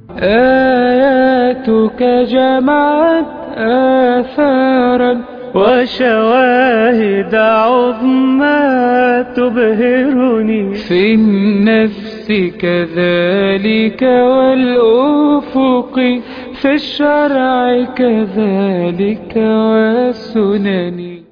آياتك جمعت آثارا وشواهد عظمى تبهرني في النفس كذلك والأفق في الشرع كذلك والسنن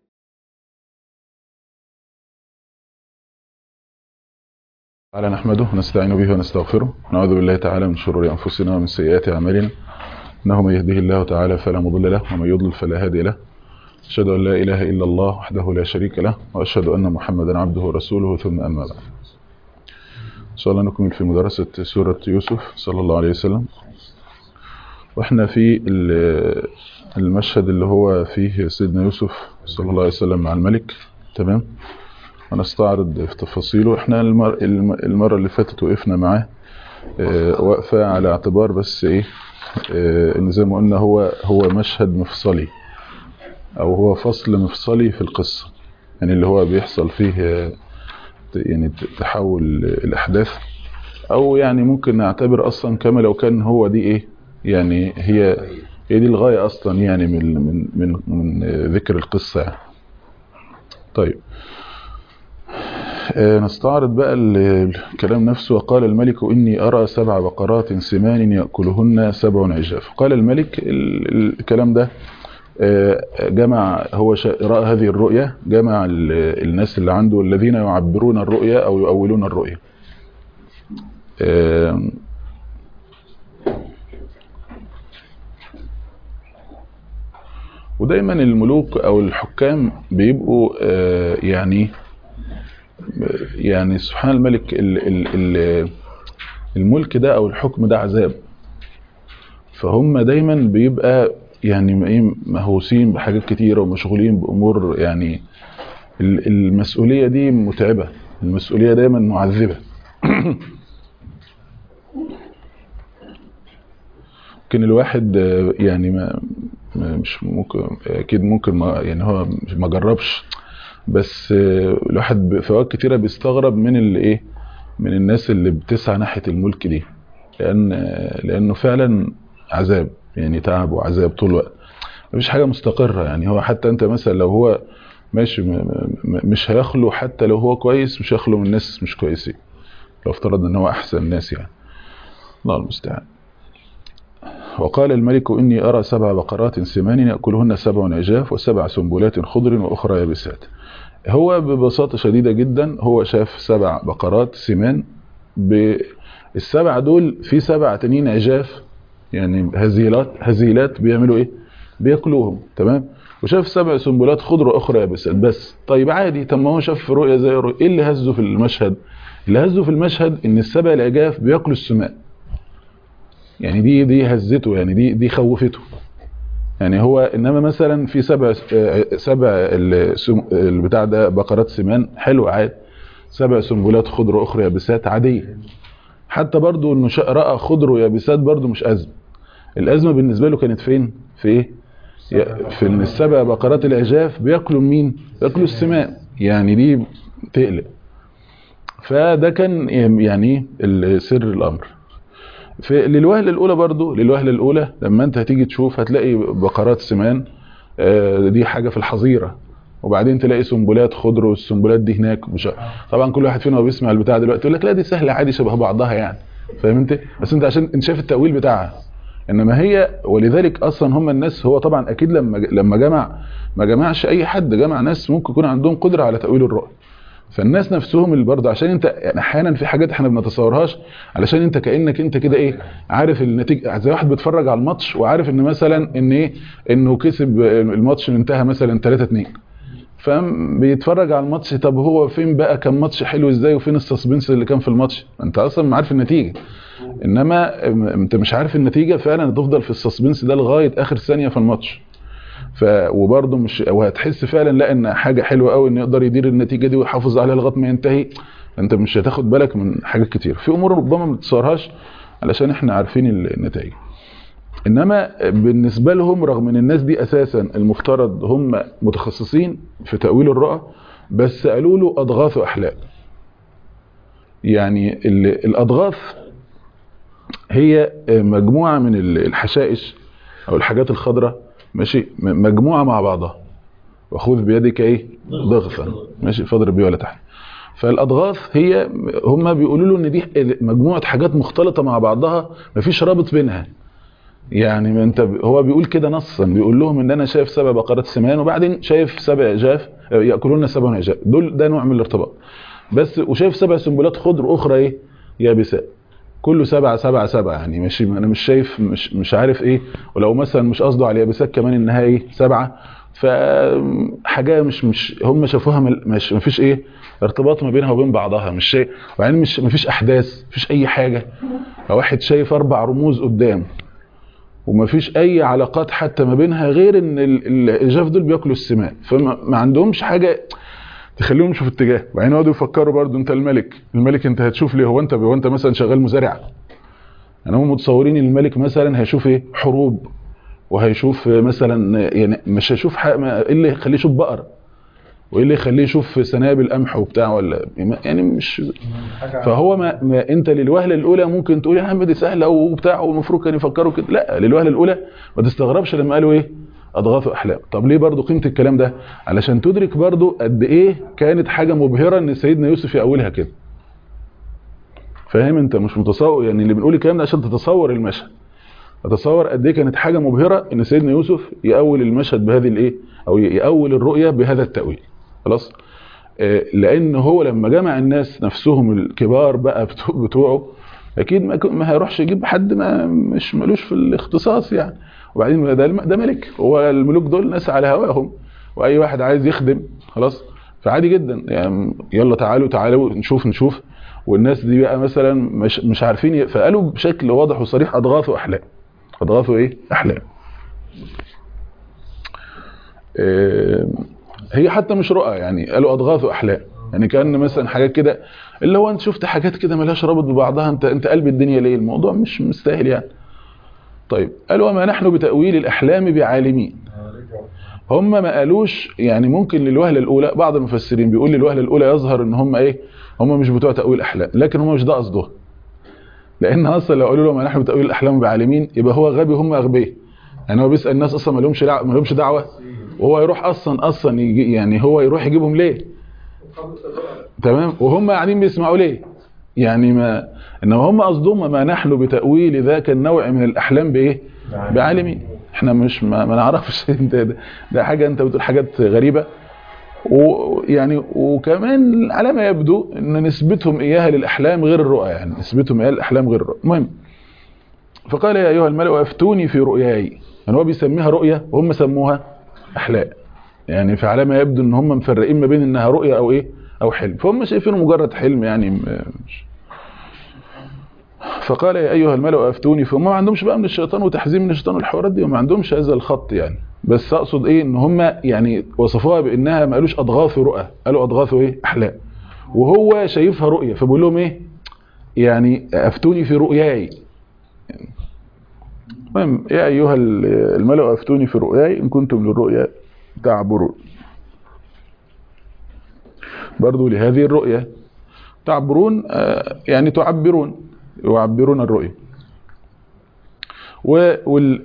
تعالى نحمده ونستعين به ونستغفره ونعوذ بالله تعالى من شرور أنفسنا ومن سيئات أعمالنا إنه من يهده الله تعالى فلا مضل له ومن يضلل فلا هادي له أشهد أن لا إله إلا الله وحده لا شريك له وأشهد أن محمدا عبده ورسوله ثم أما بعد إن شاء الله نكمل في مدرسة سورة يوسف صلى الله عليه وسلم وإحنا في المشهد اللي هو فيه سيدنا يوسف صلى الله عليه وسلم مع الملك تمام ونستعرض في تفاصيله احنا المر... المرة اللي فاتت وقفنا معاه اه وقفة على اعتبار بس ايه اه ان زي ما قلنا هو هو مشهد مفصلي او هو فصل مفصلي في القصة يعني اللي هو بيحصل فيه اه يعني تحول الاحداث او يعني ممكن نعتبر اصلا كما لو كان هو دي ايه يعني هي هي دي الغاية اصلا يعني من من من, من ذكر القصة يعني. طيب نستعرض بقى الكلام نفسه وقال الملك إني أرى سبع بقرات سمان يأكلهن سبع عجاف قال الملك الكلام ده جمع هو رأى هذه الرؤية جمع الناس اللي عنده الذين يعبرون الرؤية أو يؤولون الرؤية ودايما الملوك أو الحكام بيبقوا يعني يعني سبحان الملك ال ال ال الملك ده او الحكم ده عذاب فهم دايما بيبقى يعني مهووسين بحاجات كتيره ومشغولين بامور يعني المسؤوليه دي متعبه المسؤوليه دايما معذبه ممكن الواحد يعني ما مش ممكن اكيد ممكن ما يعني هو ما جربش بس الواحد في اوقات كتيره بيستغرب من اللي ايه من الناس اللي بتسعى ناحيه الملك دي لان لانه فعلا عذاب يعني تعب وعذاب طول الوقت مفيش حاجه مستقره يعني هو حتى انت مثلا لو هو ماشي مش هيخلو حتى لو هو كويس مش هيخلو من ناس مش كويسين لو افترضنا ان هو احسن الناس يعني الله المستعان وقال الملك إني أرى سبع بقرات سمان يأكلهن سبع عجاف وسبع سنبلات خضر وأخرى يابسات هو ببساطة شديدة جدا هو شاف سبع بقرات سمان بالسبع دول في سبع تانيين عجاف يعني هزيلات هزيلات بيعملوا ايه بياكلوهم تمام وشاف سبع سنبلات خضر واخرى يابسات بس طيب عادي طب ما هو شاف رؤيه زي رؤية. ايه اللي هزه في المشهد اللي هزه في المشهد ان السبع العجاف بياكلوا السماء يعني دي دي هزته يعني دي دي خوفته يعني هو انما مثلا في سبع سبع البتاع ده بقرات سمان حلو عادي سبع سنبلات خضر اخرى يابسات عاديه حتى برضو انه راى خضر ويابسات برضو مش ازمه الازمه بالنسبه له كانت فين في ايه في ان السبع بقرات العجاف بياكلوا مين بياكلوا السماء يعني دي تقلق فده كان يعني سر الامر في للوهله الاولى برضو للوهله الاولى لما انت هتيجي تشوف هتلاقي بقرات سمان دي حاجه في الحظيره وبعدين تلاقي سنبلات خضر والسنبلات دي هناك مش طبعا كل واحد فينا بيسمع البتاع دلوقتي يقول لك لا دي سهله عادي شبه بعضها يعني فاهم انت بس انت عشان انت شايف التاويل بتاعها انما هي ولذلك اصلا هم الناس هو طبعا اكيد لما لما جمع ما جمعش اي حد جمع ناس ممكن يكون عندهم قدره على تاويل الرؤى فالناس نفسهم اللي برضه عشان انت يعني احيانا في حاجات احنا ما بنتصورهاش علشان انت كانك انت كده ايه عارف النتيجه زي واحد بيتفرج على الماتش وعارف ان مثلا ان ايه انه كسب الماتش انتهى مثلا 3 2 فاهم بيتفرج على الماتش طب هو فين بقى كان ماتش حلو ازاي وفين السسبنس اللي كان في الماتش انت اصلا عارف النتيجه انما انت مش عارف النتيجه فعلا تفضل في السسبنس ده لغايه اخر ثانيه في الماتش ف وبرده مش وهتحس فعلا لا ان حاجه حلوه قوي ان يقدر يدير النتيجه دي ويحافظ عليها لغايه ما ينتهي انت مش هتاخد بالك من حاجات كتير في امور ربما ما بتصورهاش علشان احنا عارفين النتائج انما بالنسبه لهم رغم ان الناس دي اساسا المفترض هم متخصصين في تاويل الرؤى بس قالوا له اضغاث احلام يعني الاضغاث هي مجموعة من الحشائش او الحاجات الخضراء ماشي مجموعة مع بعضها وخذ بيدك ايه ضغطا ماشي فاضرب بيه ولا تحت فالاضغاث هي هم بيقولوا له ان دي مجموعة حاجات مختلطة مع بعضها مفيش رابط بينها يعني ما انت هو بيقول كده نصا بيقول لهم ان انا شايف سبع بقرات سمان وبعدين شايف سبع اجاف ياكلون سبع اجاف دول ده نوع من الارتباط بس وشايف سبع سنبلات خضر اخرى ايه يابسات كله سبعة سبعة سبعة يعني ماشي انا مش شايف مش مش عارف ايه ولو مثلا مش قصده على اليابسات كمان انها ايه سبعة فحاجة مش مش هم شافوها مش مفيش ايه ارتباط ما بينها وبين بعضها مش شيء وبعدين مش مفيش احداث مفيش اي حاجة واحد شايف اربع رموز قدام ومفيش اي علاقات حتى ما بينها غير ان الجاف دول بياكلوا السماء فما عندهمش حاجة تخليهم يشوفوا اتجاه وبعدين يقعدوا يفكروا برضو انت الملك الملك انت هتشوف ليه هو انت هو انت مثلا شغال مزارع يعني هم متصورين الملك مثلا هيشوف ايه حروب وهيشوف مثلا يعني مش هيشوف ايه اللي يخليه يشوف بقر وايه اللي يخليه يشوف سنابل قمح وبتاع ولا يعني مش فهو ما, ما انت للوهله الاولى ممكن تقول يا عم دي سهله وبتاع والمفروض كانوا يفكروا كده لا للوهله الاولى ما تستغربش لما قالوا ايه اضغاث احلام طب ليه برضو قيمه الكلام ده علشان تدرك برضو قد ايه كانت حاجه مبهره ان سيدنا يوسف يقولها كده فاهم انت مش متصور يعني اللي بنقول الكلام ده عشان تتصور المشهد اتصور قد ايه كانت حاجه مبهره ان سيدنا يوسف يأول المشهد بهذه الايه او يأول الرؤيه بهذا التأويل خلاص آه لان هو لما جمع الناس نفسهم الكبار بقى بتوعه اكيد ما هيروحش يجيب حد ما مش ملوش في الاختصاص يعني وبعدين ده ده ملك هو الملوك دول ناس على هواهم واي واحد عايز يخدم خلاص فعادي جدا يعني يلا تعالوا تعالوا نشوف نشوف والناس دي بقى مثلا مش مش عارفين فقالوا بشكل واضح وصريح اضغاث واحلام اضغاث ايه احلام إيه هي حتى مش رؤى يعني قالوا اضغاث واحلام يعني كان مثلا حاجات كده اللي هو انت شفت حاجات كده ملهاش رابط ببعضها انت انت قلب الدنيا ليه الموضوع مش مستاهل يعني طيب قالوا وما نحن بتأويل الأحلام بعالمين هم ما قالوش يعني ممكن للوهلة الأولى بعض المفسرين بيقول للوهلة الأولى يظهر ان هم ايه هم مش بتوع تأويل أحلام لكن هم مش ده قصدهم لأن أصلا لو قالوا له ما نحن بتأويل الأحلام بعالمين يبقى هو غبي هم أغبياء يعني هو بيسأل الناس أصلا ما لهمش ما لهمش دعوة وهو يروح أصلا أصلا يجي يعني هو يروح يجيبهم ليه تمام وهم قاعدين بيسمعوا ليه يعني ما انما هم قصدهم ما نحن بتأويل ذاك النوع من الأحلام بإيه بعالمين احنا مش ما, ما نعرفش انت ده, ده حاجة انت بتقول حاجات غريبة ويعني وكمان على ما يبدو ان نسبتهم اياها للأحلام غير الرؤى يعني نسبتهم اياها للأحلام غير الرؤى المهم فقال يا ايها الملأ افتوني في رؤياي يعني هو بيسميها رؤية وهم سموها احلام يعني فعلى ما يبدو ان هم مفرقين ما بين انها رؤية او ايه او حلم فهم شايفينه مجرد حلم يعني مش فقال يا ايها الملأ افتوني فهم ما عندهمش بقى من الشيطان وتحزين من الشيطان والحوارات دي وما عندهمش هذا الخط يعني بس اقصد ايه ان هم يعني وصفوها بانها ما قالوش اضغاث رؤى قالوا اضغاث ايه احلام وهو شايفها رؤيه فبيقول لهم ايه يعني افتوني في رؤياي المهم يا ايها الملأ افتوني في رؤياي ان كنتم للرؤيا تعبرون برضو لهذه الرؤية تعبرون يعني تعبرون يعبرون الرؤية وال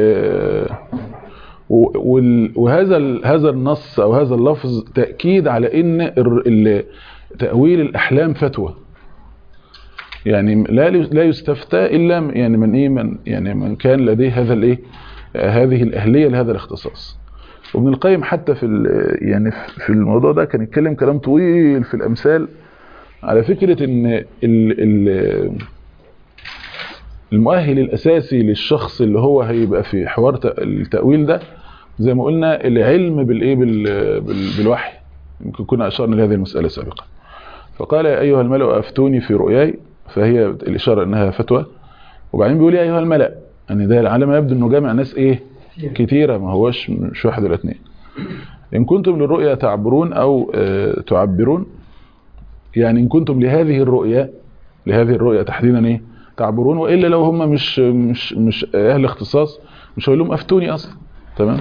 وال وهذا هذا النص او هذا اللفظ تأكيد على ان تأويل الاحلام فتوى يعني لا لا يستفتى الا يعني من ايه من يعني من كان لديه هذا الايه هذه الاهليه لهذا الاختصاص وابن القيم حتى في يعني في الموضوع ده كان يتكلم كلام طويل في الامثال على فكرة ان ال ال المؤهل الاساسي للشخص اللي هو هيبقى في حوار التأويل ده زي ما قلنا العلم بالايه بالوحي يمكن كنا اشرنا لهذه المسألة سابقا فقال يا ايها الملأ افتوني في رؤياي فهي الاشارة انها فتوى وبعدين بيقول يا ايها الملأ يعني ده على ما يبدو انه جامع ناس ايه كتيرة ما هوش مش واحد ولا اتنين إن كنتم للرؤيا تعبرون أو تعبرون يعني إن كنتم لهذه الرؤيا لهذه الرؤيا تحديدا إيه تعبرون وإلا لو هم مش مش مش أهل اختصاص مش هقول لهم أفتوني أصلا تمام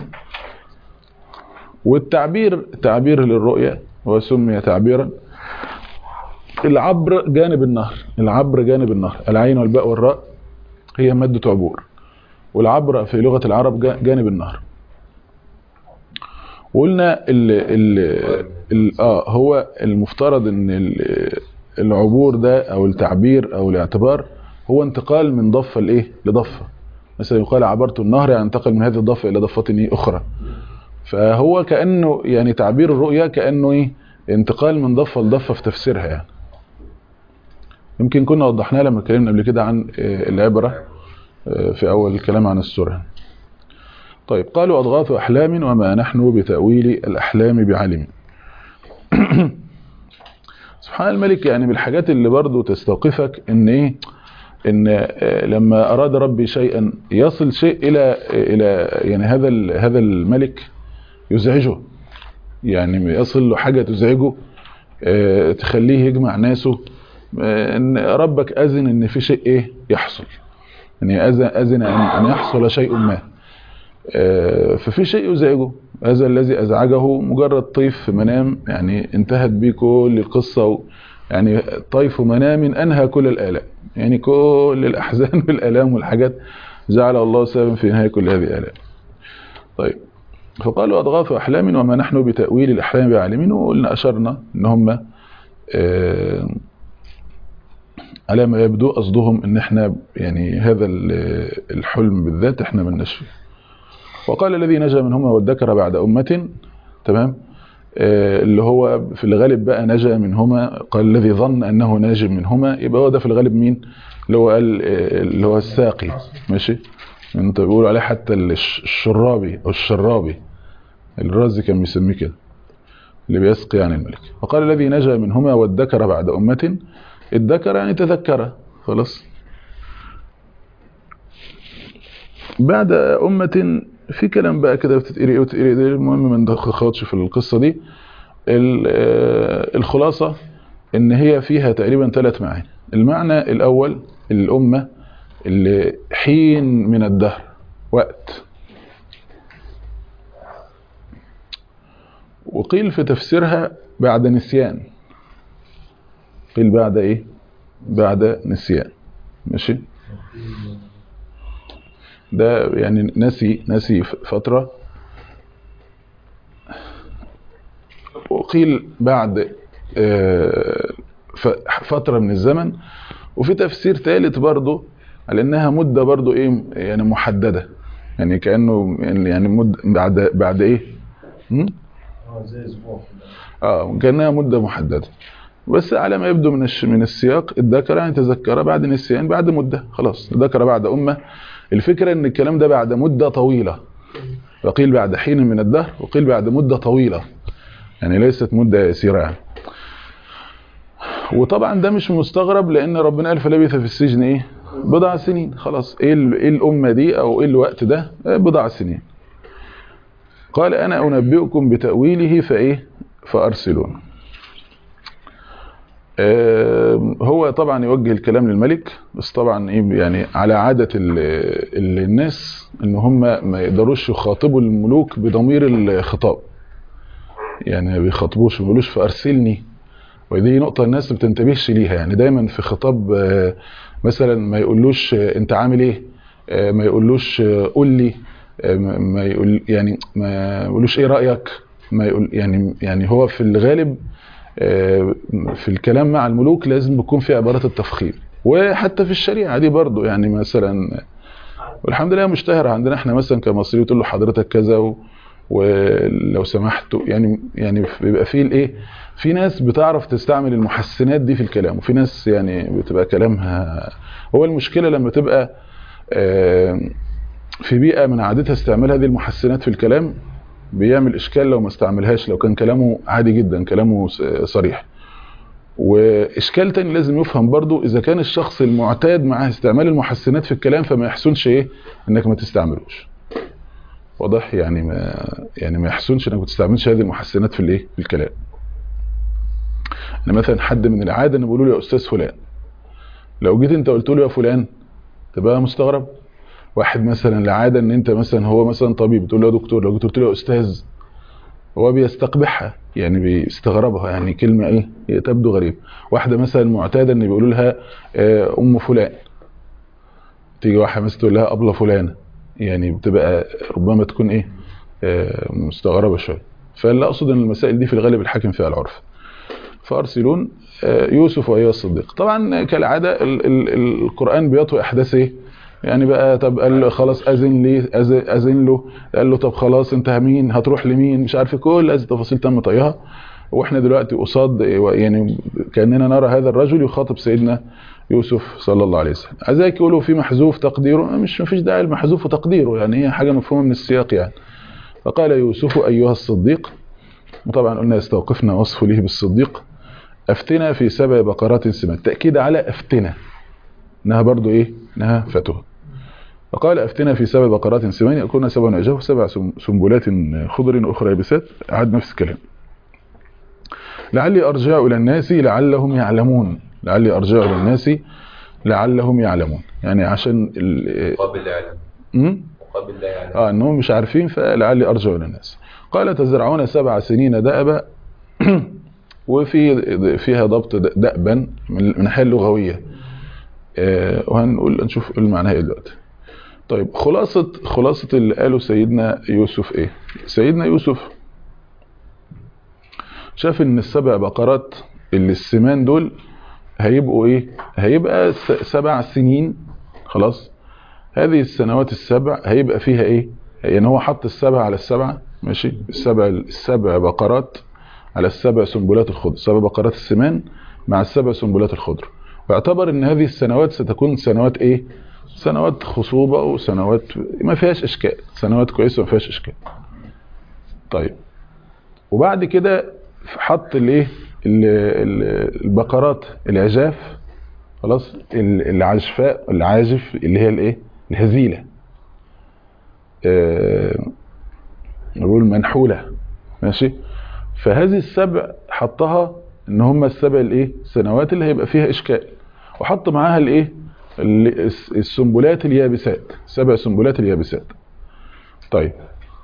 والتعبير تعبير للرؤيا هو سمي تعبيرا العبر جانب النهر العبر جانب النهر العين والباء والراء هي مادة عبور والعبر في لغة العرب جانب النهر وقلنا ال ال ال اه هو المفترض ان العبور ده او التعبير او الاعتبار هو انتقال من ضفه لايه لضفه مثلا يقال عبرت النهر يعني انتقل من هذه الضفه الى ضفه ايه اخرى فهو كانه يعني تعبير الرؤيا كانه ايه انتقال من ضفه لضفه في تفسيرها يعني يمكن كنا وضحناها لما اتكلمنا قبل كده عن العبره في اول الكلام عن السوره طيب قالوا اضغاث احلام وما نحن بتاويل الاحلام بعلم سبحان الملك يعني من الحاجات اللي برضو تستوقفك ان ايه ان لما اراد ربي شيئا يصل شيء الى الى يعني هذا هذا الملك يزعجه يعني يصل له حاجه تزعجه تخليه يجمع ناسه ان ربك اذن ان في شيء ايه يحصل يعني اذن ان يحصل شيء ما ففي شيء يزعجه هذا الذي ازعجه مجرد طيف في منام يعني انتهت به كل القصه يعني طيف منام انهى كل الالام يعني كل الاحزان والالام والحاجات جعل الله سببا في نهايه كل هذه الالام طيب فقالوا اضغاث احلام وما نحن بتاويل الاحلام بعالمين وقلنا اشرنا ان هم على ما يبدو قصدهم ان احنا يعني هذا الحلم بالذات احنا ملناش فيه وقال الذي نجا منهما وادكر بعد امه تمام اللي هو في الغالب بقى نجا منهما قال الذي ظن انه ناج منهما يبقى هو ده في الغالب مين اللي هو قال اللي هو الساقي ماشي انت بيقولوا عليه حتى الشرابي او الشرابي الرازي كان بيسميه كده اللي بيسقي عن الملك وقال الذي نجا منهما وادكر بعد امه ادكر يعني تذكر خلاص بعد أمة في كلام بقى كده بتتقري وتتقري دي المهم ما ندخلش في القصة دي الخلاصة ان هي فيها تقريبا ثلاث معاني المعنى الاول الامة اللي حين من الدهر وقت وقيل في تفسيرها بعد نسيان قيل بعد ايه بعد نسيان ماشي ده يعني نسي نسي فترة وقيل بعد فترة من الزمن وفي تفسير ثالث برضه على انها مدة برضه ايه يعني محددة يعني كأنه يعني مدة بعد بعد ايه اه كأنها مدة محددة بس على ما يبدو من من السياق الذكر يعني تذكر بعد نسيان بعد مدة خلاص ذكر بعد أمة الفكرة ان الكلام ده بعد مدة طويلة وقيل بعد حين من الدهر وقيل بعد مدة طويلة يعني ليست مدة يسيرة يعني وطبعا ده مش مستغرب لان ربنا قال فلبث في السجن ايه بضع سنين خلاص ايه, إيه الامة دي او ايه الوقت ده بضع سنين قال انا انبئكم بتأويله فايه فارسلون هو طبعا يوجه الكلام للملك بس طبعا ايه يعني على عادة الناس ان هم ما يقدروش يخاطبوا الملوك بضمير الخطاب يعني ما بيخاطبوش ما بيقولوش فارسلني ودي نقطة الناس ما بتنتبهش ليها يعني دايما في خطاب مثلا ما يقولوش انت عامل ايه ما يقولوش قول لي ما يقول يعني ما يقولوش ايه رأيك ما يقول يعني يعني هو في الغالب في الكلام مع الملوك لازم بيكون في عبارات التفخيم وحتى في الشريعة دي برضو يعني مثلا والحمد لله مشتهرة عندنا احنا مثلا كمصري تقول له حضرتك كذا و... ولو سمحت يعني يعني بيبقى فيه الايه في ناس بتعرف تستعمل المحسنات دي في الكلام وفي ناس يعني بتبقى كلامها هو المشكلة لما تبقى في بيئة من عادتها استعمال هذه المحسنات في الكلام بيعمل اشكال لو ما استعملهاش لو كان كلامه عادي جدا كلامه صريح واشكال تاني لازم يفهم برضو اذا كان الشخص المعتاد مع استعمال المحسنات في الكلام فما يحسنش ايه انك ما تستعملوش واضح يعني ما يعني ما يحسنش انك ما تستعملش هذه المحسنات في الايه في الكلام ان مثلا حد من العاده ان بيقولوا له يا استاذ فلان لو جيت انت قلت له يا فلان تبقى مستغرب واحد مثلا العاده ان انت مثلا هو مثلا طبيب تقول له يا دكتور لو جيت قلت له يا استاذ هو بيستقبحها يعني بيستغربها يعني كلمه ايه هي تبدو غريبه واحده مثلا معتاده ان بيقولوا لها ام فلان تيجي واحده مثلا تقول لها ابله فلانه يعني بتبقى ربما تكون ايه آه، مستغربه شويه فاللي اقصد ان المسائل دي في الغالب الحاكم فيها العرف فارسلون آه، يوسف وايها الصديق طبعا كالعاده ال ال القران بيطوي احداث ايه يعني بقى طب قال له خلاص اذن لي أذ- اذن له قال له طب خلاص انت مين هتروح لمين مش عارف إيه، كل هذه التفاصيل تم طيها واحنا دلوقتي قصاد يعني كاننا نرى هذا الرجل يخاطب سيدنا يوسف صلى الله عليه وسلم عايزك يقولوا في محذوف تقديره مش مفيش داعي المحذوف وتقديره يعني هي حاجه مفهومه من السياق يعني فقال يوسف ايها الصديق وطبعا قلنا استوقفنا وصف له بالصديق افتنا في سبع بقرات سمان تاكيد على افتنا انها برضو ايه انها فتوه فقال افتنا في سبع بقرات سمان ياكلن سبع عجاف وسبع سم- سنبلات خضر اخرى يابسات عاد نفس الكلام لعلي ارجع الى الناس لعلهم يعلمون لعلي ارجع الى الناس لعلهم يعلمون يعني عشان ال- مقابل لا يعلم م? مقابل لا يعلم اه انهم مش عارفين فلعلي ارجع الى الناس قال تزرعون سبع سنين دأبا وفي فيها ضبط د- دأبا من من الناحيه اللغويه آه وهنقول نشوف ايه معناها ايه دلوقتي طيب خلاصه خلاصه اللي قاله سيدنا يوسف ايه سيدنا يوسف شاف ان السبع بقرات اللي السمان دول هيبقوا ايه هيبقى س- سبع سنين خلاص هذه السنوات السبع هيبقى فيها ايه يعني هو حط السبع على السبعة ماشي السبع السبع بقرات على السبع سنبلات الخضر سبع بقرات السمان مع السبع سنبلات الخضر واعتبر ان هذه السنوات ستكون سنوات ايه سنوات خصوبة وسنوات ما فيهاش اشكال سنوات كويسة وما فيهاش اشكال طيب وبعد كده حط الايه ال- ال- البقرات العجاف خلاص ال- العجفاء العاجف اللي هي الايه الهزيله آه، نقول منحوله ماشي فهذه السبع حطها ان هم السبع الايه السنوات اللي هيبقى فيها اشكال وحط معاها الايه ال- الس- السنبلات اليابسات سبع سنبلات اليابسات طيب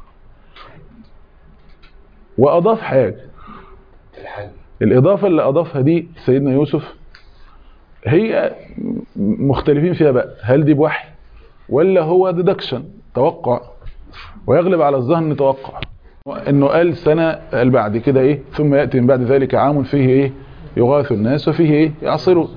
واضاف حاجه الحل الإضافة اللي أضافها دي سيدنا يوسف هي مختلفين فيها بقى هل دي بوحي ولا هو ديدكشن توقع ويغلب على الظن توقع انه قال سنة قال بعد كده ايه ثم يأتي من بعد ذلك عام فيه ايه يغاث الناس وفيه ايه يعصروا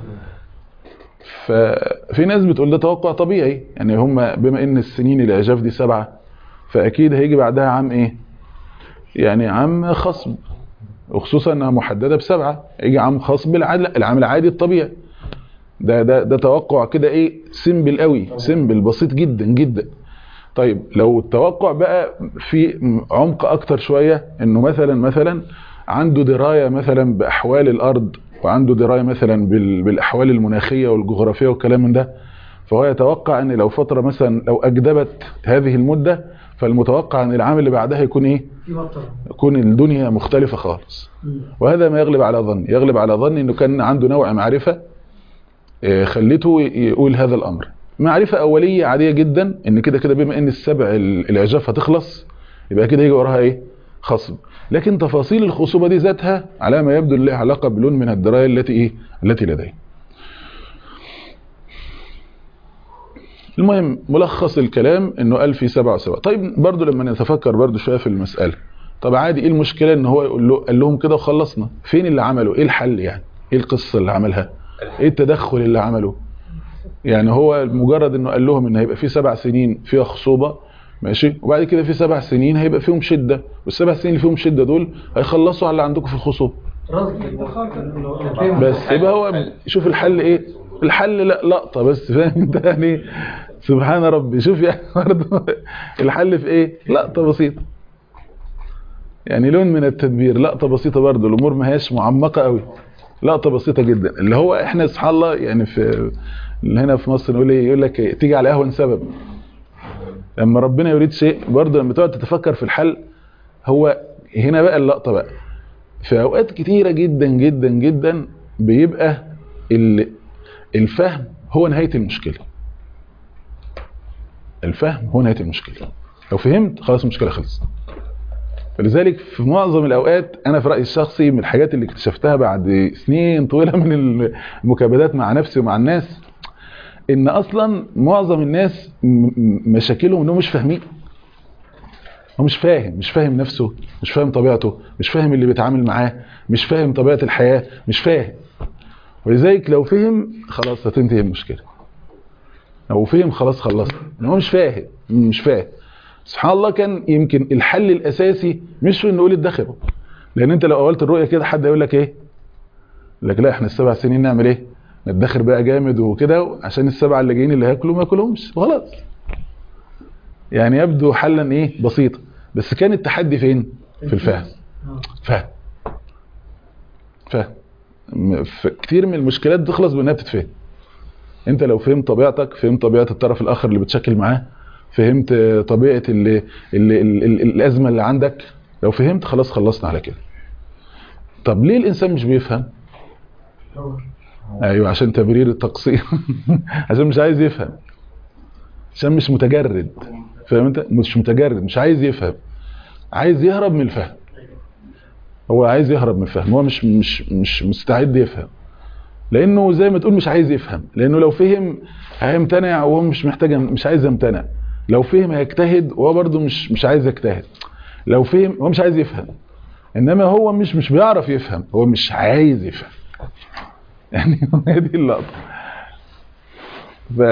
ففي ناس بتقول ده توقع طبيعي يعني هم بما ان السنين الاعجاف دي سبعة فاكيد هيجي بعدها عام ايه يعني عام خصب وخصوصا انها محدده بسبعه يجي عام خاص بالعادي لا العام العادي الطبيعي ده ده ده توقع كده ايه سيمبل قوي سيمبل بسيط جدا جدا طيب لو التوقع بقى في عمق اكتر شويه انه مثلا مثلا عنده درايه مثلا باحوال الارض وعنده درايه مثلا بال- بالاحوال المناخيه والجغرافيه والكلام من ده فهو يتوقع ان لو فتره مثلا لو اجدبت هذه المده فالمتوقع ان العام اللي بعدها يكون ايه في مطر يكون الدنيا مختلفة خالص وهذا ما يغلب على ظني يغلب على ظني انه كان عنده نوع معرفة آه، خلته يقول هذا الامر معرفة اولية عادية جدا ان كده كده بما ان السبع ال- العجاف هتخلص يبقى كده يجي وراها ايه خصب لكن تفاصيل الخصوبة دي ذاتها على ما يبدو لها علاقة بلون من الدراية التي ايه التي لديه المهم ملخص الكلام انه قال في سبع وسبع طيب برضو لما نتفكر برضو شوية في المسألة طب عادي ايه المشكلة ان هو يقول له قال لهم كده وخلصنا فين اللي عمله ايه الحل يعني ايه القصة اللي عملها ايه التدخل اللي عمله يعني هو مجرد انه قال لهم ان هيبقى في سبع سنين فيها خصوبة ماشي وبعد كده في سبع سنين هيبقى فيهم شدة والسبع سنين اللي فيهم شدة دول هيخلصوا على اللي عندكم في الخصوبة بس يبقى هو شوف الحل ايه الحل لا لقطة بس فاهم انت يعني سبحان ربي شوف يعني برضه الحل في ايه لقطة بسيطة يعني لون من التدبير لقطة بسيطة برضه الامور ما هياش معمقة قوي لقطة بسيطة جدا اللي هو احنا سبحان الله يعني في اللي هنا في مصر نقول ايه يقول لك إيه؟ تيجي على اهون سبب لما ربنا يريد شيء برضه لما تقعد تتفكر في الحل هو هنا بقى اللقطة بقى في اوقات كتيرة جدا جدا جدا بيبقى ال- الفهم هو نهاية المشكلة الفهم هو نهاية المشكلة لو فهمت خلاص المشكلة خلصت فلذلك في معظم الأوقات أنا في رأيي الشخصي من الحاجات اللي اكتشفتها بعد سنين طويلة من المكابدات مع نفسي ومع الناس ان اصلا معظم الناس م- م- مشاكلهم انهم مش فاهمين هو مش فاهم مش فاهم نفسه مش فاهم طبيعته مش فاهم اللي بيتعامل معاه مش فاهم طبيعة الحياة مش فاهم ولذلك لو فهم خلاص هتنتهي المشكلة لو فهم خلاص خلصت إن هو مش فاهم مش فاهم سبحان الله كان يمكن الحل الاساسي مش في ان نقول ادخروا لان انت لو قولت الرؤيه كده حد يقول لك ايه يقول لك لا احنا السبع سنين نعمل ايه ندخر بقى جامد وكده عشان السبعه اللي جايين اللي هياكلوا ما ياكلهمش خلاص يعني يبدو حلا ايه بسيطا بس كان التحدي فين في الفهم فهم فهم م- ف- كتير من المشكلات تخلص بانها بتتفهم انت لو فهمت طبيعتك فهمت طبيعه الطرف الاخر اللي بتشكل معاه فهمت طبيعه اللي اللي ال- ال- الازمه اللي عندك لو فهمت خلاص خلصنا على كده طب ليه الانسان مش بيفهم ايوه عشان تبرير التقصير عشان مش عايز يفهم عشان مش متجرد فاهم انت مش متجرد مش عايز يفهم عايز يهرب من الفهم هو عايز يهرب من الفهم هو مش مش مش مستعد يفهم لانه زي ما تقول مش عايز يفهم لانه لو فهم هيمتنع وهو مش محتاج مش عايز يمتنع لو فهم هيجتهد وهو برضه مش مش عايز يجتهد لو فهم هو مش عايز يفهم انما هو مش مش بيعرف يفهم هو مش عايز يفهم يعني هي دي اللقطه ف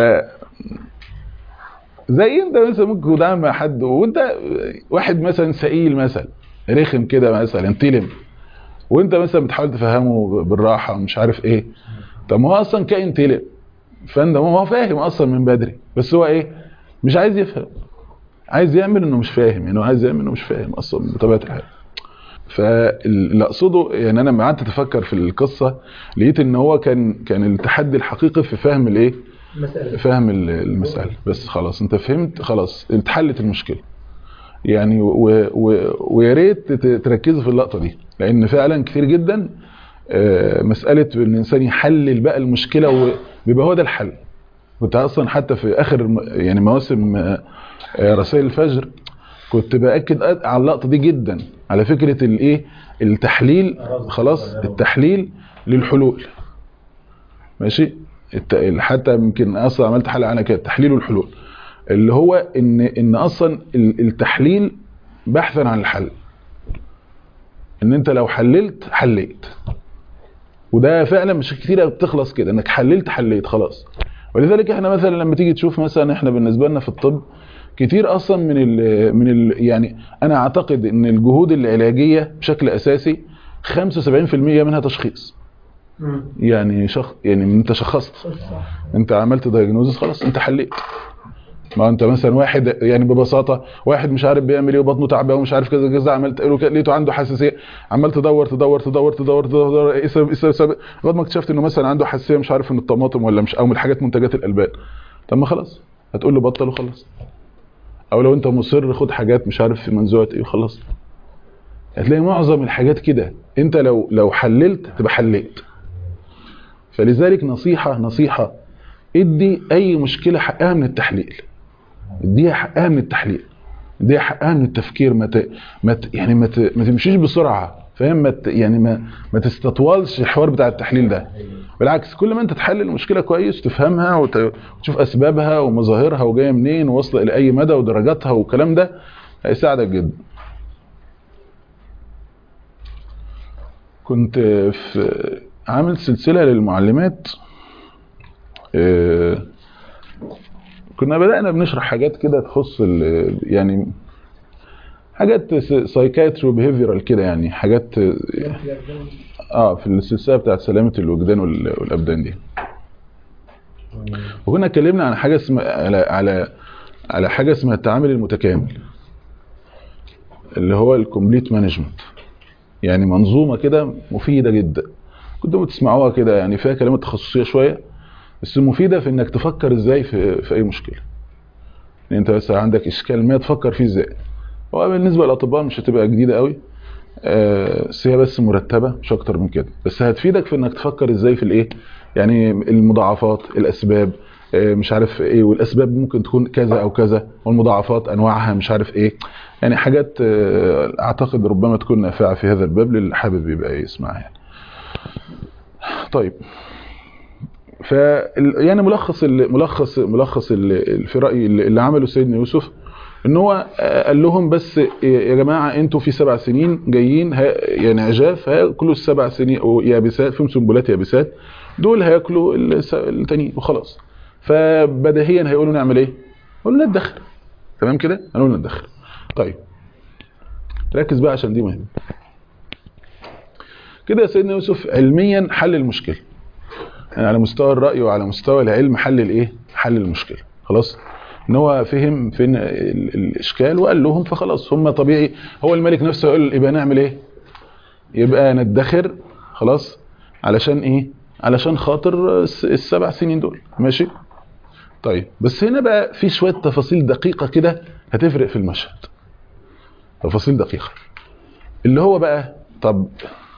زي انت مثلا ممكن تتعامل مع حد وانت واحد مثلا سئيل مثلا رخم كده مثلا تلم وانت مثلا بتحاول تفهمه بالراحه ومش عارف ايه طب ما هو اصلا كائن تلم فانت ما هو فاهم اصلا من بدري بس هو ايه مش عايز يفهم عايز يعمل انه مش فاهم يعني هو عايز يعمل انه مش فاهم اصلا بطبيعه الحال فاللي اقصده يعني انا لما قعدت اتفكر في القصه لقيت ان هو كان كان التحدي الحقيقي في فهم الايه مسألة فهم ال- المسألة بس خلاص انت فهمت خلاص اتحلت المشكلة يعني و- و- ويا ريت تت- تركزوا في اللقطة دي لان فعلا كتير جدا آه، مسألة ان الانسان يحلل بقى المشكلة وبيبقى هو ده الحل كنت اصلا حتى في اخر م- يعني مواسم آه، آه، رسائل الفجر كنت باكد أ- على اللقطة دي جدا على فكرة الايه التحليل خلاص التحليل للحلول ماشي الت- حتى يمكن اصلا عملت حلقه عنها كده تحليل الحلول اللي هو ان ان اصلا ال- التحليل بحثا عن الحل ان انت لو حللت حليت وده فعلا مش كتيره بتخلص كده انك حللت حليت خلاص ولذلك احنا مثلا لما تيجي تشوف مثلا احنا بالنسبه لنا في الطب كتير اصلا من ال من ال يعني انا اعتقد ان الجهود العلاجيه بشكل اساسي 75% منها تشخيص مم. يعني شخ يعني انت شخصت انت عملت دايجنوزس خلاص انت حليت ما انت مثلا واحد يعني ببساطه واحد مش عارف بيعمل ايه وبطنه تعبان ومش عارف كذا كذا عملت له كده، لقيته عنده حساسيه عمال تدور تدور تدور تدور تدور ايه السبب ايه السبب السبب؟ لغايه ما اكتشفت انه مثلا عنده حساسيه مش عارف من الطماطم ولا مش او من حاجات منتجات الالبان طب ما خلاص هتقول له بطل وخلص او لو انت مصر خد حاجات مش عارف في منزوعه ايه وخلص هتلاقي معظم الحاجات كده انت لو لو حللت تبقى حليت فلذلك نصيحة نصيحة ادي اي مشكلة حقها من التحليل اديها حقها من التحليل اديها حقها من التفكير ما ت... ما ت... يعني ما, ت... ما تمشيش بسرعة فاهم ما ت... يعني ما ما تستطولش الحوار بتاع التحليل ده بالعكس كل ما انت تحلل المشكلة كويس تفهمها وت... وتشوف اسبابها ومظاهرها وجايه منين وواصله الى اي مدى ودرجاتها والكلام ده هيساعدك جدا كنت في عامل سلسلة للمعلمات آه، كنا بدأنا بنشرح حاجات كده تخص ال- يعني حاجات سايكايتري وبيهيفيرال كده يعني حاجات اه في السلسلة بتاعت سلامة الوجدان وال- والأبدان دي وكنا اتكلمنا عن حاجة اسمها على على على حاجة اسمها التعامل المتكامل اللي هو الكومبليت مانجمنت يعني منظومة كده مفيدة جدا كنتوا بتسمعوها كده يعني فيها كلمات تخصصية شوية بس مفيدة في انك تفكر ازاي في, في اي مشكلة يعني انت بس عندك اشكال ما تفكر فيه ازاي هو بالنسبة للاطباء مش هتبقى جديدة قوي آه، بس هي بس مرتبة مش اكتر من كده بس هتفيدك في انك تفكر ازاي في الايه يعني المضاعفات الاسباب آه، مش عارف ايه والاسباب ممكن تكون كذا او كذا والمضاعفات انواعها مش عارف ايه يعني حاجات آه، اعتقد ربما تكون نافعة في هذا الباب للي حابب يبقى يسمعها يعني طيب ف يعني ملخص ال ملخص ملخص ال في رايي اللي اللي عمله سيدنا يوسف ان هو آه، قال لهم بس يا جماعه انتوا في سبع سنين جايين ه- يعني عجاف هياكلوا السبع سنين يابسات فيهم سنبلات يابسات دول هياكلوا الس- التانيين وخلاص فبديهيا هيقولوا نعمل ايه؟ قولوا ندخر تمام كده؟ هنقول ندخر طيب ركز بقى عشان دي مهمه كده يا سيدنا يوسف علميا حل المشكله يعني على مستوى الرأي وعلى مستوى العلم حل الايه حل المشكله خلاص ان هو فهم فين ال- الاشكال وقال لهم فخلاص هم طبيعي هو الملك نفسه يقول يبقى نعمل ايه يبقى ندخر خلاص علشان ايه علشان خاطر الس- السبع سنين دول ماشي طيب بس هنا بقى في شويه تفاصيل دقيقه كده هتفرق في المشهد تفاصيل دقيقه اللي هو بقى طب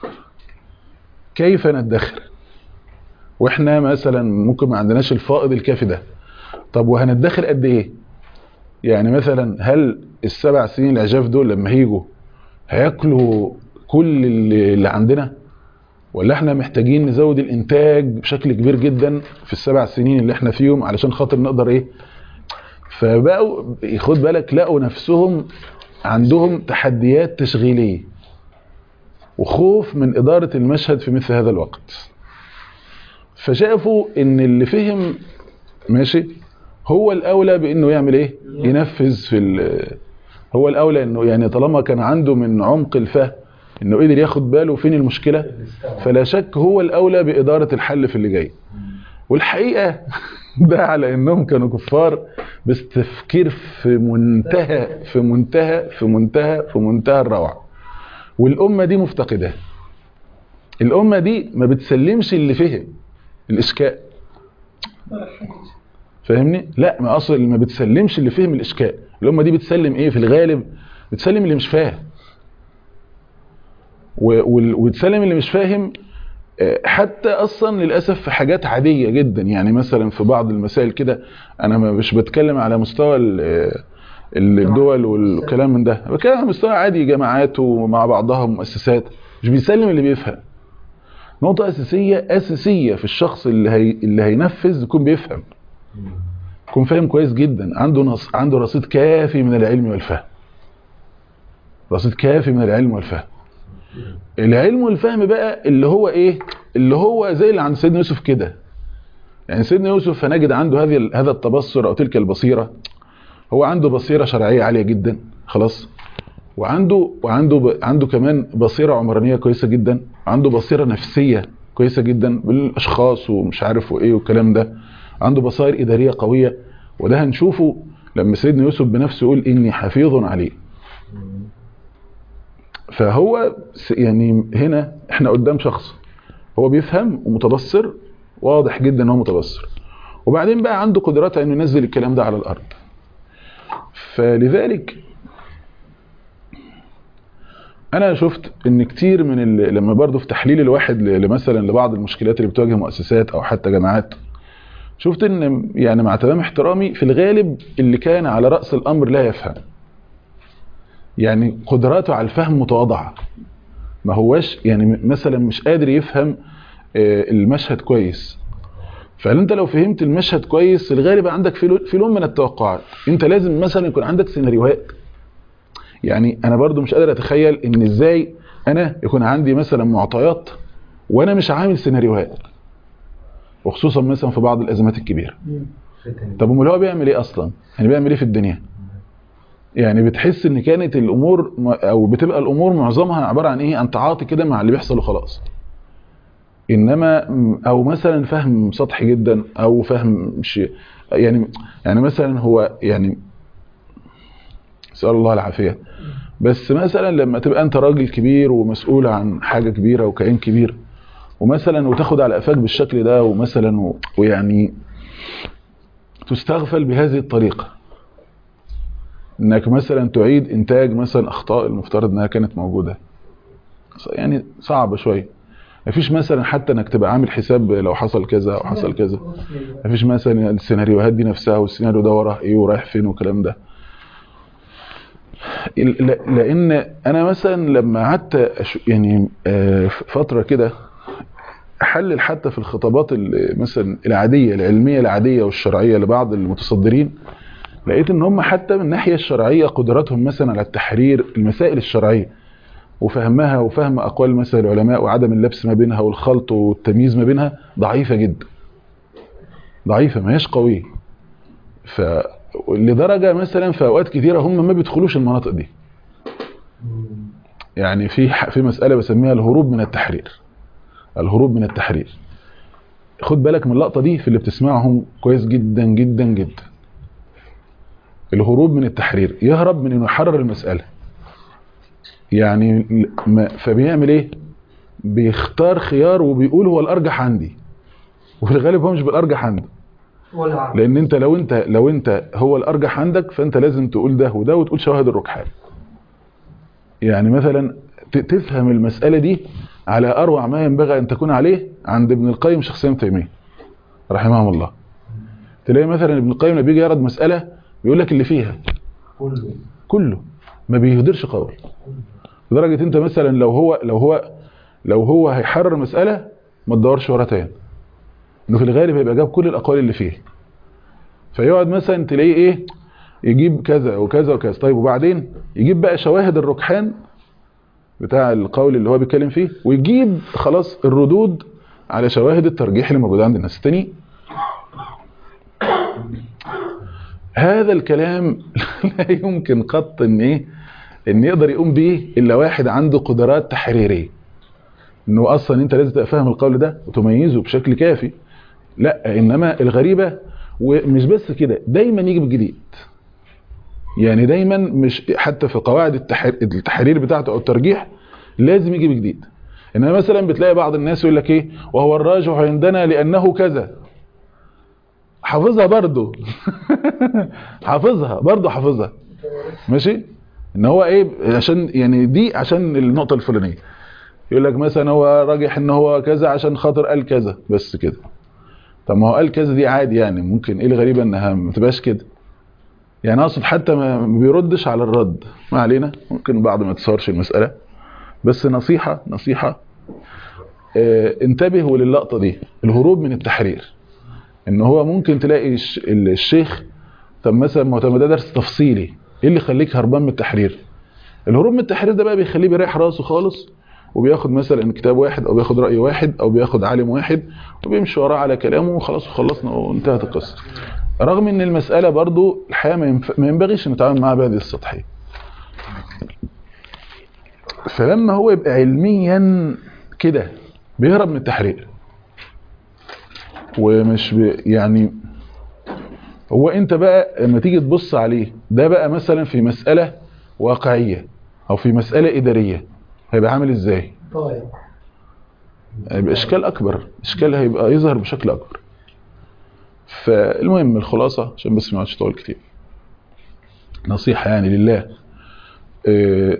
كيف ندخر واحنا مثلا ممكن ما عندناش الفائض الكافي ده طب وهندخر قد ايه يعني مثلا هل السبع سنين العجاف دول لما هيجوا هياكلوا كل اللي اللي عندنا ولا احنا محتاجين نزود الانتاج بشكل كبير جدا في السبع سنين اللي احنا فيهم علشان خاطر نقدر ايه فبقوا خد بالك لقوا نفسهم عندهم تحديات تشغيليه وخوف من اداره المشهد في مثل هذا الوقت فشافوا ان اللي فهم ماشي هو الاولى بانه يعمل ايه ينفذ في ال- هو الاولى انه يعني طالما كان عنده من عمق الفهم انه قدر ياخد باله فين المشكله فلا شك هو الاولى باداره الحل في اللي جاي والحقيقه ده على انهم كانوا كفار بس تفكير في منتهى في منتهى في منتهى في منتهى الروعه والامه دي مفتقداه الامه دي ما بتسلمش اللي فهم الاشكال فاهمني لا ما اصل ما بتسلمش اللي فهم الاشكال الامه دي بتسلم ايه في الغالب بتسلم اللي مش فاهم و- وال- وتسلم اللي مش فاهم آه، حتى اصلا للاسف في حاجات عاديه جدا يعني مثلا في بعض المسائل كده انا ما- مش بتكلم على مستوى ال- آه، الدول والكلام من ده أنا بتكلم على مستوى عادي جماعات ومع بعضها مؤسسات مش بيسلم اللي بيفهم نقطة أساسية أساسية في الشخص اللي هي اللي هينفذ يكون بيفهم يكون فاهم كويس جدا عنده نص عنده رصيد كافي من العلم والفهم رصيد كافي من العلم والفهم العلم والفهم بقى اللي هو ايه اللي هو زي اللي عند سيدنا يوسف كده يعني سيدنا يوسف هنجد عنده هذه هذا التبصر او تلك البصيره هو عنده بصيره شرعيه عاليه جدا خلاص وعنده وعنده ب... عنده كمان بصيره عمرانيه كويسه جدا عنده بصيره نفسيه كويسه جدا بالاشخاص ومش عارف وايه والكلام ده عنده بصائر اداريه قويه وده هنشوفه لما سيدنا يوسف بنفسه يقول اني حفيظ عليه فهو س- يعني هنا احنا قدام شخص هو بيفهم ومتبصر واضح جدا ان هو متبصر وبعدين بقى عنده قدرات انه ينزل الكلام ده على الارض فلذلك انا شفت ان كتير من ال... لما برضه في تحليل الواحد ل... مثلا لبعض المشكلات اللي بتواجه مؤسسات او حتى جامعات شفت ان يعني مع تمام احترامي في الغالب اللي كان على راس الامر لا يفهم يعني قدراته على الفهم متواضعه ما هواش يعني م- مثلا مش قادر يفهم آه، المشهد كويس فانت لو فهمت المشهد كويس الغالب عندك في لو- في لون من التوقعات انت لازم مثلا يكون عندك سيناريوهات يعني انا برضو مش قادر اتخيل ان ازاي انا يكون عندي مثلا معطيات وانا مش عامل سيناريوهات وخصوصا مثلا في بعض الازمات الكبيره طب امال هو بيعمل ايه اصلا يعني بيعمل ايه في الدنيا يعني بتحس ان كانت الامور م- او بتبقى الامور معظمها عباره عن ايه عن تعاطي كده مع اللي بيحصل وخلاص انما م- او مثلا فهم سطحي جدا او فهم مش يعني يعني مثلا هو يعني نسال الله العافيه بس مثلا لما تبقى انت راجل كبير ومسؤول عن حاجه كبيره وكيان كبير ومثلا وتاخد على قفاك بالشكل ده ومثلا و- ويعني تستغفل بهذه الطريقه انك مثلا تعيد انتاج مثلا اخطاء المفترض انها كانت موجوده يعني صعبه شويه مفيش مثلا حتى انك تبقى عامل حساب لو حصل كذا او حصل كذا مفيش مثلا السيناريوهات دي نفسها والسيناريو ده وراه ايه ورايح فين والكلام ده ل- لان انا مثلا لما قعدت أش- يعني آه، فتره كده احلل حتى في الخطابات ال- مثلا العاديه العلميه العاديه والشرعيه لبعض المتصدرين لقيت ان هم حتى من الناحيه الشرعيه قدراتهم مثلا على التحرير المسائل الشرعيه وفهمها وفهم اقوال مثلا العلماء وعدم اللبس ما بينها والخلط والتمييز ما بينها ضعيفه جدا ضعيفه ما هيش قويه ف لدرجه مثلا في اوقات كتيره هم ما بيدخلوش المناطق دي يعني في ح- في مساله بسميها الهروب من التحرير الهروب من التحرير خد بالك من اللقطه دي في اللي بتسمعهم كويس جدا جدا جدا الهروب من التحرير يهرب من انه يحرر المساله يعني ل- ما فبيعمل ايه بيختار خيار وبيقول هو الارجح عندي وفي الغالب هو مش بالارجح عنده ولا لان انت لو انت لو انت هو الارجح عندك فانت لازم تقول ده وده وتقول شواهد الركحان يعني مثلا ت- تفهم المسألة دي على اروع ما ينبغي ان تكون عليه عند ابن القيم شخصيا ابن تيمية رحمه الله تلاقي مثلا ابن القيم لما بيجي يعرض مسألة بيقول لك اللي فيها كله كله ما بيهدرش قول لدرجة انت مثلا لو هو لو هو لو هو هيحرر مسألة ما تدورش ورا تاني انه في الغالب هيبقى جاب كل الاقوال اللي فيه فيقعد مثلا تلاقيه ايه يجيب كذا وكذا وكذا طيب وبعدين يجيب بقى شواهد الركحان بتاع القول اللي هو بيتكلم فيه ويجيب خلاص الردود على شواهد الترجيح اللي موجوده عند الناس التانيين هذا الكلام لا يمكن قط ان ايه ان يقدر يقوم بيه الا واحد عنده قدرات تحريريه انه اصلا انت لازم تبقى فاهم القول ده وتميزه بشكل كافي لا انما الغريبه ومش بس كده دايما يجي بالجديد يعني دايما مش حتى في قواعد التحرير, التحرير بتاعته او الترجيح لازم يجي بجديد انما مثلا بتلاقي بعض الناس يقول لك ايه وهو الراجح عندنا لانه كذا حافظها برضه حافظها برضه حافظها ماشي ان هو ايه عشان يعني دي عشان النقطه الفلانيه يقول لك مثلا هو راجح ان هو كذا عشان خاطر قال كذا بس كده طب ما هو قال كذا دي عادي يعني ممكن ايه الغريبه انها ما تبقاش كده يعني اقصد حتى ما بيردش على الرد ما علينا ممكن بعض ما تصورش المساله بس نصيحه نصيحه اه انتبهوا للقطه دي الهروب من التحرير ان هو ممكن تلاقي الش- الشيخ طب مثلا ما هو طب ما ده درس تفصيلي ايه اللي يخليك هربان من التحرير الهروب من التحرير ده بقى بيخليه بيريح راسه خالص وبياخد مثلا كتاب واحد او بياخد راي واحد او بياخد عالم واحد وبيمشي وراه على كلامه وخلاص وخلصنا وانتهت القصه رغم ان المساله برضو الحقيقه ما ينف- ما ينبغيش نتعامل معاها بهذه السطحيه فلما هو يبقى علميا كده بيهرب من التحرير ومش ب... يعني هو انت بقى لما تيجي تبص عليه ده بقى مثلا في مسألة واقعية او في مسألة ادارية هيبقى عامل ازاي طيب هيبقى اشكال اكبر اشكال هيبقى يظهر بشكل اكبر فالمهم الخلاصة عشان بس ما اقعدش اطول كتير نصيحة يعني لله اه،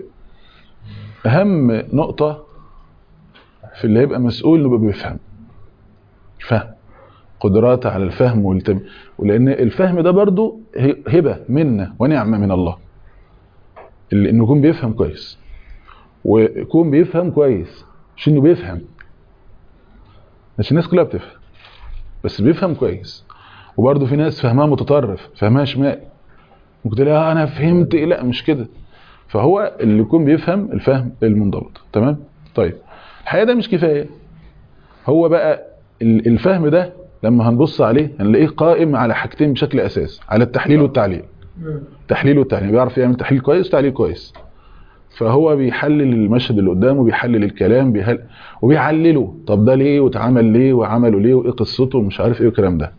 اهم نقطة في اللي هيبقى مسؤول انه يبقى بيفهم الفهم قدرات على الفهم والتم ولان الفهم ده برضو ه- هبة منا ونعمة من الله اللي انه يكون بيفهم كويس ويكون بيفهم كويس مش انه بيفهم مش الناس كلها بتفهم بس بيفهم كويس وبرضه في ناس فهمها متطرف فهمها شمال ممكن تلاقي آه انا فهمت إيه؟ لا مش كده فهو اللي يكون بيفهم الفهم المنضبط تمام طيب الحقيقه ده مش كفايه هو بقى ال- الفهم ده لما هنبص عليه هنلاقيه قائم على حاجتين بشكل اساسي على التحليل والتعليل تحليل والتعليل بيعرف يعمل تحليل كويس وتعليل كويس فهو بيحلل المشهد اللي قدامه بيحلل الكلام بيحل... وبيعلله طب ده ليه واتعمل ليه وعمله ليه وايه قصته ومش عارف ايه والكلام ده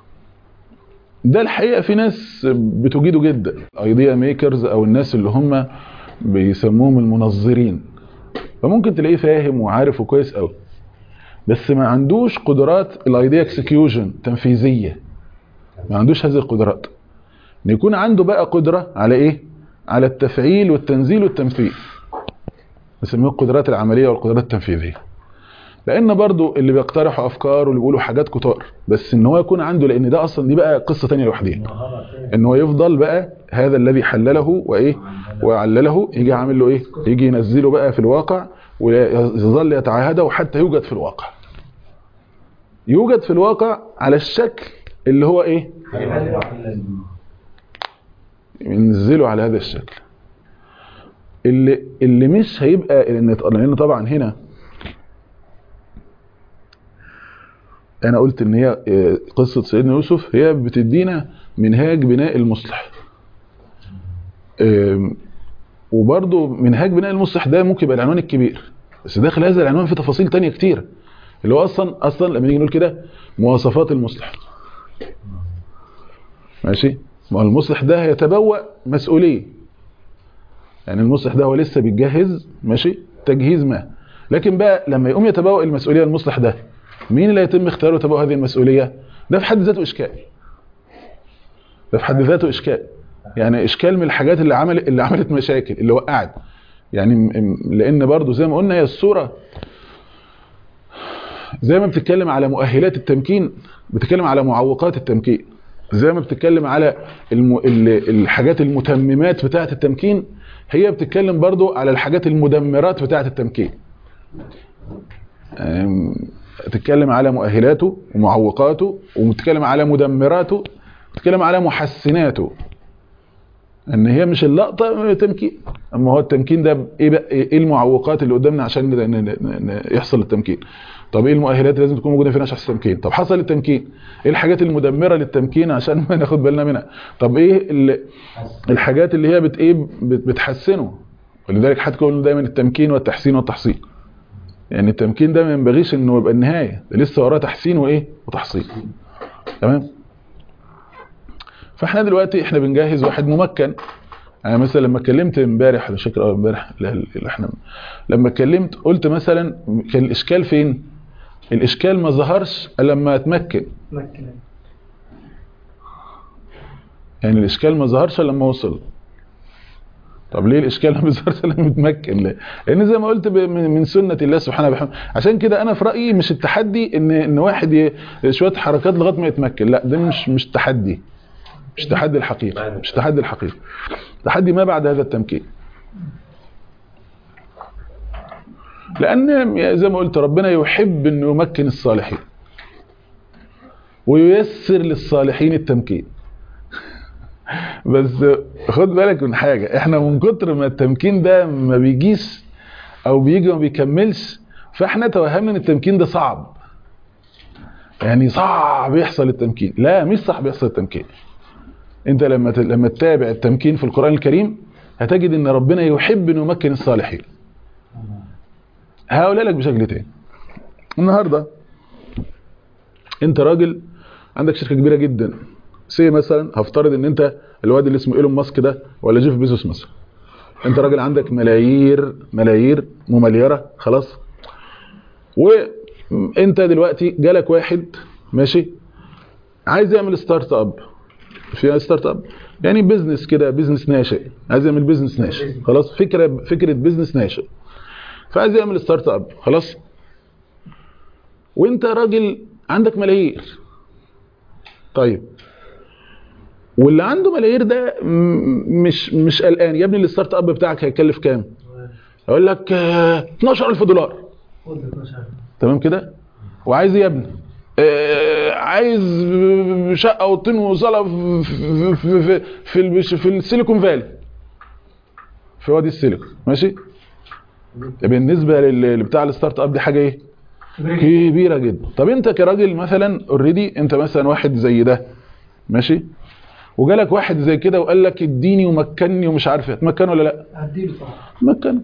ده الحقيقه في ناس بتجيده جدا ايديا ميكرز او الناس اللي هم بيسموهم المنظرين فممكن تلاقيه فاهم وعارف وكويس قوي بس ما عندوش قدرات الايديا اكسكيوشن تنفيذيه ما عندوش هذه القدرات ان يكون عنده بقى قدره على ايه على التفعيل والتنزيل والتنفيذ بنسميه القدرات العمليه والقدرات التنفيذيه لان برضو اللي بيقترحوا افكار واللي بيقولوا حاجات كتار بس ان هو يكون عنده لان ده اصلا دي بقى قصه ثانيه لوحديها ان هو يفضل بقى هذا الذي حلله وايه وعلله يجي عامل له ايه يجي ينزله بقى في الواقع ويظل يتعاهده وحتى يوجد في الواقع يوجد في الواقع على الشكل اللي هو ايه ينزله على هذا الشكل اللي اللي مش هيبقى لان لان طبعا هنا انا قلت ان هي آه، قصه سيدنا يوسف هي بتدينا منهاج بناء المصلح آم، وبرضه منهاج بناء المصلح ده ممكن يبقى العنوان الكبير بس داخل هذا العنوان في تفاصيل تانية كتير اللي هو اصلا اصلا لما نيجي نقول كده مواصفات المصلح ماشي ما هو المصلح ده هيتبوأ مسؤوليه يعني المصلح ده هو لسه بيتجهز ماشي تجهيز ما لكن بقى لما يقوم يتبوأ المسؤوليه المصلح ده مين اللي يتم اختياره تبوأ هذه المسؤوليه ده في حد ذاته اشكال ده في حد ذاته اشكال يعني اشكال من الحاجات اللي عمل اللي عملت مشاكل اللي وقعت يعني م- م- لان برضو زي ما قلنا هي الصوره زي ما بتتكلم على مؤهلات التمكين بتتكلم على معوقات التمكين زي ما بتتكلم على الم... ال- الحاجات المتممات بتاعه التمكين هي بتتكلم برضو على الحاجات المدمرات بتاعه التمكين أم، تتكلم على مؤهلاته ومعوقاته وبتتكلم على مدمراته بتتكلم على محسناته ان هي مش اللقطه تمكين اما هو التمكين ده ايه بقى ايه المعوقات اللي قدامنا عشان ن- ن- ن- ن- يحصل التمكين طب ايه المؤهلات اللي لازم تكون موجوده فينا عشان يحصل التمكين طب حصل التمكين ايه الحاجات المدمره للتمكين عشان ما ناخد بالنا منها طب ايه ال- الحاجات اللي هي بت ايه بت- بتحسنه ولذلك هتكون دايما التمكين والتحسين والتحصين يعني التمكين ده ما ينبغيش انه يبقى النهايه ده لسه وراه تحسين وايه وتحصين تمام فاحنا دلوقتي احنا بنجهز واحد ممكن انا مثلا لما اتكلمت امبارح ولا شكل اه امبارح لا اللي احنا لما اتكلمت قلت مثلا كان الاشكال فين الاشكال ما ظهرش الا لما اتمكن مكن يعني الاشكال ما ظهرش الا لما وصل طب ليه الاشكال ما بيظهرش لما متمكن ليه لان زي ما قلت ب- من من سنه الله سبحانه وبحمده عشان كده انا في رايي مش التحدي ان ان واحد ي- شويه حركات لغايه ما يتمكن لا ده مش مش تحدي مش تحدي الحقيقه مش تحدي الحقيقه تحدي ما بعد هذا التمكين لان زي ما قلت ربنا يحب انه يمكن الصالحين وييسر للصالحين التمكين بس خد بالك من حاجة احنا من كتر ما التمكين ده ما بيجيش او بيجي وما بيكملش فاحنا توهمنا ان التمكين ده صعب يعني صعب يحصل التمكين لا مش صعب يحصل التمكين انت لما ت- لما تتابع التمكين في القرآن الكريم هتجد ان ربنا يحب انه يمكن الصالحين هقولها لك بشكل تاني النهارده انت راجل عندك شركه كبيره جدا سي مثلا هفترض ان انت الواد اللي اسمه ايلون ماسك ده ولا جيف بيزوس مثلا انت راجل عندك ملايير ملايير ممليره خلاص وانت دلوقتي جالك واحد ماشي عايز يعمل ستارت اب في ستارت اب يعني بيزنس كده بيزنس ناشئ عايز يعمل بيزنس ناشئ خلاص فكره فكره بيزنس ناشئ فعايز يعمل ستارت اب خلاص وانت راجل عندك ملايير طيب واللي عنده ملايير ده م- مش مش قلقان يا ابني الستارت اب بتاعك هيكلف كام يقول لك آه، 12000 دولار تمام كده وعايز إيه يا ابني آه، عايز شقه وطين وصاله في في في في, البش- في السيليكون فالي في وادي السيليكون ماشي بالنسبه لل- بتاع الستارت اب دي حاجه ايه كبيره جدا طب انت كراجل مثلا اوريدي انت مثلا واحد زي ده ماشي وجالك واحد زي كده وقال لك اديني ومكنني ومش عارف ايه تمكن ولا لا هديله طبعا مكن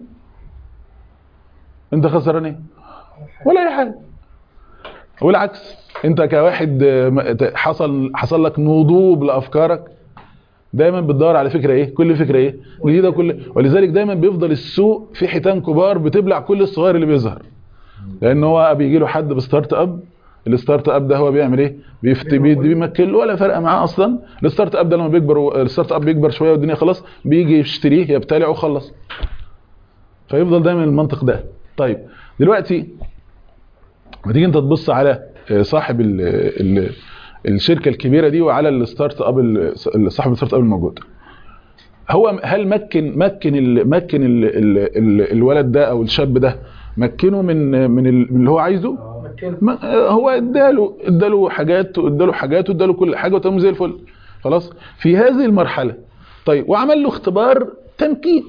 انت خسران ايه ولا اي حاجه والعكس انت كواحد آه، م- ت- حصل حصل لك نضوب لافكارك دايما بتدور على فكره ايه كل فكره ايه جديده كل ولذلك دايما بيفضل السوق في حيتان كبار بتبلع كل الصغير اللي بيظهر لان هو بيجي له حد بستارت اب الستارت اب ده هو بيعمل ايه بيفت بي- بيمكن له ولا فرق معاه اصلا الستارت اب ده لما بيكبر الستارت اب بيكبر شويه والدنيا خلاص بيجي يشتريه يبتلعه وخلص فيفضل دايما المنطق ده طيب دلوقتي ما تيجي انت تبص على آه، صاحب ال ال الشركه الكبيره دي وعلى الستارت اب ال- صاحب الستارت اب الموجود هو هل مكن مكن ال مكن ال ال ال الولد ده او الشاب ده مكنه من من ال- من اللي هو عايزه ما هو اداله اداله حاجات واداله حاجات واداله كل حاجه وتمام زي الفل خلاص في هذه المرحله طيب وعمل له اختبار تمكين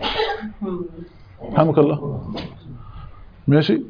رحمك الله ماشي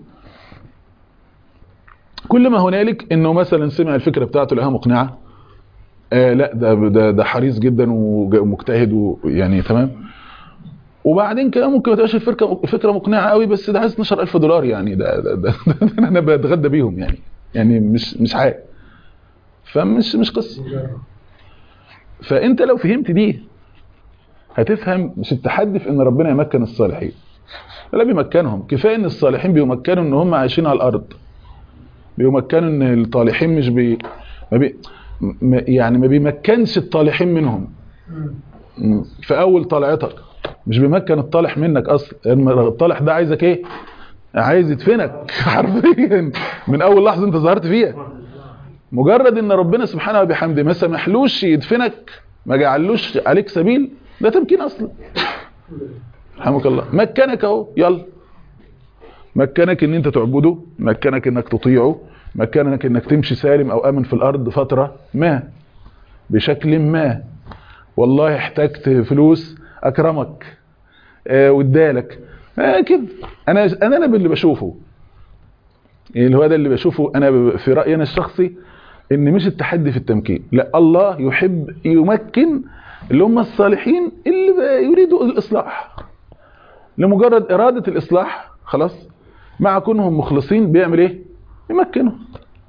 كل ما هنالك انه مثلا سمع الفكره بتاعته لقاها مقنعه آه لا ده ده ده حريص جدا وج- ومجتهد ويعني تمام وبعدين كمان ممكن ما تبقاش الفكره فكره مقنعه قوي بس ده عايز 12000 دولار يعني ده, ده, ده, ده انا بتغدى بيهم يعني يعني مش مش حاجه فمش مش قصه فانت لو فهمت دي هتفهم مش التحدي في ان ربنا يمكن الصالحين لا بيمكنهم كفايه ان الصالحين بيمكنوا ان هم عايشين على الارض بيمكنوا ان الطالحين مش بي, ما بي ما- يعني ما بيمكنش الطالحين منهم م. في اول طلعتك مش بيمكن الطالح منك اصلا لأن الطالح ده عايزك ايه عايز يدفنك حرفيا من اول لحظه انت ظهرت فيها مجرد ان ربنا سبحانه وبحمده ما سمحلوش يدفنك ما جعلوش عليك سبيل ده تمكين اصلا رحمك الله مكنك اهو يلا مكنك ان انت تعبده مكنك انك تطيعه مكنك انك تمشي سالم او امن في الارض فتره ما بشكل ما والله احتجت فلوس اكرمك آه وادالك آه كده انا انا انا باللي بشوفه اللي هو ده اللي بشوفه انا ب- في رايي انا الشخصي ان مش التحدي في التمكين لا الله يحب يمكن اللي هم الصالحين اللي ب- يريدوا الاصلاح لمجرد اراده الاصلاح خلاص مع كونهم مخلصين بيعمل ايه يمكنهم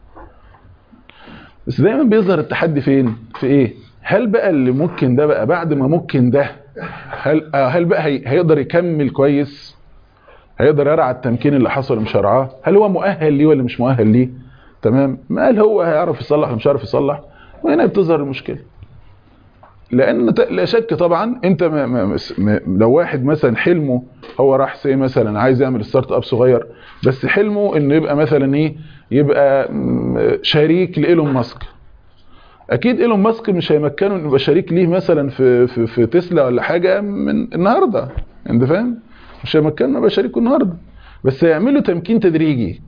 بس دايما بيظهر التحدي فين في ايه هل بقى اللي ممكن ده بقى بعد ما ممكن ده هل آه هل بقى هي هيقدر يكمل كويس هيقدر يرعى التمكين اللي حصل ومش هيرعاه هل هو مؤهل ليه ولا مش مؤهل ليه تمام ما هل هو هيعرف يصلح ولا مش هيعرف يصلح وهنا بتظهر المشكله لان ت- لا شك طبعا انت ما ما ما لو واحد مثلا حلمه هو راح سي مثلا عايز يعمل ستارت اب صغير بس حلمه انه يبقى مثلا ايه يبقى م- شريك لايلون ماسك اكيد ايلون ماسك مش هيمكنه انه يبقى شريك ليه مثلا في في, في تسلا ولا حاجه من النهارده انت فاهم مش هيمكنه انه يبقى شريكه النهارده بس هيعملوا تمكين تدريجي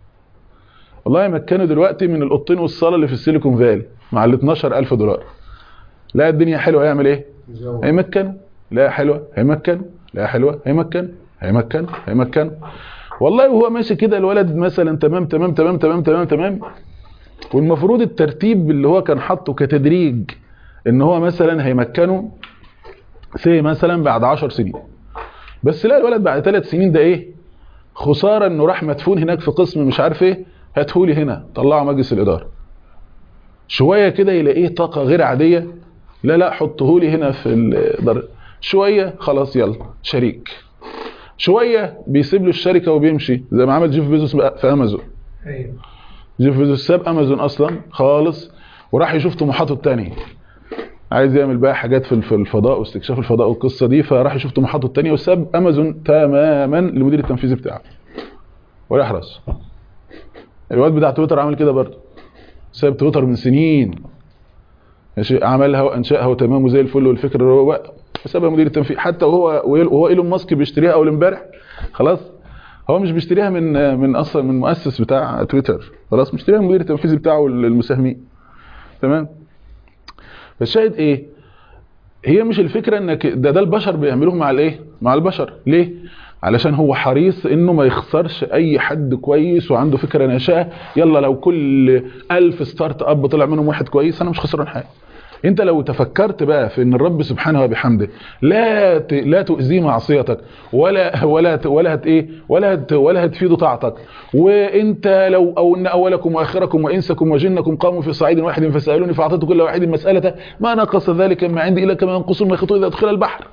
والله يمكنوا دلوقتي من الاوضتين والصاله اللي في السيليكون فالي مع ال 12000 دولار لا الدنيا حلوه هيعمل ايه هيمكنوا لا حلوه هيمكنوا لا حلوه هيمكن هيمكن هيمكن والله وهو ماشي كده الولد مثلا تمام تمام تمام تمام تمام تمام والمفروض الترتيب اللي هو كان حاطه كتدريج ان هو مثلا هيمكنه سي مثلا بعد 10 سنين بس لا الولد بعد ثلاث سنين ده ايه خساره انه راح مدفون هناك في قسم مش عارف ايه هاتهولي هنا طلعه مجلس الاداره شويه كده يلاقيه طاقه غير عاديه لا لا حطهولي هنا في الدار شويه خلاص يلا شريك شويه بيسيب له الشركه وبيمشي زي ما عمل جيف بيزوس بقى في امازون ايوه جيف بيزوس ساب امازون اصلا خالص وراح يشوف طموحاته الثانيه عايز يعمل بقى حاجات في في الفضاء واستكشاف الفضاء والقصه دي فراح يشوف طموحاته الثانيه وساب امازون تماما للمدير التنفيذي بتاعه وراح راس الواد بتاع تويتر عمل كده برضه ساب تويتر من سنين ماشي عملها وانشاها وتمام وزي الفل والفكره اللي هو بقى سابها مدير التنفيذي حتى وهو وهو ايلون ماسك بيشتريها اول امبارح خلاص هو مش بيشتريها من من اصلا من مؤسس بتاع تويتر خلاص مشتريها من المدير التنفيذي بتاعه المساهمين تمام فالشاهد ايه هي مش الفكره انك ده ده البشر بيعملوه مع الايه مع البشر ليه علشان هو حريص انه ما يخسرش اي حد كويس وعنده فكره ناشئه يلا لو كل ألف ستارت اب طلع منهم واحد كويس انا مش خسران حاجه انت لو تفكرت بقى في ان الرب سبحانه وبحمده لا ت... لا تؤذيه معصيتك ولا ولا ت... ولا هت ايه ولا هت... ولا هتفيده طاعتك وانت لو او ان اولكم واخركم وانسكم وجنكم قاموا في صعيد واحد فسالوني فاعطيت كل واحد مسالته ما نقص ذلك ما عندي الا كما ينقص المخيط اذا ادخل البحر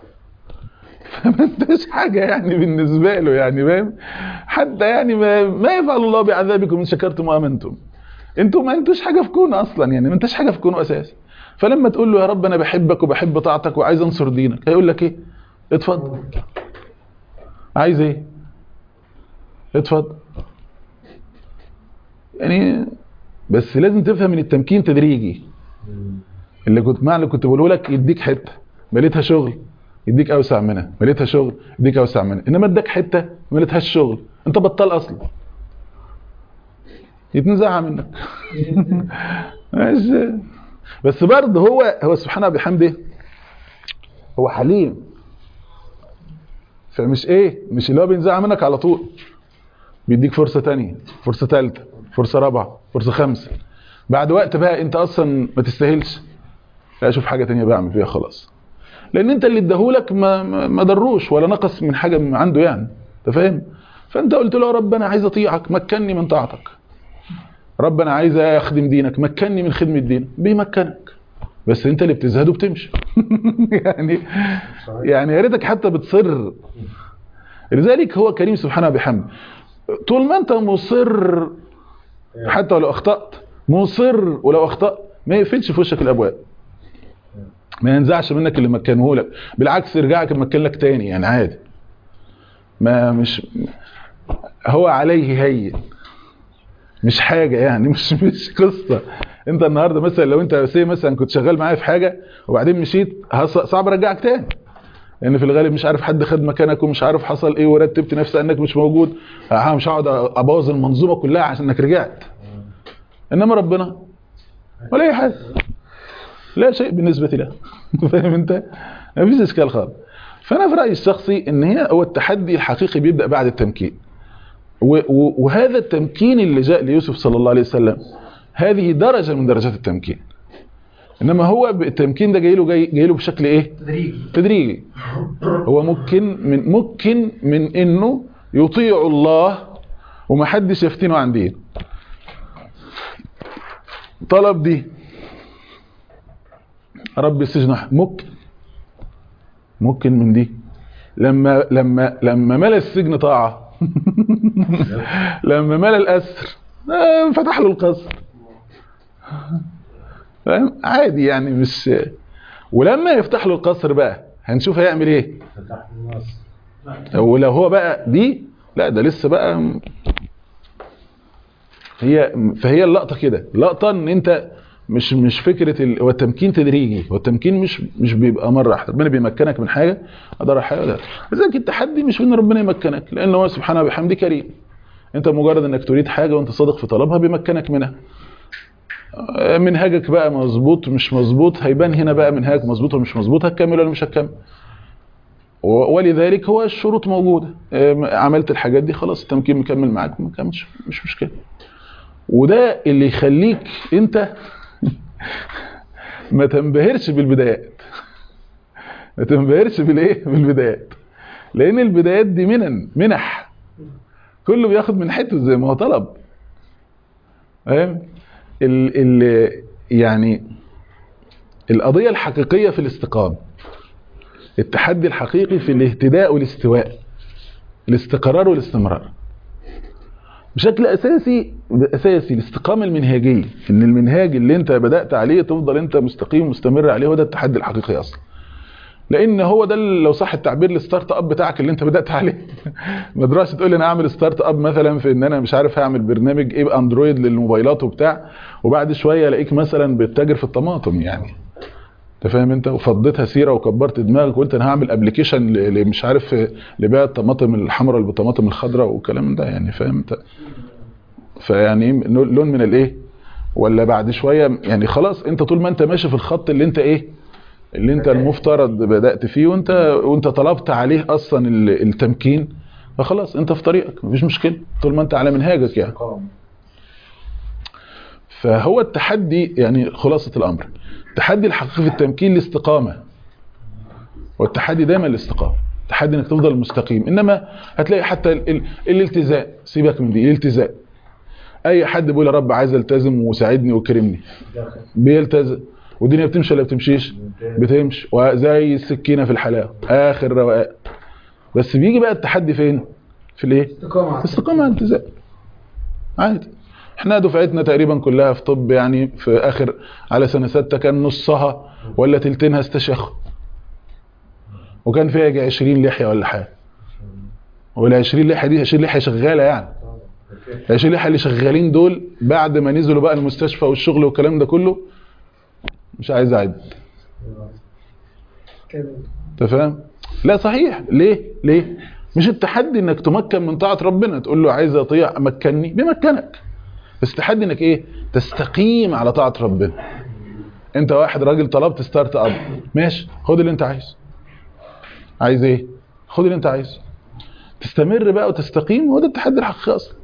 فما انتش حاجه يعني بالنسبه له يعني فاهم حتى يعني ما, ما يفعل الله بعذابكم ان شكرتم وامنتم انتوا ما انتوش حاجه في كونه اصلا يعني ما انتش حاجه في كونه اساسا فلما تقول له يا رب انا بحبك وبحب طاعتك وعايز انصر دينك هيقول لك ايه اتفضل عايز ايه اتفضل يعني بس لازم تفهم ان التمكين تدريجي اللي كنت معنى اللي كنت بقوله لك يديك حته مليتها شغل يديك اوسع منها مليتها شغل يديك اوسع منها انما اداك حته مليتهاش شغل انت بطال اصلا يتنزعها منك ماشي بس برضه هو هو سبحانه بحمده هو حليم فمش ايه مش اللي هو بينزعها منك على طول بيديك فرصة تانية فرصة ثالثة فرصة رابعة فرصة خامسة بعد وقت بقى انت اصلا ما تستاهلش لا اشوف حاجة تانية بعمل فيها خلاص لان انت اللي اداهولك ما ما ما ضروش ولا نقص من حاجة من عنده يعني انت فاهم فانت قلت له يا رب انا عايز اطيعك مكنني من طاعتك رب انا عايز اخدم دينك مكنني من خدمة دينك بيمكنك بس انت اللي بتزهد وبتمشي يعني يعني يا ريتك حتى بتصر لذلك هو كريم سبحانه بحمده طول ما انت مصر حتى ولو اخطأت مصر ولو اخطأت ما يقفلش في وشك الابواب ما ينزعش منك اللي مكنه لك بالعكس يرجعك مكن لك تاني يعني عادي ما مش هو عليه هين مش حاجة يعني مش مش قصة انت النهاردة مثلا لو انت سي مثلا كنت شغال معايا في حاجة وبعدين مشيت هص- صعب ارجعك تاني لان في الغالب مش عارف حد خد مكانك ومش عارف حصل ايه ورتبت نفسي انك مش موجود ها مش هقعد ابوظ المنظومة كلها عشان انك رجعت انما ربنا ولا اي حاجة لا شيء بالنسبة له فاهم انت ما فيش اشكال خالص فانا في رايي الشخصي ان هي هو التحدي الحقيقي بيبدا بعد التمكين و- و- وهذا التمكين اللي جاء ليوسف صلى الله عليه وسلم هذه درجة من درجات التمكين انما هو التمكين ده جاي له جاي, جاي له بشكل ايه تدريجي تدريجي هو ممكن من ممكن من انه يطيع الله ومحدش يفتنه عن دين طلب دي رب السجن ممكن ممكن من دي لما لما لما ملا السجن طاعه لما ملا الاسر آه، فتح له القصر فاهم عادي يعني مش ولما يفتح له القصر بقى هنشوف هيعمل ايه فتح النص ولو هو بقى دي لا ده لسه بقى هي فهي اللقطه كده لقطه ان انت مش مش فكره ال... هو التمكين تدريجي هو التمكين مش مش بيبقى مره واحده ربنا بيمكنك من حاجه اقدر حاجه ده لذلك التحدي مش ان ربنا يمكنك لان هو سبحانه وبحمده كريم انت مجرد انك تريد حاجه وانت صادق في طلبها بيمكنك منها آه، منهجك بقى مظبوط مش مظبوط هيبان هنا بقى منهجك مظبوط ولا مش مظبوط هتكمل ولا مش هتكمل و- ولذلك هو الشروط موجودة آه، عملت الحاجات دي خلاص التمكين مكمل معاك ما كملش مش مشكلة وده اللي يخليك انت ما تنبهرش بالبدايات ما تنبهرش بالايه بالبدايات لان البدايات دي منن منح كله بياخد من حته زي ما هو طلب فاهم ال ال يعني القضيه الحقيقيه في الاستقامه التحدي الحقيقي في الاهتداء والاستواء الاستقرار والاستمرار بشكل اساسي اساسي الاستقامه المنهجيه ان المنهاج اللي انت بدات عليه تفضل انت مستقيم مستمر عليه هو ده التحدي الحقيقي اصلا لان هو ده اللي- لو صح التعبير الستارت اب بتاعك اللي انت بدات عليه ما تروحش تقول لي انا اعمل ستارت اب مثلا في ان انا مش عارف هعمل برنامج ايه اندرويد للموبايلات وبتاع وبعد شويه الاقيك مثلا بتتاجر في الطماطم يعني انت فاهم انت وفضيتها سيره وكبرت دماغك وقلت انا هعمل ابلكيشن مش عارف لبيع الطماطم الحمراء بالطماطم الخضراء والكلام ده يعني فاهم انت فيعني إيه لون من الايه ولا بعد شويه يعني خلاص انت طول ما انت ماشي في الخط اللي انت ايه اللي انت المفترض بدات فيه وانت وانت طلبت عليه اصلا ال- التمكين فخلاص انت في طريقك مفيش مشكله طول ما انت على منهاجك يعني قام فهو التحدي يعني خلاصة الأمر التحدي الحقيقي في التمكين الاستقامة والتحدي دايما الاستقامة التحدي انك تفضل مستقيم انما هتلاقي حتى ال ال الالتزام سيبك من دي الالتزام اي حد بيقول يا رب عايز التزم وساعدني وكرمني داخل بيلتزم والدنيا بتمشي ولا بتمشيش بتمشي وزي السكينة في الحلاوة اخر رواق بس بيجي بقى التحدي فين في الايه استقامة استقامة على الالتزام عادي احنا دفعتنا تقريبا كلها في طب يعني في اخر على سنة ستة كان نصها ولا تلتينها استشيخ وكان فيها يجي 20 لحية ولا حاجة ولا 20 لحية دي 20 لحية شغالة يعني ال 20 لحية اللي شغالين دول بعد ما نزلوا بقى المستشفى والشغل والكلام ده كله مش عايز اعد كده انت فاهم لا صحيح ليه ليه مش التحدي انك تمكن من طاعه ربنا تقول له عايز اطيع مكنني بيمكنك بس تحدي انك ايه تستقيم على طاعه ربنا انت واحد راجل طلبت ستارت اب ماشي خد اللي انت عايزه عايز ايه خد اللي انت عايزه تستمر بقى وتستقيم هو ده التحدي الحقيقي اصلا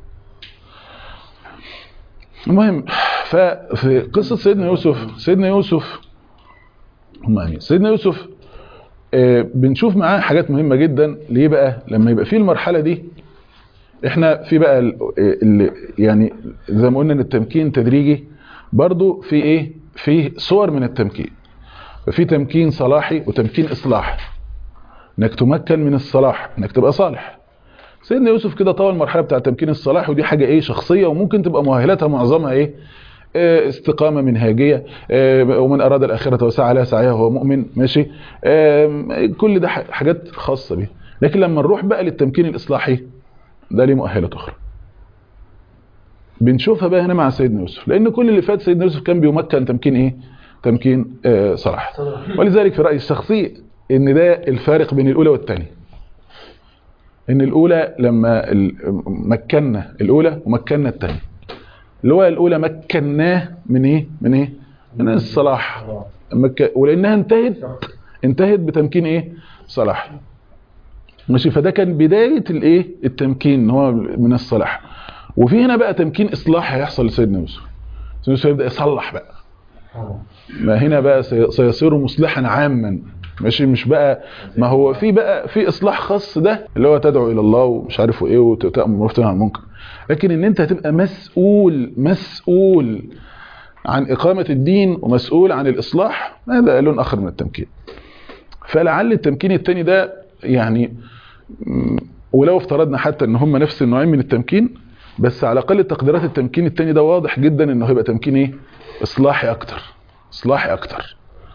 المهم ففي قصه سيدنا يوسف سيدنا يوسف هم امين سيدنا يوسف آه، بنشوف معاه حاجات مهمه جدا ليه بقى لما يبقى في المرحله دي احنا في بقى ال- ال- يعني زي ما قلنا ان التمكين تدريجي برضو في ايه في صور من التمكين ففي تمكين صلاحي وتمكين اصلاحي انك تمكن من الصلاح انك تبقى صالح سيدنا يوسف كده طول المرحله بتاع التمكين الصلاحي ودي حاجه ايه شخصيه وممكن تبقى مؤهلاتها معظمها ايه آه، استقامة منهاجية آه، ومن أراد الآخرة وسعى لها سعيها وهو مؤمن ماشي آه، كل ده ح- حاجات خاصة بيه لكن لما نروح بقى للتمكين الإصلاحي ده ليه مؤهلات أخرى بنشوفها بقى هنا مع سيدنا يوسف لأن كل اللي فات سيدنا يوسف كان بيمكن تمكين إيه تمكين آه، صلاح ولذلك في رأيي الشخصي إن ده الفارق بين الأولى والثانية إن الأولى لما ال- مكنا الأولى ومكنا الثانية اللي هو الأولى مكناه من إيه من إيه من الصلاح مك... ولأنها انتهت انتهت بتمكين إيه صلاح ماشي فده كان بداية الإيه التمكين إن هو من الصلاح وفي هنا بقى تمكين إصلاح هيحصل لسيدنا يوسف سيدنا يوسف يبدأ يصلح بقى ما هنا بقى سي- سيصير مصلحا عاما ماشي مش بقى ما هو في بقى في اصلاح خاص ده اللي هو تدعو الى الله ومش عارف ايه وتامر وتنهى عن المنكر لكن ان انت هتبقى مسؤول مسؤول عن اقامه الدين ومسؤول عن الاصلاح هذا لون اخر من التمكين فلعل التمكين الثاني ده يعني م، ولو افترضنا حتى ان هم نفس النوعين من التمكين بس على اقل تقديرات التمكين الثاني ده واضح جدا انه هيبقى تمكين ايه اصلاحي اكتر اصلاحي اكتر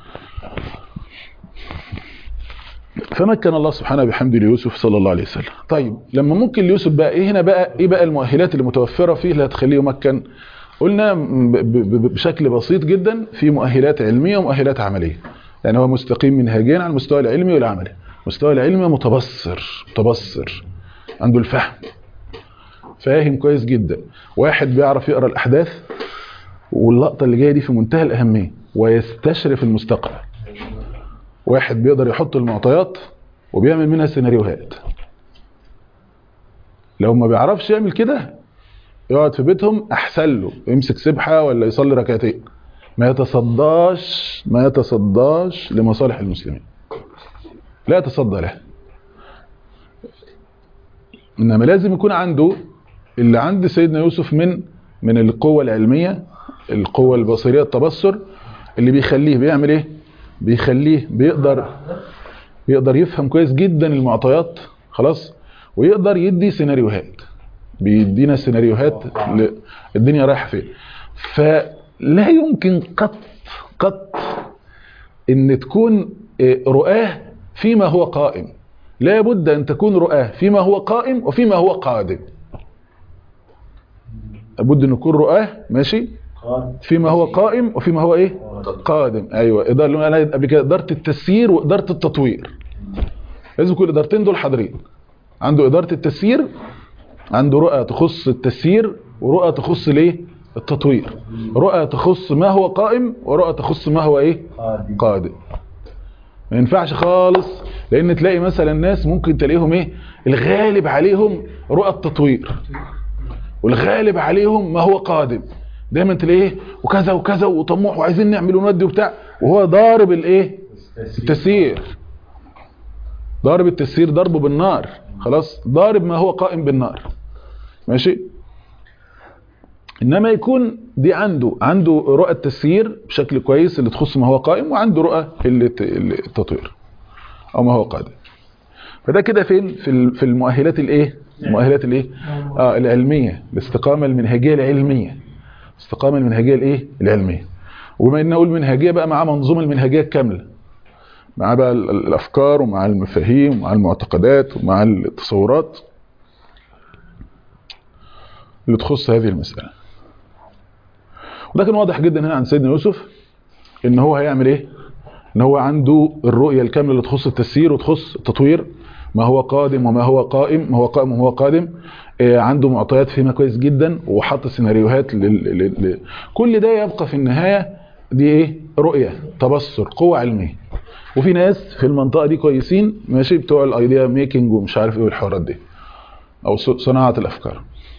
فمكن الله سبحانه بحمد ليوسف صلى الله عليه وسلم طيب لما ممكن ليوسف بقى ايه هنا بقى ايه بقى المؤهلات المتوفره فيه اللي هتخليه يمكن قلنا ب- ب- بشكل بسيط جدا في مؤهلات علميه ومؤهلات عمليه يعني هو مستقيم منهجيا على المستوى العلمي والعملي المستوى العلمي متبصر متبصر عنده الفهم فاهم كويس جدا واحد بيعرف يقرا الاحداث واللقطه اللي جايه دي في منتهى الاهميه ويستشرف المستقبل واحد بيقدر يحط المعطيات وبيعمل منها سيناريوهات لو ما بيعرفش يعمل كده يقعد في بيتهم احسن له يمسك سبحه ولا يصلي ركعتين ما يتصداش ما يتصداش لمصالح المسلمين لا يتصدى لها انما لازم يكون عنده اللي عند سيدنا يوسف من من القوه العلميه القوه البصريه التبصر اللي بيخليه بيعمل ايه بيخليه بيقدر بيقدر يفهم كويس جدا المعطيات خلاص ويقدر يدي سيناريوهات بيدينا سيناريوهات ل- الدنيا رايحه فين فلا يمكن قط قط ان تكون آه، رؤاه فيما هو قائم لا بد ان تكون رؤاه فيما هو قائم وفيما هو قادم لابد ان يكون رؤاه ماشي فيما هو قائم وفيما هو ايه قادم ايوه اداره اللي انا قبل كده اداره التسيير واداره التطوير لازم يكون الادارتين دول حاضرين عنده اداره التسيير عنده رؤى تخص التسيير ورؤى تخص الايه التطوير رؤى تخص ما هو قائم ورؤى تخص ما هو ايه قادم ما ينفعش خالص لان تلاقي مثلا ناس ممكن تلاقيهم ايه الغالب عليهم رؤى التطوير والغالب عليهم ما هو قادم دايما تلاقيه وكذا وكذا وطموح وعايزين نعمل ونودي وبتاع وهو ضارب الايه التسيير ضارب التسيير ضربه بالنار خلاص ضارب ما هو قائم بالنار ماشي انما يكون دي عنده عنده رؤى التسيير بشكل كويس اللي تخص ما هو قائم وعنده رؤى اللي ت- اللي التطوير او ما هو قادم فده كده فين في ال- في المؤهلات الايه المؤهلات الايه اه العلميه الاستقامه المنهجيه العلميه الاستقامه المنهجيه الايه العلميه وبما ان اقول منهجيه بقى مع منظومه المنهجيه الكامله مع بقى ال- ال- الافكار ومع المفاهيم ومع المعتقدات ومع التصورات اللي تخص هذه المساله وده كان واضح جدا هنا عند سيدنا يوسف ان هو هيعمل ايه ان هو عنده الرؤيه الكامله اللي تخص التسيير وتخص التطوير ما هو قادم وما هو قائم ما هو قائم وما هو قادم آه، عنده معطيات فهمها كويس جدا وحط سيناريوهات لل... لل... لل... كل ده يبقى في النهايه دي ايه رؤيه تبصر قوه علميه وفي ناس في المنطقه دي كويسين ماشي بتوع الايديا ميكنج ومش عارف ايه والحوارات دي او ص- صناعه الافكار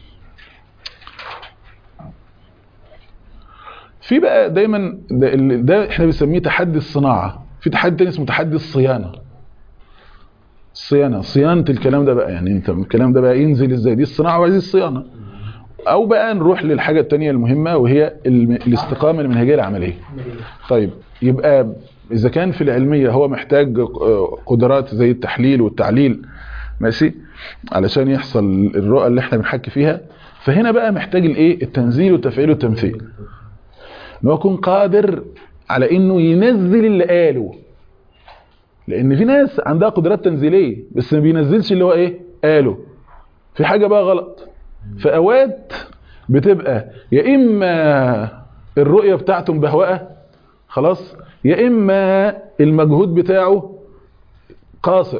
في بقى دايما ده, ال- ده احنا بنسميه تحدي الصناعه في تحدي تاني اسمه تحدي الصيانه الصيانه صيانه الكلام ده بقى يعني انت الكلام ده بقى ينزل ازاي دي الصناعه وعايز الصيانه او بقى نروح للحاجه الثانيه المهمه وهي الم- الاستقامه المنهجيه العمليه طيب يبقى اذا كان في العلميه هو محتاج آه، قدرات زي التحليل والتعليل ماشي علشان يحصل الرؤى اللي احنا بنحكي فيها فهنا بقى محتاج الايه التنزيل والتفعيل والتمثيل ان هو يكون قادر على انه ينزل اللي قاله لان في ناس عندها قدرات تنزيليه بس ما بينزلش اللي هو ايه قاله في حاجه بقى غلط في اوقات بتبقى يا اما الرؤيه بتاعته مبهوأه خلاص يا اما المجهود بتاعه قاصر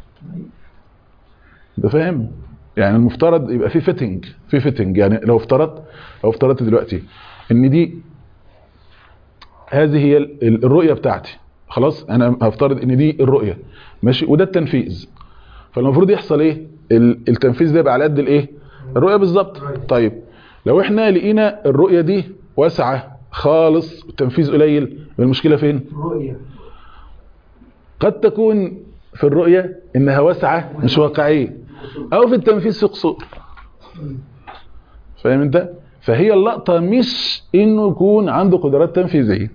انت فاهم يعني المفترض يبقى في فيتنج في فيتنج يعني لو افترضت لو افترضت دلوقتي ان دي هذه هي ال- ال- الرؤيه بتاعتي خلاص انا هفترض ان دي الرؤيه ماشي وده التنفيذ فالمفروض يحصل ايه ال- التنفيذ ده يبقى على قد الايه الرؤيه بالظبط طيب لو احنا لقينا الرؤيه دي واسعه خالص والتنفيذ قليل المشكله فين رؤية قد تكون في الرؤيه انها واسعه مش واقعيه او في التنفيذ في قصور فاهم انت فهي اللقطه مش انه يكون عنده قدرات تنفيذيه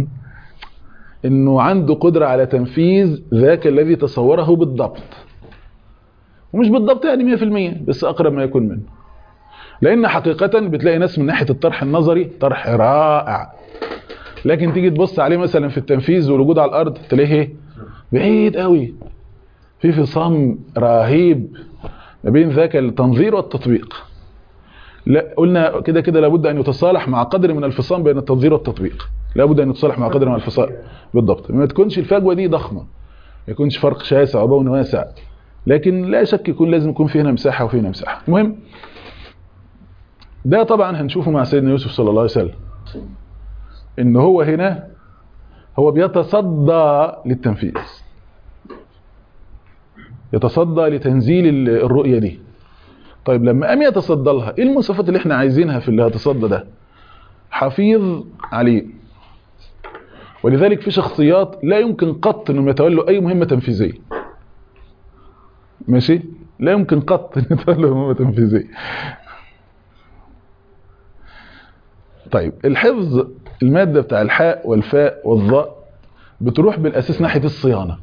انه عنده قدره على تنفيذ ذاك الذي تصوره بالضبط ومش بالضبط يعني 100% بس اقرب ما يكون منه لان حقيقه بتلاقي ناس من ناحيه الطرح النظري طرح رائع لكن تيجي تبص عليه مثلا في التنفيذ والوجود على الارض تلاقيه ايه بعيد قوي في فصام رهيب ما بين ذاك التنظير والتطبيق لا قلنا كده كده لابد ان يتصالح مع قدر من الفصام بين التنظير والتطبيق لابد ان يتصالح مع قدر من الفصام بالضبط ما تكونش الفجوه دي ضخمه ما يكونش فرق شاسع وبون واسع لكن لا شك يكون لازم يكون في هنا مساحه وفي هنا مساحه المهم ده طبعا هنشوفه مع سيدنا يوسف صلى الله عليه وسلم ان هو هنا هو بيتصدى للتنفيذ يتصدى لتنزيل ال- الرؤيه دي طيب لما قام يتصدى لها ايه المواصفات اللي احنا عايزينها في اللي هتصدى ده حفيظ عليم ولذلك في شخصيات لا يمكن قط انهم يتولوا اي مهمه تنفيذيه ماشي لا يمكن قط ان يتولوا مهمه تنفيذيه طيب الحفظ الماده بتاع الحاء والفاء والظاء بتروح بالاساس ناحيه الصيانه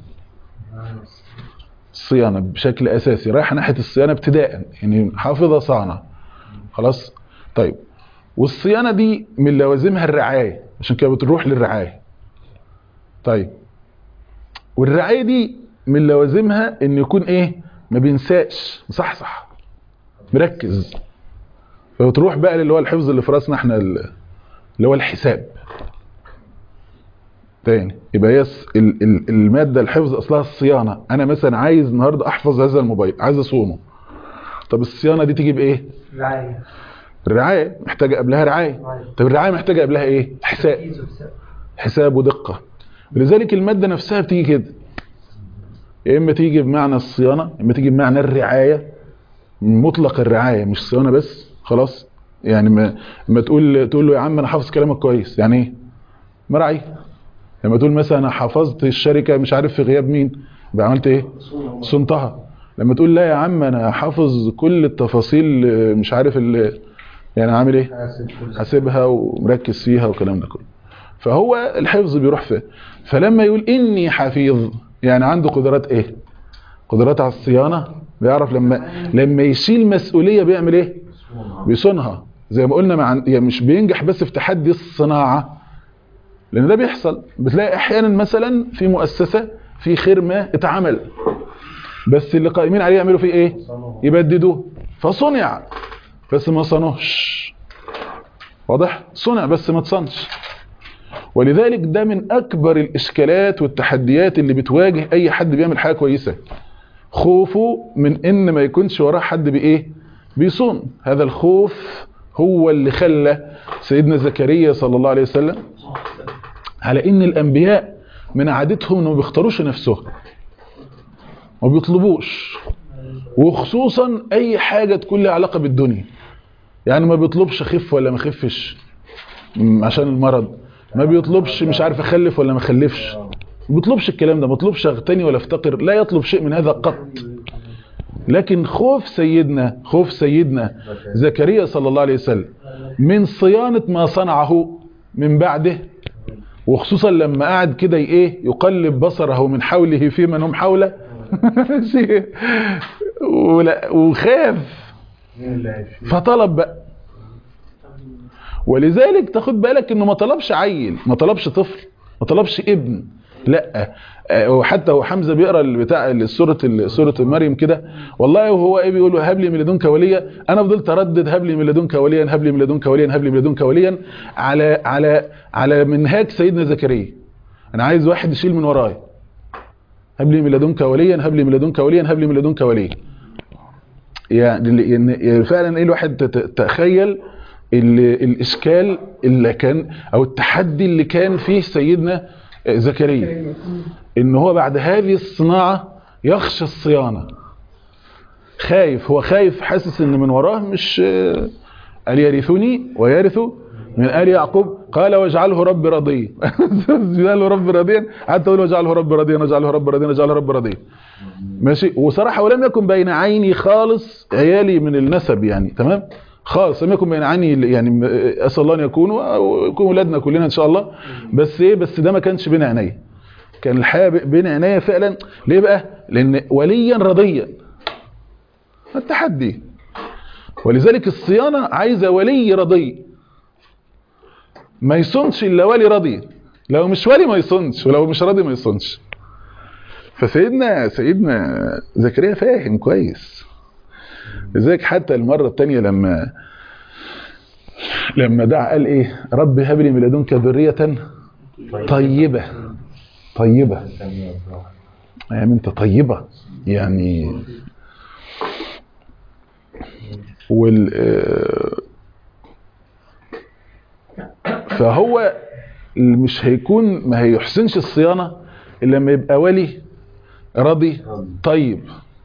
الصيانه بشكل اساسي رايحه ناحيه الصيانه ابتداء يعني حافظه صانع خلاص طيب والصيانه دي من لوازمها الرعايه عشان كده بتروح للرعايه طيب والرعايه دي من لوازمها ان يكون ايه ما بينساش مصحصح مركز فبتروح بقى اللي هو الحفظ اللي في راسنا احنا ال- اللي هو الحساب تاني يبقى هي الس- ال- ال- الماده الحفظ اصلها الصيانه انا مثلا عايز النهارده احفظ هذا الموبايل عايز اصونه طب الصيانه دي تيجي بايه رعاية الرعايه محتاجه قبلها رعايه طب الرعايه محتاجه قبلها ايه حساب تركيز وحساب. حساب ودقه لذلك الماده نفسها بتيجي كده يا اما تيجي بمعنى الصيانه يا اما تيجي بمعنى الرعايه مطلق الرعايه مش صيانه بس خلاص يعني ما ما تقول تقول له يا عم انا حافظ كلامك كويس يعني ايه مراعي لما تقول مثلا انا حفظت الشركه مش عارف في غياب مين يبقى عملت ايه صنتها لما تقول لا يا عم انا حافظ كل التفاصيل آه، مش عارف ال- يعني عامل ايه حاسبها ومركز فيها والكلام ده كله فهو الحفظ بيروح فيه فلما يقول اني حفيظ يعني عنده قدرات ايه قدرات على الصيانه بيعرف لما لما يشيل مسؤوليه بيعمل ايه بيصونها زي ما قلنا مع يعني مش بينجح بس في تحدي الصناعه لان ده بيحصل بتلاقي احيانا مثلا في مؤسسه في خير ما اتعمل بس اللي قائمين عليه يعملوا فيه ايه يبددوه فصنع بس ما صنوش واضح صنع بس ما تصنش ولذلك ده من اكبر الاشكالات والتحديات اللي بتواجه اي حد بيعمل حاجه كويسه خوفه من ان ما يكونش وراه حد بايه بيصوم هذا الخوف هو اللي خلى سيدنا زكريا صلى الله عليه وسلم على ان الانبياء من عادتهم انهم ما بيختاروش نفسهم ما بيطلبوش وخصوصا اي حاجه تكون لها علاقه بالدنيا يعني ما بيطلبش خف ولا ما خفش م- عشان المرض ما بيطلبش مش عارف اخلف ولا ما اخلفش ما بيطلبش الكلام ده ما بيطلبش اغتني ولا افتقر لا يطلب شيء من هذا قط لكن خوف سيدنا خوف سيدنا زكريا صلى الله عليه وسلم من صيانة ما صنعه من بعده وخصوصا لما قعد كده ايه يقلب بصره من حوله في من هم حوله شيء ولا- وخاف فطلب بقى ولذلك تاخد بالك انه ما طلبش عيل ما طلبش طفل ما طلبش ابن لا آه، وحتى هو حمزه بيقرا بتاع سوره سوره مريم كده والله وهو ايه بيقول له هب لي من لدنك وليا انا فضلت اردد هب لي من لدنك وليا هب لي من لدنك وليا هب لي من لدنك وليا على على على منهاج سيدنا زكريا انا عايز واحد يشيل من ورايا هب لي من لدنك وليا هب لي من لدنك وليا هب لي من لدنك وليا يعني يعني فعلا ايه الواحد تت- تخيل ال- الاشكال اللي كان او التحدي اللي كان فيه سيدنا زكريا ان هو بعد هذه الصناعه يخشى الصيانه خايف هو خايف حاسس ان من وراه مش قال يرثني ويرث من ال يعقوب قال واجعله رب رضيا واجعله رب رضيا حتى اقول واجعله رب رضيا واجعله رب رضيا واجعله رب رضيا ماشي وصراحه ولم يكن بين عيني خالص عيالي من النسب يعني تمام خالص لم يكن بين عيني يعني اسال الله ان يكونوا ويكون ولادنا كلنا ان شاء الله بس ايه بس ده ما كانش بين عينيا كان الحياه بين عينيا فعلا ليه بقى لان وليا رضيا التحدي ولذلك الصيانه عايزه ولي رضي ما يصونش الا ولي رضي لو مش ولي ما يصونش ولو مش راضي ما يصونش فسيدنا سيدنا زكريا فاهم كويس لذلك حتى المرة الثانية لما لما دعا قال ايه رب هب لي من لدنك ذرية طيبة طيبة يعني انت طيبة يعني وال آه، فهو مش هيكون ما هيحسنش الصيانة الا لما يبقى ولي راضي طيب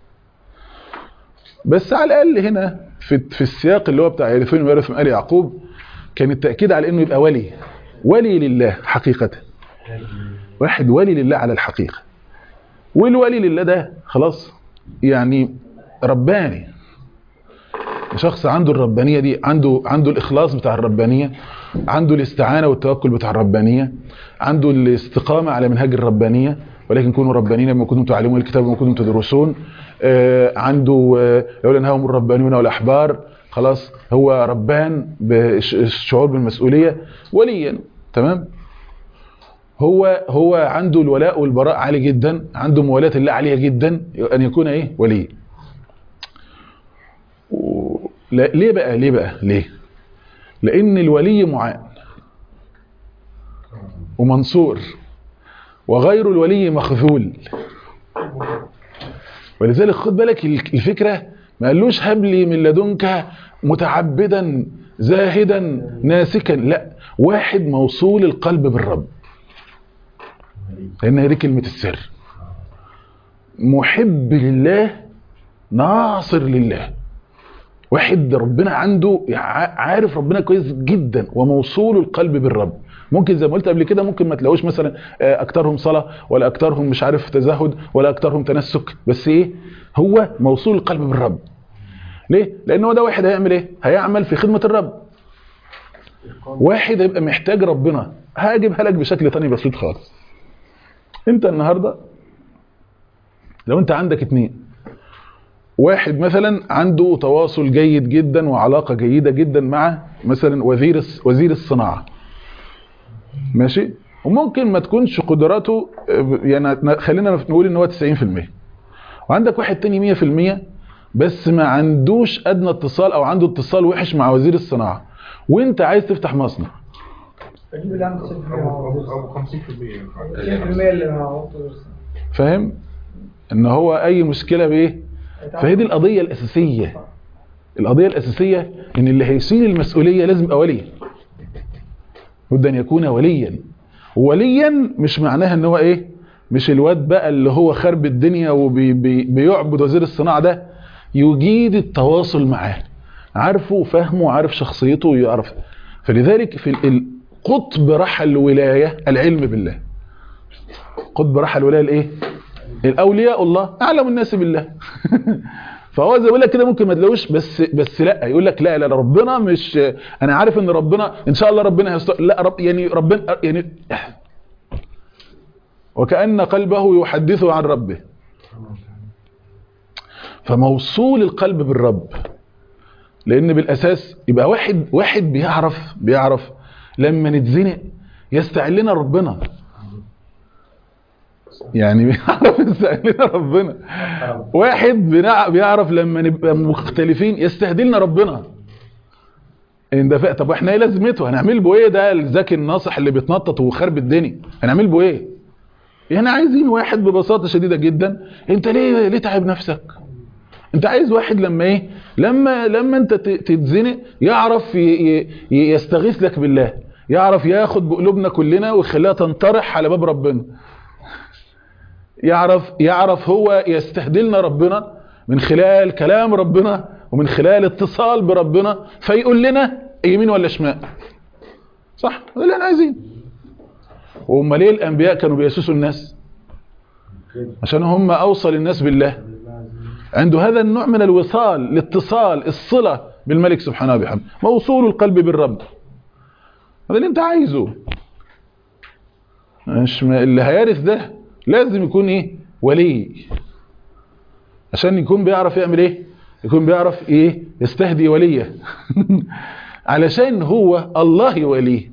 بس على الاقل هنا في في السياق اللي هو بتاع يرثون ويرث من ال يعقوب كان التاكيد على انه يبقى ولي ولي لله حقيقه واحد ولي لله على الحقيقه والولي لله ده خلاص يعني رباني شخص عنده الربانيه دي عنده عنده الاخلاص بتاع الربانيه عنده الاستعانه والتوكل بتاع الربانيه عنده الاستقامه على منهاج الربانيه ولكن كونوا ربانين بما كنتم تعلمون الكتاب وما كنتم تدرسون آه، عنده آه، لولا انهاهم الربانيون والاحبار خلاص هو ربان بالشعور بالمسؤوليه وليا تمام هو هو عنده الولاء والبراء عالي جدا عنده موالاة الله عالية جدا ان يكون ايه ولي و... لا ليه بقى ليه بقى ليه لان الولي معان ومنصور وغير الولي مخذول ولذلك خد بالك الفكرة ما قالوش هب لي من لدنك متعبدا زاهدا ناسكا لا واحد موصول القلب بالرب لان هي دي كلمة السر محب لله ناصر لله واحد ربنا عنده عارف ربنا كويس جدا وموصول القلب بالرب ممكن زي ما قلت قبل كده ممكن ما تلاقوش مثلا اكترهم صلاة ولا اكترهم مش عارف تزهد ولا اكترهم تنسك بس ايه هو موصول القلب بالرب ليه لان هو ده واحد هيعمل ايه هيعمل في خدمة الرب واحد هيبقى محتاج ربنا هجيبها لك بشكل تاني بسيط خالص انت النهاردة لو انت عندك اتنين واحد مثلا عنده تواصل جيد جدا وعلاقة جيدة جدا مع مثلا وزير وزير الصناعة ماشي وممكن ما تكونش قدراته يعني خلينا نقول ان هو 90% وعندك واحد تاني 100% بس ما عندوش ادنى اتصال او عنده اتصال وحش مع وزير الصناعة وانت عايز تفتح مصنع اجيب اللي عنده 60% او 50% 60% اللي معاه فاهم ان هو اي مشكله بايه فهي دي القضيه الاساسيه القضيه الاساسيه ان اللي هيشيل المسؤوليه لازم يبقى ولي بد ان يكون وليا وليا مش معناها ان هو ايه مش الواد بقى اللي هو خرب الدنيا وبيعبد وزير الصناعه ده يجيد التواصل معاه عارفه وفهمه وعارف شخصيته ويعرف فلذلك في ال- قطب رحى الولايه العلم بالله قطب رحى الولايه الايه الاولياء الله اعلم الناس بالله فهو زي بيقول لك كده ممكن ما تلاقوش بس بس لا يقول لك لا لا لا، ربنا مش انا عارف ان ربنا ان شاء الله ربنا هيست... لا رب يعني ربنا يعني وكأن قلبه يحدثه عن ربه فموصول القلب بالرب لان بالاساس يبقى واحد واحد بيعرف بيعرف لما نتزنق يستعين لنا ربنا يعني بيعرف يستعين لنا ربنا واحد بنع- بيعرف لما نبقى مختلفين يستهدي لنا ربنا ان ده فا- طب واحنا ايه لازمته هنعمل به ايه ده الذكي الناصح اللي بيتنطط وخرب الدنيا هنعمل به ايه احنا عايزين واحد ببساطه شديده جدا انت ليه ليه تعب نفسك انت عايز واحد لما ايه لما لما انت ت- تتزنق يعرف ي- ي- ي- يستغيث لك بالله يعرف ياخد بقلوبنا كلنا ويخليها تنطرح على باب ربنا يعرف يعرف هو يستهدلنا ربنا من خلال كلام ربنا ومن خلال اتصال بربنا فيقول لنا يمين ولا شمال صح ده اللي احنا عايزين وهم ليه الانبياء كانوا بيسوسوا الناس عشان هم اوصل الناس بالله عنده هذا النوع من الوصال الاتصال الصلة بالملك سبحانه وبحمده موصول القلب بالرب هذا اللي انت عايزه مش ما- اللي هيرث ده لازم يكون ايه ولي عشان يكون بيعرف يعمل ايه يكون بيعرف ايه يستهدي وليه علشان هو الله يوليه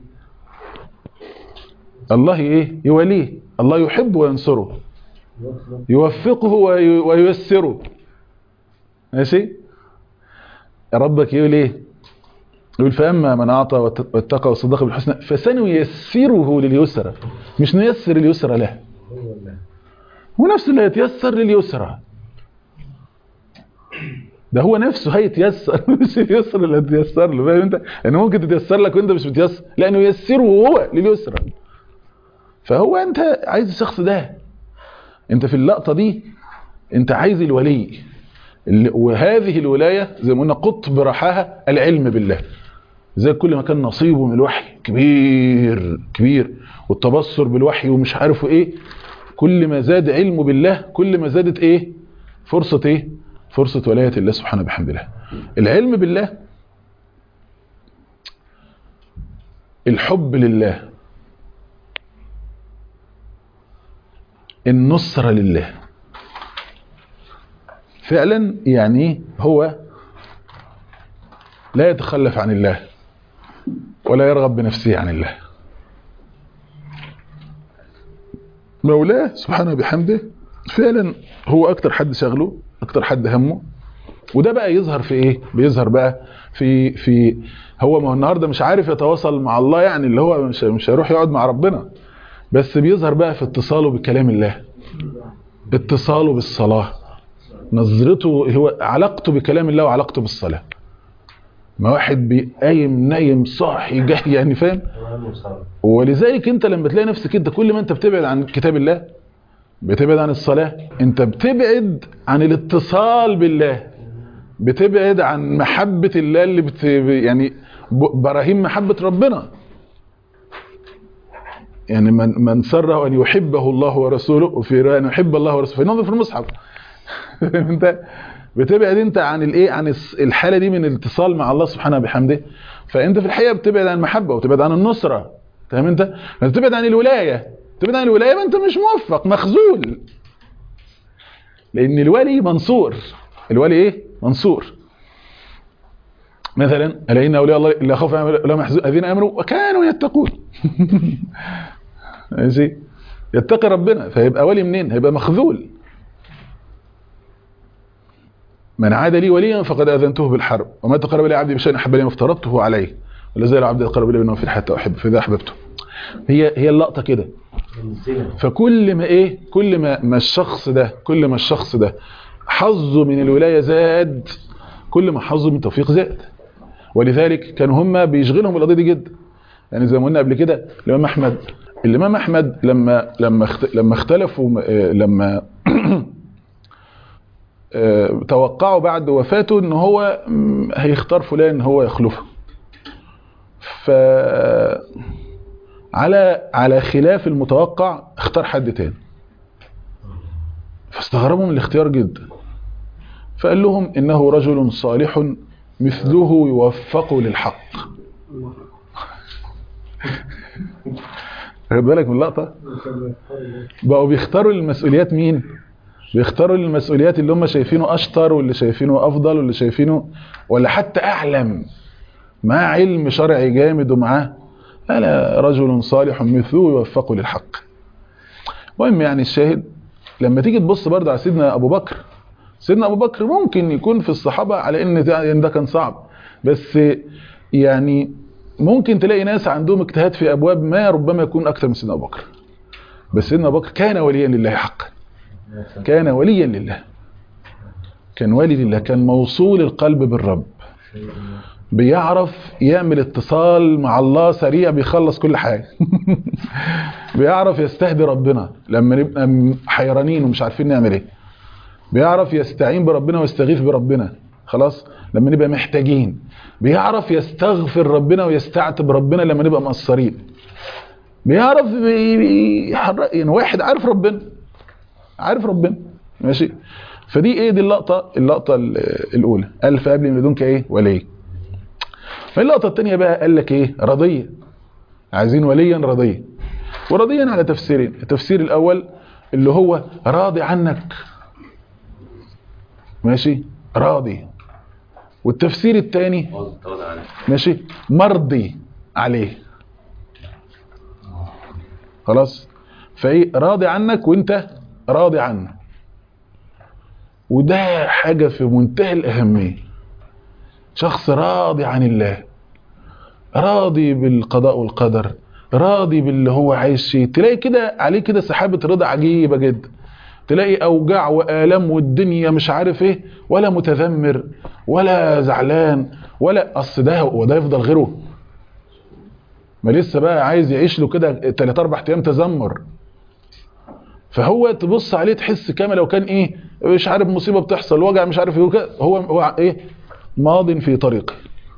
الله ايه يوليه الله يحب وينصره يوفقه وي- وييسره ماشي ربك يقول ايه يقول فاما من اعطى وات- واتقى وصدق بالحسنى فسنيسره لليسرى مش نيسر اليسرى له هو نفسه اللي هيتيسر لليسرى ده هو نفسه هيتيسر مش اليسر اللي هتيسر له فاهم انت ان ممكن تتيسر لك وانت مش متيسر لانه ييسره هو لليسرى فهو انت عايز الشخص ده انت في اللقطه دي انت عايز الولي اللي- وهذه الولايه زي ما قلنا قطب رحاها العلم بالله زي كل ما كان نصيبه من الوحي كبير كبير والتبصر بالوحي ومش عارف ايه كل ما زاد علمه بالله كل ما زادت ايه فرصة ايه فرصة ولاية الله سبحانه بحمد الله العلم بالله الحب لله النصرة لله فعلا يعني هو لا يتخلف عن الله ولا يرغب بنفسه عن الله مولاه سبحانه بحمده فعلا هو اكتر حد شغله اكتر حد همه وده بقى يظهر في ايه بيظهر بقى في في هو ما هو النهارده مش عارف يتواصل مع الله يعني اللي هو مش مش هيروح يقعد مع ربنا بس بيظهر بقى في اتصاله بكلام الله اتصاله بالصلاه نظرته هو علاقته بكلام الله وعلاقته بالصلاه ما واحد بيقايم نايم صاحي جاي يعني فاهم ولذلك انت لما تلاقي نفسك انت كل ما انت بتبعد عن كتاب الله بتبعد عن الصلاة انت بتبعد عن الاتصال بالله بتبعد عن محبة الله اللي بت يعني ب- براهين محبة ربنا يعني من من سره ان يحبه الله ورسوله وفي روايه ان يحب الله ورسوله فينظر في المصحف فاهم انت بتبعد انت عن الايه عن الس- الحاله دي من الاتصال مع الله سبحانه بحمده فانت في الحقيقه بتبعد عن المحبه وتبعد عن النصره فاهم انت بتبعد عن الولايه تبعد عن الولايه ما انت مش موفق مخذول لان الولي منصور الولي ايه منصور مثلا الا ان اولياء الله لا خوف عليهم ولا هم يحزنون الذين امنوا وكانوا يتقون ماشي يتقي ربنا فيبقى ولي منين هيبقى مخذول من عاد لي وليا فقد اذنته بالحرب وما تقرب لي عبدي بشيء احب لي ما افترضته عليه ولا زي العبد القرب الي بانه في حتى احب فاذا احببته هي هي اللقطه كده فكل ما ايه كل ما ما الشخص ده كل ما الشخص ده حظه من الولايه زاد كل ما حظه من التوفيق زاد ولذلك كانوا هم بيشغلهم القضيه دي جدا يعني زي ما قلنا قبل كده الامام احمد الامام احمد لما لما اخت- لما اختلفوا آه، لما آه، توقعوا بعد وفاته ان هو مم، هيختار فلان هو يخلفه ف على على خلاف المتوقع اختار حد تاني فاستغربوا من الاختيار جدا فقال لهم انه رجل صالح مثله يوفق للحق خد بالك من اللقطه بقوا بيختاروا المسؤوليات مين بيختاروا المسؤوليات اللي هم شايفينه اشطر واللي شايفينه افضل واللي شايفينه ولا حتى اعلم معاه علم شرعي جامد ومعاه لا لا رجل صالح مثله يوفق للحق المهم يعني الشاهد لما تيجي تبص برضه على سيدنا ابو بكر سيدنا ابو بكر ممكن يكون في الصحابه على ان ده إن ده كان صعب بس يعني ممكن تلاقي ناس عندهم اجتهاد في ابواب ما ربما يكون اكثر من سيدنا ابو بكر بس سيدنا ابو بكر كان وليا لله حقا كان وليا لله كان ولي لله كان موصول القلب بالرب بيعرف يعمل اتصال مع الله سريع بيخلص كل حاجة بيعرف يستهدي ربنا لما نبقى م- حيرانين ومش عارفين نعمل ايه بيعرف يستعين بربنا ويستغيث بربنا خلاص لما نبقى محتاجين بيعرف يستغفر ربنا ويستعتب ربنا لما نبقى مقصرين بيعرف بي- بي- يحرق- يعني واحد عارف ربنا عارف ربنا ماشي فدي ايه دي اللقطه اللقطه ال- الاولى قال فقبل من لدنك ايه ولي اللقطه الثانيه بقى قال لك ايه رضيه عايزين وليا رضيا ورضيا على تفسيرين التفسير الاول اللي هو راضي عنك ماشي راضي والتفسير الثاني ماشي مرضي عليه خلاص فايه راضي عنك وانت راضي عنه وده حاجة في منتهى الأهمية شخص راضي عن الله راضي بالقضاء والقدر راضي باللي هو عايش فيه تلاقي كده عليه كده سحابة رضا عجيبة جدا تلاقي أوجاع وآلام والدنيا مش عارف ايه ولا متذمر ولا زعلان ولا أصل ده وده يفضل غيره ما لسه بقى عايز يعيش له كده 3 4 ايام تذمر فهو تبص عليه تحس كما لو كان ايه مش عارف مصيبه بتحصل وجع مش عارف ايه وكده هو هو ايه ماض في طريقه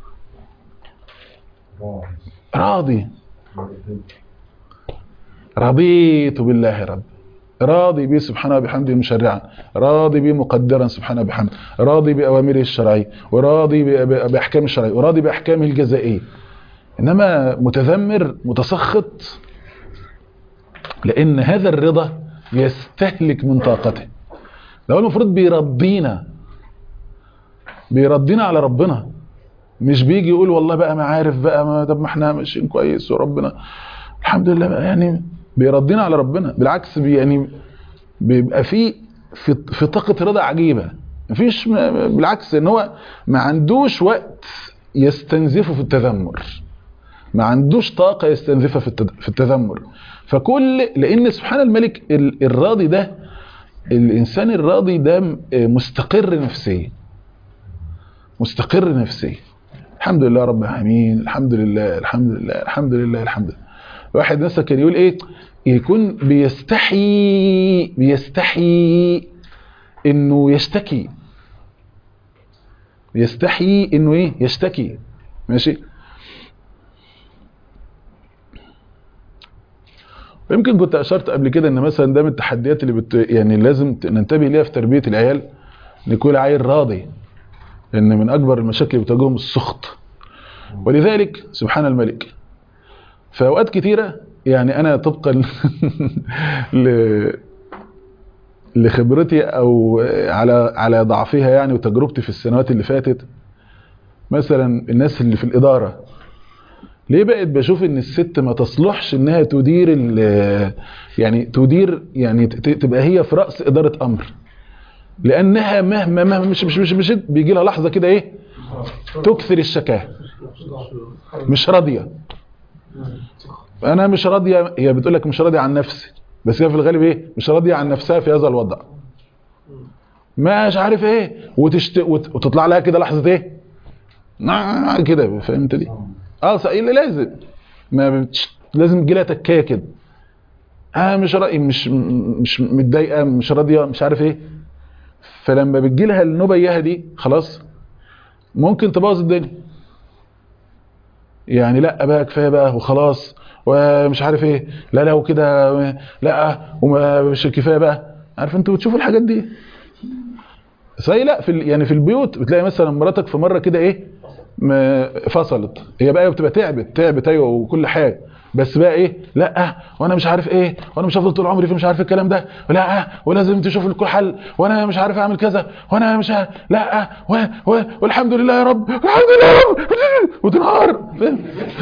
راضي رضيت بالله رب راضي به سبحانه وبحمده مشرعا راضي به مقدرا سبحانه وبحمده راضي بأوامره الشرعية وراضي ب- ب- بأحكام الشرعية وراضي بأحكامه الجزائية إنما متذمر متسخط لأن هذا الرضا يستهلك من طاقته ده هو المفروض بيرضينا بيرضينا على ربنا مش بيجي يقول والله بقى ما عارف بقى ما طب ما احنا ماشيين كويس وربنا الحمد لله بقى يعني بيرضينا على ربنا بالعكس بي يعني بيبقى في في في طاقه رضا عجيبه مفيش م- بالعكس ان هو ما عندوش وقت يستنزفه في التذمر ما عندوش طاقه يستنزفها في التد- في التذمر فكل لان سبحان الملك ال- الراضي ده الانسان الراضي ده م- مستقر نفسيا مستقر نفسيا الحمد لله رب العالمين الحمد لله الحمد لله الحمد لله الحمد لله واحد مثلا كان يقول ايه يكون بيستحي بيستحي انه يشتكي يستحي انه ايه يشتكي ماشي يمكن كنت اشرت قبل كده ان مثلا ده من التحديات اللي بت يعني لازم ت- ننتبه ليها في تربيه العيال ان يكون عيل راضي ان من اكبر المشاكل اللي بتواجههم السخط ولذلك سبحان الملك في اوقات كتيره يعني انا طبقا ل لخبرتي او على على ضعفها يعني وتجربتي في السنوات اللي فاتت مثلا الناس اللي في الاداره ليه بقت بشوف ان الست ما تصلحش انها تدير ال- يعني تدير يعني ت- تبقى هي في راس اداره امر لانها مهما مهما مش مش مش, مش بيجي لها لحظه كده ايه تكثر الشكاوى مش راضيه انا مش راضيه هي بتقول لك مش راضيه عن نفسي بس هي في الغالب ايه مش راضيه عن نفسها في هذا الوضع مش عارف ايه وتشت... وت... وتطلع لها كده لحظه ايه نع- كده فهمت دي اه ص- اللي لازم ما بتش... لازم تجي لها تكايه كده اه مش رأي مش مش متضايقه مش راضيه مش عارف ايه فلما بتجي لها النوبه اياها دي خلاص ممكن تبوظ الدنيا يعني لا بقى كفايه بقى وخلاص ومش عارف ايه لا لا وكده لا ومش كفايه بقى عارف انتوا بتشوفوا الحاجات دي زي لا في ال- يعني في البيوت بتلاقي مثلا مراتك في مره كده ايه ما- فصلت هي بقى بتبقى تعبت تعبت ايوه وكل حاجه بس بقى ايه لا وانا مش عارف ايه وانا مش هفضل طول عمري في مش عارف الكلام ده لا ولازم تشوف لكل حل وانا مش عارف اعمل كذا وانا مش عارف لا و و والحمد لله يا رب الحمد لله يا رب وتنهار فاهم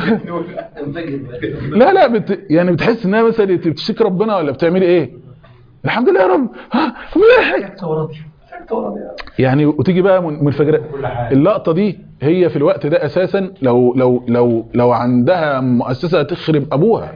لا لا بت يعني بتحس انها مثلا بتشتكي ربنا ولا بتعملي ايه الحمد لله يا رب ها، يعني وتيجي بقى من- منفجره اللقطه دي هي في الوقت ده اساسا لو لو لو لو عندها مؤسسه تخرب ابوها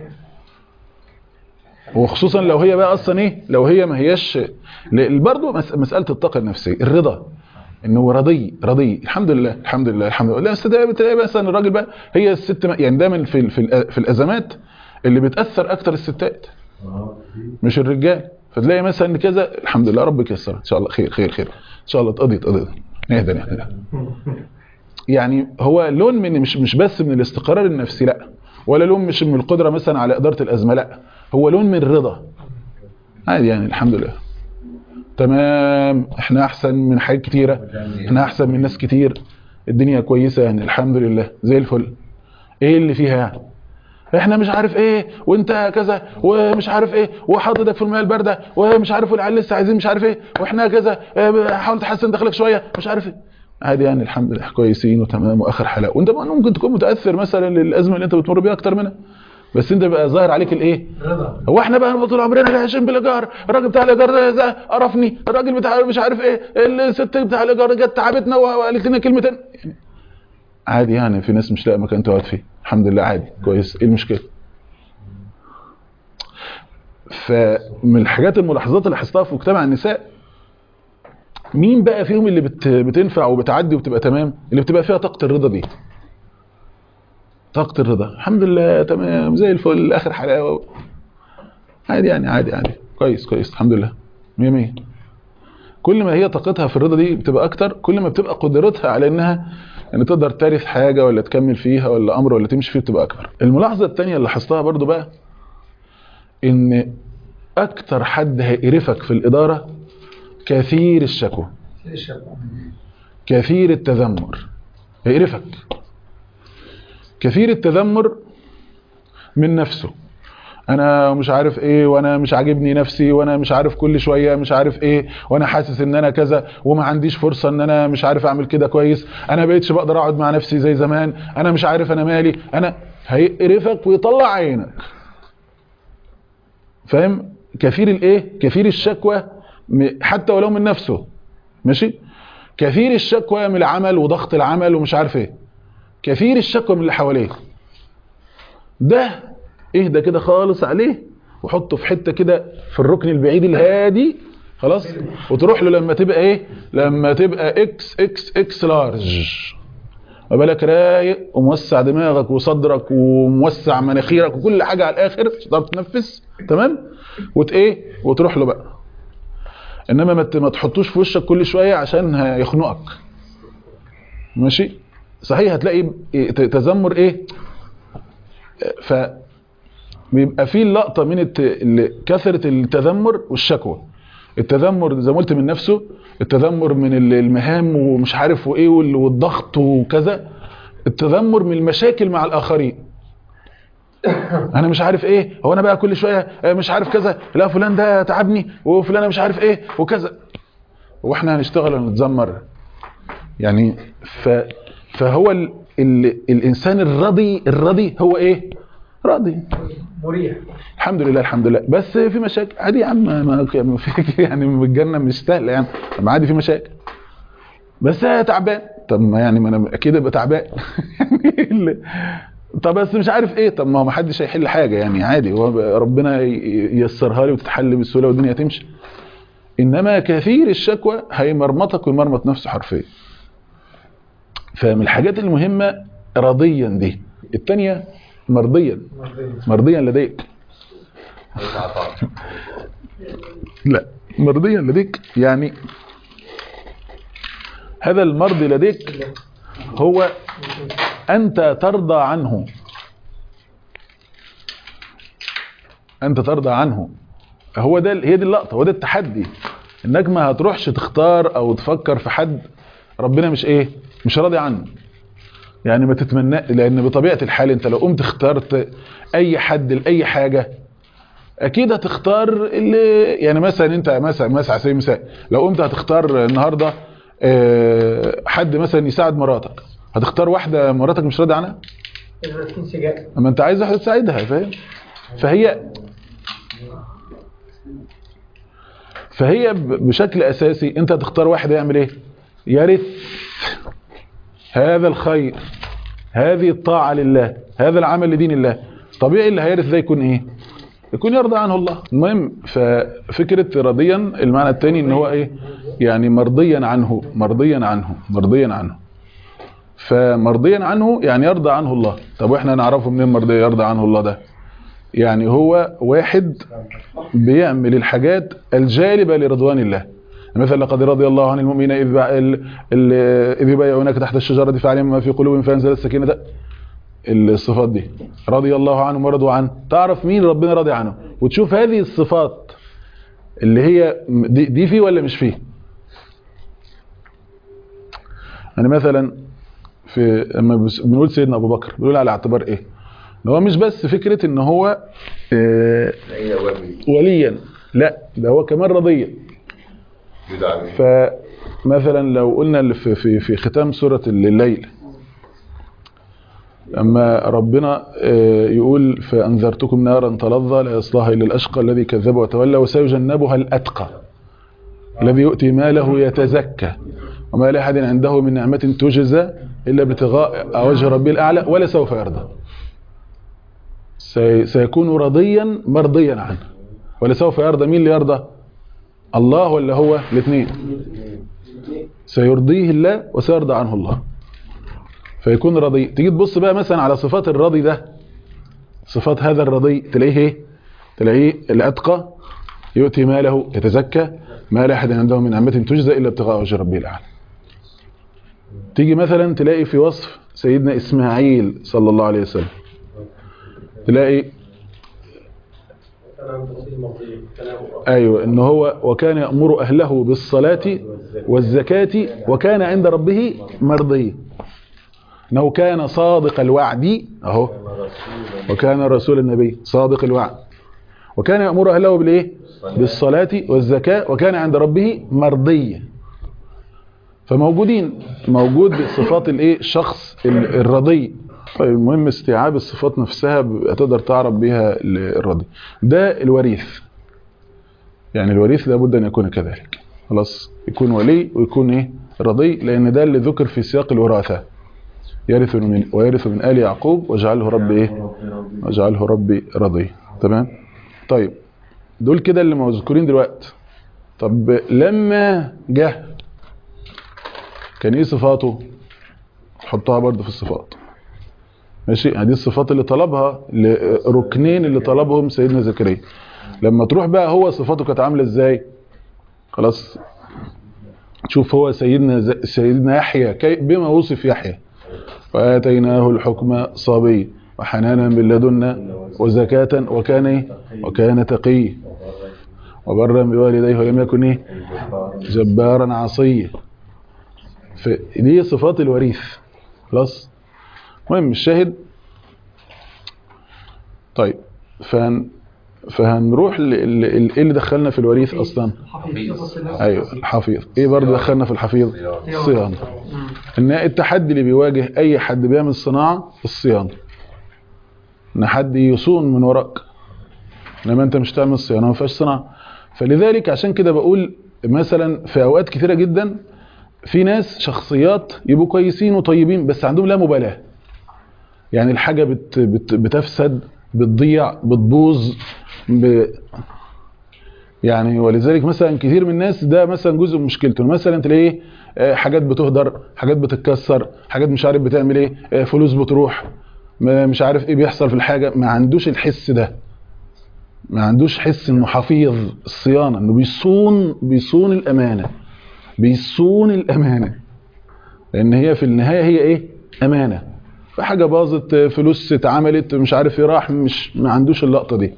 وخصوصا لو هي بقى اصلا ايه لو هي ما هياش برضه مساله الطاقه النفسيه الرضا انه رضي رضي الحمد لله الحمد لله الحمد لله لا بس ده بتلاقي مثلا الراجل بقى هي الست ما- يعني دايما في ال- في ال- في الازمات اللي بتاثر اكتر الستات مش الرجال فتلاقي مثلا إن كذا الحمد لله ربك يسر ان شاء الله خير خير خير ان شاء الله اتقضي اتقضي نهدى نهدى يعني هو لون من مش مش بس من الاستقرار النفسي لا ولا لون مش من القدره مثلا على اداره الازمه لا هو لون من الرضا عادي يعني الحمد لله تمام احنا احسن من حاجات كتيره احنا احسن من ناس كتير الدنيا كويسه يعني الحمد لله زي الفل ايه اللي فيها يعني احنا مش عارف ايه وانت كذا ومش عارف ايه وحاططك في المياه البارده ومش عارف والعيال لسه عايزين مش عارف ايه واحنا كذا اه، حاول تحسن دخلك شويه مش عارف ايه عادي يعني الحمد لله كويسين وتمام واخر حلاوه وانت بقى ممكن تكون متاثر مثلا للازمه اللي انت بتمر بيها اكتر منها بس انت بقى ظاهر عليك الايه هو احنا بقى طول عمرنا عايشين بالايجار الراجل بتاع الايجار ده ده قرفني الراجل بتاع مش عارف ايه الست بتاع الايجار جت تعبتنا وقالت لنا كلمتين يعني عادي يعني في ناس مش لاقي مكان تقعد فيه الحمد لله عادي كويس ايه المشكله فمن الحاجات الملاحظات اللي لاحظتها في مجتمع النساء مين بقى فيهم اللي بت بتنفع وبتعدي وبتبقى تمام اللي بتبقى فيها طاقه الرضا دي طاقه الرضا الحمد لله تمام زي الفل اخر حلاوه عادي يعني عادي عادي كويس كويس الحمد لله مية مية كل ما هي طاقتها في الرضا دي بتبقى اكتر كل ما بتبقى قدرتها على انها يعني تقدر ترث حاجه ولا تكمل فيها ولا امر ولا تمشي فيه بتبقى اكبر الملاحظه الثانيه اللي لاحظتها برضو بقى ان اكتر حد هيقرفك في الاداره كثير الشكوى كثير التذمر هيقرفك كثير التذمر من نفسه انا مش عارف ايه وانا مش عاجبني نفسي وانا مش عارف كل شويه مش عارف ايه وانا حاسس ان انا كذا وما عنديش فرصه ان انا مش عارف اعمل كده كويس انا بقيتش بقدر اقعد مع نفسي زي زمان انا مش عارف انا مالي انا هيقرفك ويطلع عينك فاهم كثير الايه كثير الشكوى م- حتى ولو من نفسه ماشي كثير الشكوى من العمل وضغط العمل ومش عارف ايه كثير الشكوى من اللي حواليه ده اهدى كده خالص عليه وحطه في حته كده في الركن البعيد الهادي خلاص وتروح له لما تبقى ايه لما تبقى اكس اكس اكس لارج ما بالك رايق وموسع دماغك وصدرك وموسع مناخيرك وكل حاجه على الاخر مش هتعرف تنفس تمام وت ايه وتروح له بقى انما ما ت- ما تحطوش في وشك كل شويه عشان هيخنقك ماشي صحيح هتلاقي إيه ت- تذمر ايه ف بيبقى فيه اللقطه من الت... ال- كثره التذمر والشكوى التذمر زي ما قلت من نفسه التذمر من ال- المهام ومش عارف وايه وال- والضغط وكذا التذمر من المشاكل مع الاخرين انا مش عارف ايه هو انا بقى كل شويه آه، مش عارف كذا لا فلان ده تعبني وفلانه مش عارف ايه وكذا واحنا هنشتغل ونتذمر يعني ف فهو ال... ال... الانسان الرضي الرضي هو ايه راضي مريح الحمد لله الحمد لله بس في مشاكل عادي يا عم ما ما في يعني الجنه مش سهله يعني طب عادي في مشاكل بس هي تعبان طب ما يعني ما انا اكيد ابقى تعبان يعني ال- طب بس مش عارف ايه طب ما هو ما حدش هيحل حاجه يعني عادي هو ربنا ي- ييسرها لي وتتحل بسهوله والدنيا تمشي انما كثير الشكوى هيمرمطك ويمرمط نفسه حرفيا فمن الحاجات المهمه راضيا دي الثانيه مرضيا مرضيا لديك لا مرضيا لديك يعني هذا المرضي لديك هو أنت ترضى عنه أنت ترضى عنه هو ده هي دي اللقطة هو ده التحدي إنك ما هتروحش تختار أو تفكر في حد ربنا مش إيه مش راضي عنه يعني ما تتمنى لأن بطبيعة الحال أنت لو قمت اخترت أي حد لأي حاجة اكيد هتختار اللي يعني مثلا انت مثلا مثلا على سبيل المثال لو قمت هتختار النهارده آه، حد مثلا يساعد مراتك هتختار واحده مراتك مش راضي عنها ماسكين سجاء اما انت عايز واحده تساعدها فاهم فهي فهي ب- بشكل اساسي انت هتختار واحد يعمل ايه يرث هذا الخير هذه الطاعه لله هذا العمل لدين الله طبيعي اللي هيرث ده يكون ايه يكون يرضى عنه الله المهم ففكرة راضيا المعنى الثاني ان هو ايه يعني مرضيا عنه مرضيا عنه مرضيا عنه فمرضيا عنه يعني يرضى عنه الله طب واحنا نعرفه منين مرضي يرضى عنه الله ده يعني هو واحد بيعمل الحاجات الجالبة لرضوان الله مثلا لقد رضي الله عن المؤمنين إذ بع- ال- ال- إذ يبايعونك تحت الشجرة فعلم ما في قلوبهم فأنزل السكينة ده الصفات دي رضي الله عنهم ورضوا عنه تعرف مين ربنا راضي عنه وتشوف هذه الصفات اللي هي دي, دي فيه ولا مش فيه يعني مثلا في لما بس- بنقول سيدنا ابو بكر بنقول على اعتبار ايه ان هو مش بس فكره ان هو آه، ايه وامي وليا لا ده هو كمان رضيا يدعى به فمثلا لو قلنا اللي في في في ختام سوره الليل اما ربنا آه، يقول فانذرتكم نارا تلظى لا يصلاها الا الاشقى الذي كذب وتولى وسيجنبها الاتقى الذي يؤتي ماله يتزكى وما لاحد عنده من نعمه تجزى الا ابتغاء وجه ربه الاعلى ولا سوف يرضى سي- سيكون رضيا مرضيا عنه ولا سوف يرضى مين اللي يرضى الله ولا هو الاثنين سيرضيه الله وسيرضى عنه الله فيكون رضي تيجي تبص بقى مثلا على صفات الرضي ده صفات هذا الرضي تلاقيه ايه تلاقيه الاتقى يؤتي ماله يتزكى ما لا احد عنده من نعمه تجزى الا ابتغاء وجه ربه الاعلى تيجي مثلا تلاقي في وصف سيدنا اسماعيل صلى الله عليه وسلم تلاقي ايوه ان هو وكان يامر اهله بالصلاه والزكاه وكان عند ربه مرضيا انه كان صادق الوعد اهو وكان رسول النبي صادق الوعد وكان يامر اهله بالايه بالصلاه والزكاه وكان عند ربه مرضيا فموجودين موجود صفات الايه الشخص ال- الرضي طيب المهم استيعاب الصفات نفسها ب- تقدر تعرف بيها ال- الرضي ده الوريث يعني الوريث لابد ان يكون كذلك خلاص يكون ولي ويكون ايه رضي لان ده اللي ذكر في سياق الوراثه يرث من ويرث من ال يعقوب واجعله ربي ايه واجعله ربي رضي تمام طيب دول كده اللي مذكورين دلوقتي طب لما جه كان ايه صفاته حطها برضه في الصفات ماشي يعني دي الصفات اللي طلبها ل- ركنين اللي طلبهم سيدنا زكريا لما تروح بقى هو صفاته كانت عامله ازاي خلاص شوف هو سيدنا ز... سيدنا يحيى كي... بما وصف يحيى واتيناه الحكم صبي وحنانا من لدنا وزكاة وكان إيه؟ وكان تقي وبرا بوالديه ولم يكن ايه جبارا عصيا فدي صفات الوريث خلاص المهم الشاهد طيب فهن فهنروح ل- ل- ل- ايه اللي دخلنا في الوريث اصلا ايوه الحفيظ ايه برضه دخلنا في الحفيظ الصيانه ان التحدي اللي بيواجه اي حد بيعمل صناعه الصيانه ان حد يصون من وراك انما انت مش تعمل صيانه ما فيهاش صناعه فلذلك عشان كده بقول مثلا في اوقات كثيره جدا في ناس شخصيات يبقوا كويسين وطيبين بس عندهم لا مبالاه يعني الحاجه بت بت بتفسد بتضيع بتبوظ ب... يعني ولذلك مثلا كثير من الناس ده مثلا جزء من مشكلته مثلا تلاقيه آه، حاجات بتهدر حاجات بتتكسر حاجات مش عارف بتعمل ايه آه، فلوس بتروح ما- مش عارف ايه بيحصل في الحاجه ما عندوش الحس ده ما عندوش حس انه حفيظ الصيانه انه بيصون بيصون الامانه بيصون الامانه لان هي في النهايه هي ايه امانه فحاجه باظت آه، فلوس اتعملت مش عارف ايه راح مش ما عندوش اللقطه دي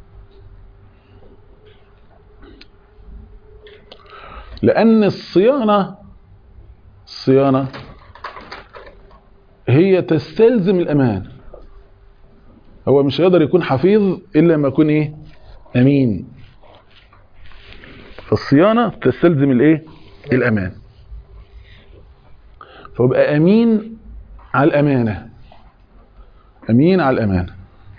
لأن الصيانة الصيانة هي تستلزم الأمان هو مش هيقدر يكون حفيظ إلا لما يكون إيه أمين فالصيانة تستلزم الإيه الأمان فيبقى أمين على الأمانة أمين على الأمانة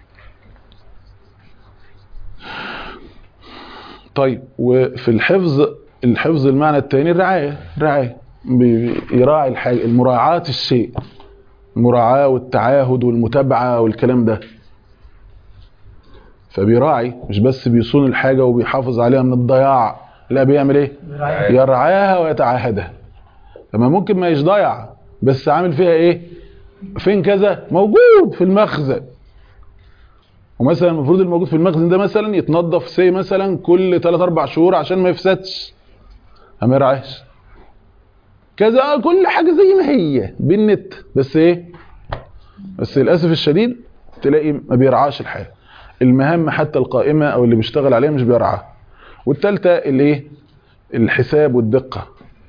طيب وفي الحفظ الحفظ المعنى الثاني الرعاية رعاية بي- يراعي الحاجة المراعاة الشيء المراعاة والتعاهد والمتابعة والكلام ده فبيراعي مش بس بيصون الحاجة وبيحافظ عليها من الضياع لا بيعمل ايه يرعاها ويتعاهدها لما ممكن ما يضيع بس عامل فيها ايه فين كذا موجود في المخزن ومثلا المفروض الموجود في المخزن ده مثلا يتنظف سي مثلا كل 3 4 شهور عشان ما يفسدش ما يرعاش كذا آه، كل حاجه زي ما هي بالنت بس ايه بس للاسف الشديد تلاقي ما بيرعاش الحاجه المهام حتى القائمه او اللي بيشتغل عليها مش بيرعاها والثالثه الايه الحساب والدقه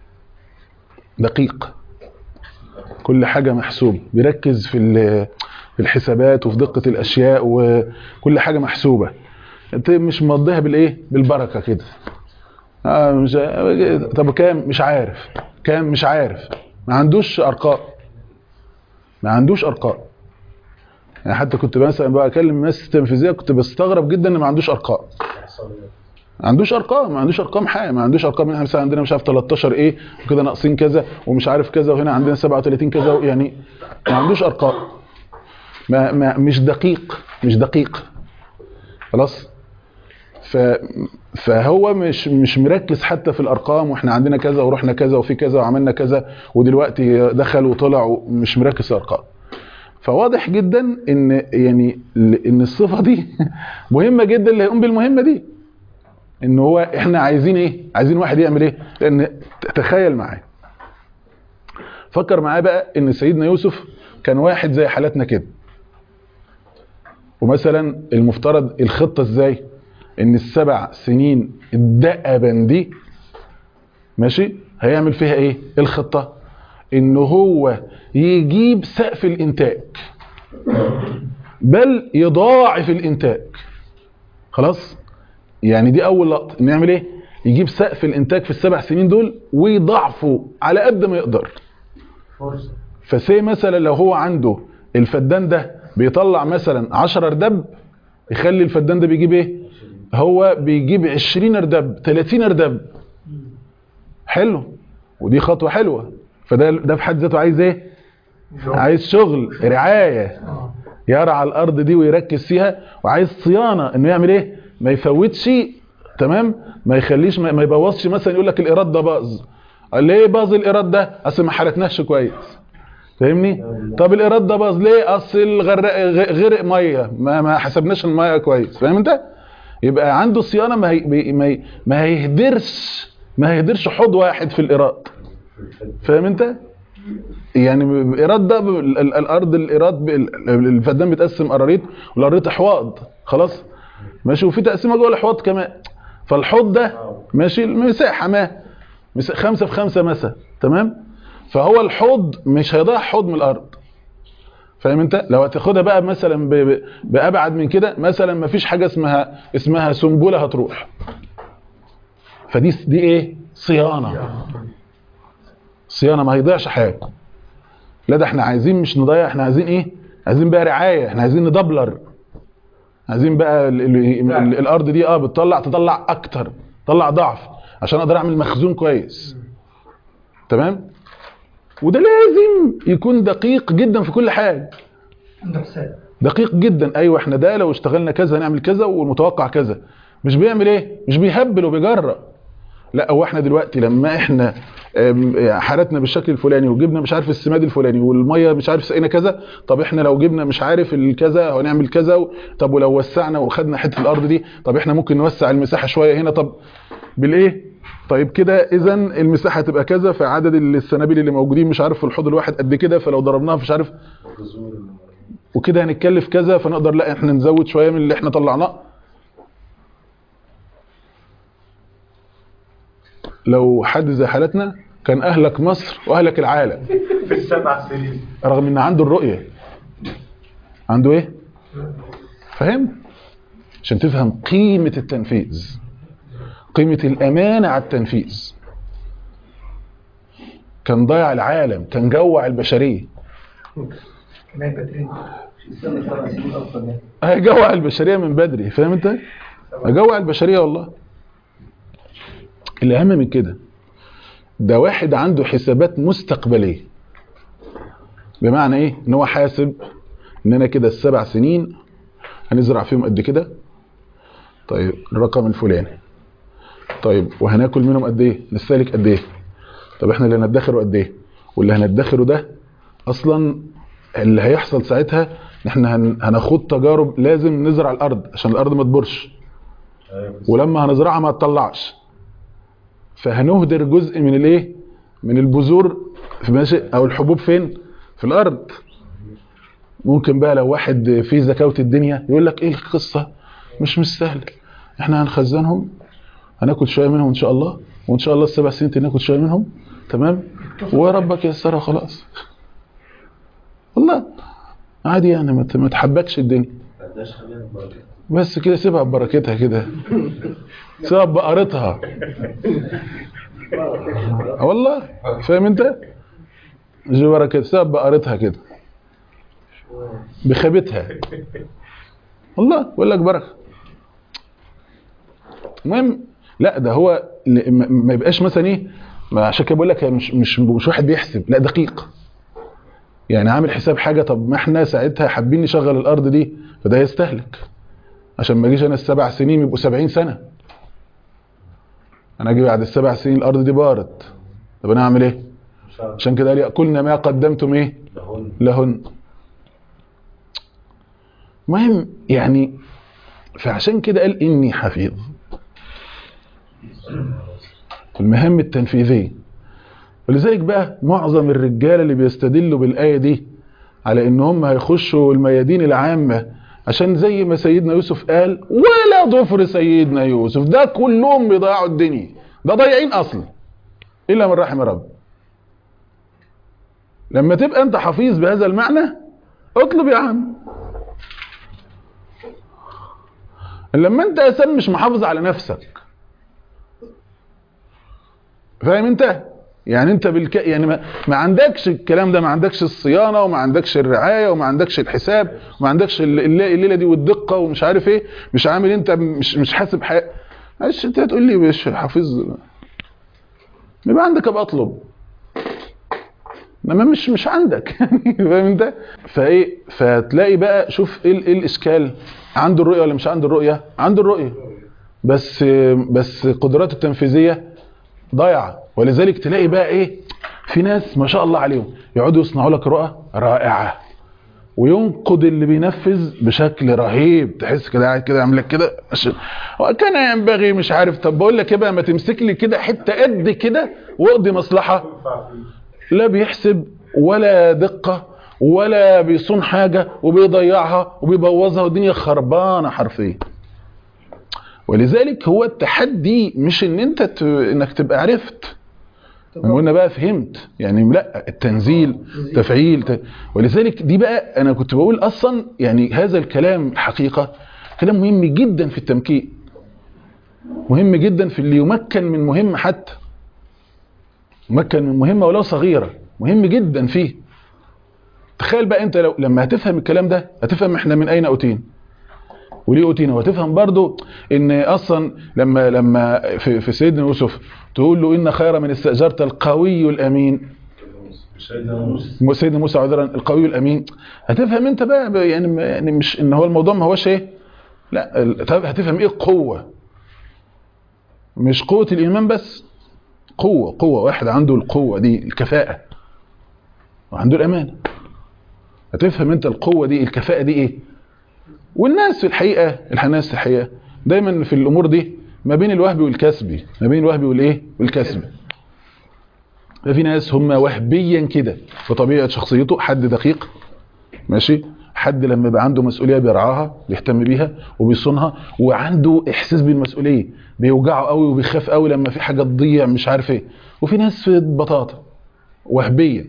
دقيق كل حاجه محسوب بيركز في ال- في الحسابات وفي دقه الاشياء وكل حاجه محسوبه انت مش مضيها بالايه بالبركه كده آه مش طب كام مش عارف كام مش عارف ما عندوش ارقام ما عندوش ارقام يعني حتى كنت مثلا بقى اكلم ناس تنفيذيه كنت بستغرب جدا ان ما عندوش ارقام ما عندوش ارقام ما عندوش ارقام حاجه ما عندوش ارقام احنا مثلا عندنا مش عارف 13 ايه وكده ناقصين كذا ومش عارف كذا وهنا عندنا 37 كذا يعني ما عندوش ارقام ما, ما مش دقيق مش دقيق خلاص ف فهو مش مش مركز حتى في الارقام واحنا عندنا كذا ورحنا كذا وفي كذا وعملنا كذا ودلوقتي دخل وطلع ومش مركز في الارقام فواضح جدا ان يعني ال- ان الصفه دي مهمه جدا اللي هيقوم بالمهمه دي ان هو احنا عايزين ايه عايزين واحد يعمل ايه لان ت- تخيل معايا فكر معايا بقى ان سيدنا يوسف كان واحد زي حالاتنا كده ومثلا المفترض الخطه ازاي ان السبع سنين الدأبا دي ماشي هيعمل فيها ايه الخطه ان هو يجيب سقف الانتاج بل يضاعف الانتاج خلاص يعني دي اول لقطه انه يعمل ايه يجيب سقف الانتاج في السبع سنين دول ويضاعفه على قد ما يقدر فرصة فسي مثلا لو هو عنده الفدان ده بيطلع مثلا 10 اردب يخلي الفدان ده بيجيب ايه هو بيجيب 20 اردب 30 اردب حلو ودي خطوه حلوه فده ده في حد ذاته عايز ايه عايز شغل رعايه يرعى الارض دي ويركز فيها وعايز صيانه انه يعمل ايه ما يفوتش تمام ما يخليش ما ما يبوظش مثلا يقول لك الايراد ده باظ ليه باظ الايراد ده اصل ما حركناش كويس فاهمني طب الايراد ده باظ ليه اصل الغرق غ- غرق ميه ما ما حسبناش الميه كويس فاهم انت يبقى عنده صيانه ما هي بي- ما ي- ما هيهدرش ما هيهدرش حوض واحد في الايراد فاهم انت يعني الايراد ده ب- ال- ال- الارض الايراد ب- ال- الفدان بيتقسم قراريط والقراريط احواض خلاص ماشي وفي تقسيمه جوه الاحواض كمان فالحوض ده ماشي المساحه ما مس- خمسة في خمسة مثلا تمام فهو الحوض مش هيضيع حوض من الارض فاهم انت لو هتاخدها بقى مثلا ب- ب- بابعد من كده مثلا ما فيش حاجه اسمها اسمها سنبله هتروح فدي دي ايه صيانه صيانه ما هيضيعش حاجه لا ده احنا عايزين مش نضيع احنا عايزين ايه عايزين بقى رعايه احنا عايزين ندبلر عايزين بقى ال ال ال الارض دي اه بتطلع تطلع اكتر تطلع ضعف عشان اقدر اعمل مخزون كويس تمام وده لازم يكون دقيق جدا في كل حاجه عنده حساب دقيق جدا ايوه احنا ده لو اشتغلنا كذا هنعمل كذا والمتوقع كذا مش بيعمل ايه مش بيهبل وبيجرأ لا هو احنا دلوقتي لما احنا آم، حالتنا بالشكل الفلاني وجبنا مش عارف السماد الفلاني والميه مش عارف سقينا كذا طب احنا لو جبنا مش عارف الكذا هنعمل كذا و... طب ولو وسعنا وخدنا حته الارض دي طب احنا ممكن نوسع المساحه شويه هنا طب بالايه طيب كده اذا المساحه تبقى كذا فعدد السنابل اللي موجودين مش عارف في الحوض الواحد قد كده فلو ضربناها مش عارف وكده هنتكلف كذا فنقدر لا احنا نزود شويه من اللي احنا طلعناه لو حد زي حالتنا كان اهلك مصر واهلك العالم في السبع سنين رغم ان عنده الرؤيه عنده ايه فاهم عشان تفهم قيمه التنفيذ قيمه الامانه على التنفيذ كان ضيع العالم كان جوع البشريه كان هيبقى ترند استنى سبع سنين اصلا يعني هيجوع البشريه من بدري فاهم انت هيجوع البشريه والله الاهم من كده ده واحد عنده حسابات مستقبليه بمعنى ايه ان هو حاسب ان انا كده السبع سنين هنزرع فيهم قد كده طيب الرقم الفلاني طيب وهناكل منهم قد ايه نستهلك قد ايه طب احنا اللي هندخره قد ايه واللي هندخره ده اصلا اللي هيحصل ساعتها ان احنا هن- هناخد تجارب لازم نزرع الارض عشان الارض ما تبورش ولما هنزرعها ما تطلعش فهنهدر جزء من الايه من البذور في ماشي او الحبوب فين في الارض ممكن بقى لو واحد فيه زكاوة الدنيا يقول لك ايه القصة مش مستاهل احنا هنخزنهم هناكل شوية منهم ان شاء الله وان شاء الله السبع سنين ناكل شوية منهم تمام وربك يسرها خلاص والله عادي يعني ما ت- ما تحبكش الدنيا ما عندناش خلينا بركة بس كده سيبها ببركتها كده سيبها بقرتها والله فاهم انت مش ببركتها سيبها بقرتها كده بخيبتها والله بقول لك بركه المهم لا ده هو ل- ما- ما يبقاش مثلا ايه ما عشان كده بقول لك هي مش مش مش واحد بيحسب لا دقيق يعني عامل حساب حاجه طب ما احنا ساعتها حابين نشغل الارض دي فده يستهلك عشان ما اجيش انا السبع سنين يبقوا 70 سنه انا اجي بعد السبع سنين الارض دي بارت طب انا اعمل ايه مش عارف عشان كده قال ياكلن ما قدمتم ايه لهن لهن المهم يعني فعشان كده قال اني حفيظ المهام التنفيذيه ولذلك بقى معظم الرجاله اللي بيستدلوا بالايه دي على ان هم هيخشوا الميادين العامه عشان زي ما سيدنا يوسف قال ولا ضفر سيدنا يوسف ده كلهم بيضيعوا الدنيا ده ضايعين اصلا الا من رحم رب لما تبقى انت حفيظ بهذا المعنى اطلب يا عم لما انت اساسا مش محافظ على نفسك فاهم انت يعني انت بالك يعني ما, ما عندكش الكلام ده ما عندكش الصيانه وما عندكش الرعايه وما عندكش الحساب وما عندكش الل- الل- الليله دي والدقه ومش عارف ايه مش عامل انت مش مش حاسب حق معلش انت هتقول لي مش حافظ يبقى عندك ابقى اطلب انما مش مش عندك يعني فاهم انت فايه فتلاقي بقى شوف ايه ال- ايه الاشكال عنده الرؤيه ولا مش عنده الرؤيه عنده الرؤيه بس بس قدراته التنفيذيه ضايعه ولذلك تلاقي بقى ايه في ناس ما شاء الله عليهم يقعدوا يصنعوا لك رؤى رائعه وينقد اللي بينفذ بشكل رهيب تحس كده قاعد كده يعمل لك كده عشان وكان ينبغي مش عارف طب بقول لك ايه بقى ما تمسك لي كده حته قد كده واقضي مصلحه لا بيحسب ولا دقة ولا بيصون حاجة وبيضيعها وبيبوظها والدنيا خربانة حرفيا ولذلك هو التحدي مش ان انت ت... انك تبقى عرفت قلنا بقى فهمت يعني لا التنزيل تفعيل ت... ولذلك دي بقى انا كنت بقول اصلا يعني هذا الكلام الحقيقة كلام مهم جدا في التمكين مهم جدا في اللي يمكن من مهم حتى مكن من مهمة ولو صغيرة مهم جدا فيه تخيل بقى انت لو لما هتفهم الكلام ده هتفهم احنا من اين اتينا وليه اوتينا وتفهم برضو ان اصلا لما لما في, في سيدنا يوسف تقول له ان خير من استاجرت القوي الامين سيدنا موسى عذرا القوي الامين هتفهم انت بقى بقى يعني يعني مش ان هو الموضوع ما هوش ايه لا ال- طب هتفهم ايه قوه مش قوه الايمان بس قوه قوه واحد عنده القوه دي الكفاءه وعنده الامانه هتفهم انت القوه دي الكفاءه دي ايه والناس في الحقيقه الناس في الحقيقه دايما في الامور دي ما بين الوهب والكسب ما بين الوهب والايه والكسب في ناس هم وهبيا كده في طبيعه شخصيته حد دقيق ماشي حد لما يبقى عنده مسؤوليه بيرعاها بيهتم بيها وبيصونها وعنده احساس بالمسؤوليه بيوجعه قوي وبيخاف قوي لما في حاجه تضيع مش عارف ايه وفي ناس في بطاطا وهبيا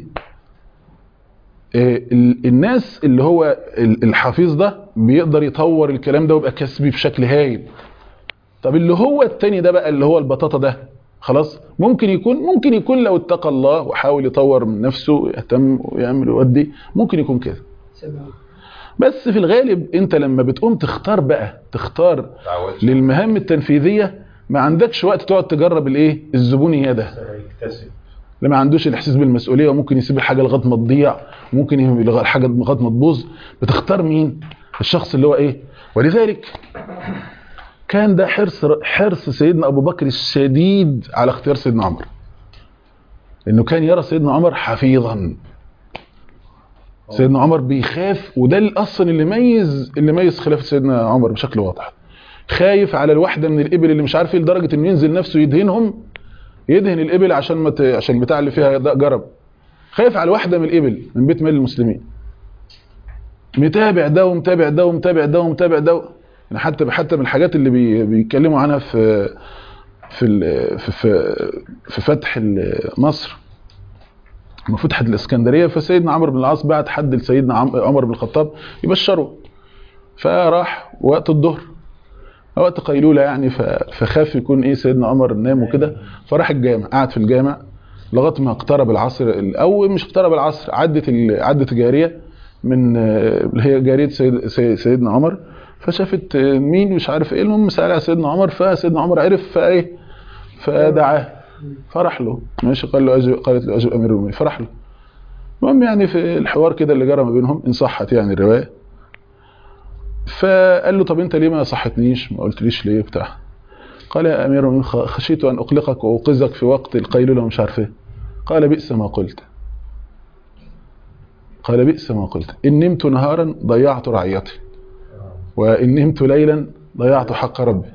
إيه، ال- الناس اللي هو ال- الحفيظ ده بيقدر يطور الكلام ده ويبقى كسبي بشكل هايل طب اللي هو التاني ده بقى اللي هو البطاطا ده خلاص ممكن يكون ممكن يكون لو اتقى الله وحاول يطور من نفسه ويهتم ويعمل ويودي ممكن يكون كده سبعة بس في الغالب انت لما بتقوم تختار بقى تختار تعودت للمهام التنفيذيه ما عندكش وقت تقعد تجرب الايه الزبوني ده يكتسب اللي ما عندوش الاحساس بالمسؤوليه وممكن يسيب الحاجه لغايه ما تضيع وممكن يلغى الحاجه لغايه ما تبوظ بتختار مين الشخص اللي هو ايه ولذلك كان ده حرص حرص سيدنا ابو بكر الشديد على اختيار سيدنا عمر انه كان يرى سيدنا عمر حفيظا سيدنا عمر بيخاف وده اللي اصلا اللي ميز اللي ميز خلافه سيدنا عمر بشكل واضح خايف على الواحده من الابل اللي مش عارف ايه لدرجه انه ينزل نفسه يدهنهم يدهن الابل عشان ما ت... عشان البتاع اللي فيها ده جرب خايف على واحده من الابل من بيت مال المسلمين متابع ده ومتابع ده ومتابع ده ومتابع ده يعني حتى حتى من الحاجات اللي بي... بيتكلموا عنها في في ال... في في, في فتح ال- مصر لما فتحت الاسكندريه فسيدنا عمرو بن العاص بعت حد لسيدنا عم- عمر بن الخطاب يبشره فراح وقت الظهر وقت قيلوله يعني ف- فخاف يكون ايه سيدنا عمر نام وكده فراح الجامع قعد في الجامع لغايه ما اقترب العصر او مش اقترب العصر عدت ال- عدت جاريه من آه، اللي هي جاريه سيد سي- سيدنا عمر فشافت آه، مين مش عارف ايه المهم سال على سيدنا عمر فسيدنا عمر عرف فايه فدعاه فرح له ماشي قال له أجب قالت له اجب امير المؤمنين فرح له المهم يعني في الحوار كده اللي جرى ما بينهم ان صحت يعني الروايه فقال له طب انت ليه ما صحتنيش ما قلتليش ليه بتاع قال يا امير المؤمنين خ- خشيت ان اقلقك واوقظك في وقت القيلوله ومش عارف ايه قال بئس ما قلت قال بئس ما قلت ان نمت نهارا ضيعت رعيتي وان نمت ليلا ضيعت حق ربي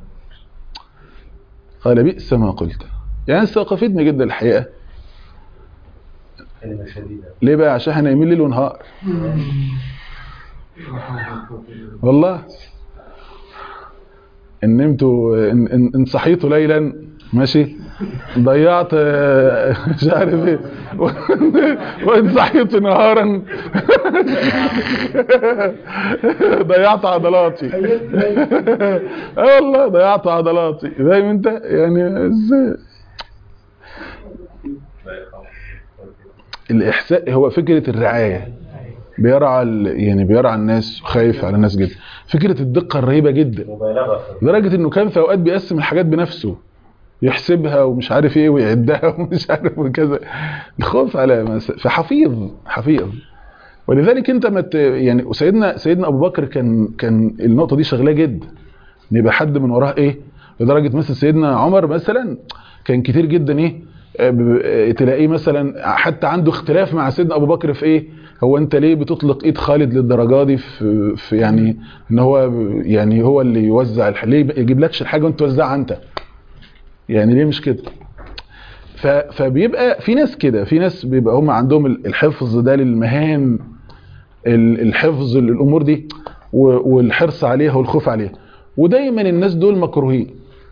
قال بئس ما قلت يعني استوقفتني جدا الحقيقه كلمة شديدة ليه بقى عشان احنا نايمين ليل ونهار والله ان نمت ان, إن, إن صحيت ليلا ماشي ضيعت آه، مش عارف ايه وان صحيت نهارا ضيعت عضلاتي اه والله ضيعت عضلاتي فاهم انت يعني ازاي الاحساء هو فكره الرعايه بيرعى ال- يعني بيرعى الناس خايف على الناس جدا فكره الدقه الرهيبه جدا مبالغة في لدرجه انه كان في اوقات بيقسم الحاجات بنفسه يحسبها ومش عارف ايه ويعدها ومش عارف وكذا الخوف على مس- فحفيظ حفيظ ولذلك انت مت يعني سيدنا سيدنا ابو بكر كان كان النقطه دي شغلاه جدا ان يبقى حد من وراه ايه لدرجه مثلا سيدنا عمر مثلا كان كتير جدا ايه آه، ب- آه، تلاقيه مثلا حتى عنده اختلاف مع سيدنا ابو بكر في ايه هو انت ليه بتطلق ايد خالد للدرجه دي في, في يعني ان هو يعني هو اللي يوزع الح... ليه ما يجيبلكش الحاجه وانت توزعها انت يعني ليه مش كده ف... فبيبقى في ناس كده في ناس بيبقى هم عندهم ال- الحفظ ده للمهام ال- الحفظ للامور دي و- والحرص عليها والخوف عليها ودايما الناس دول مكروهين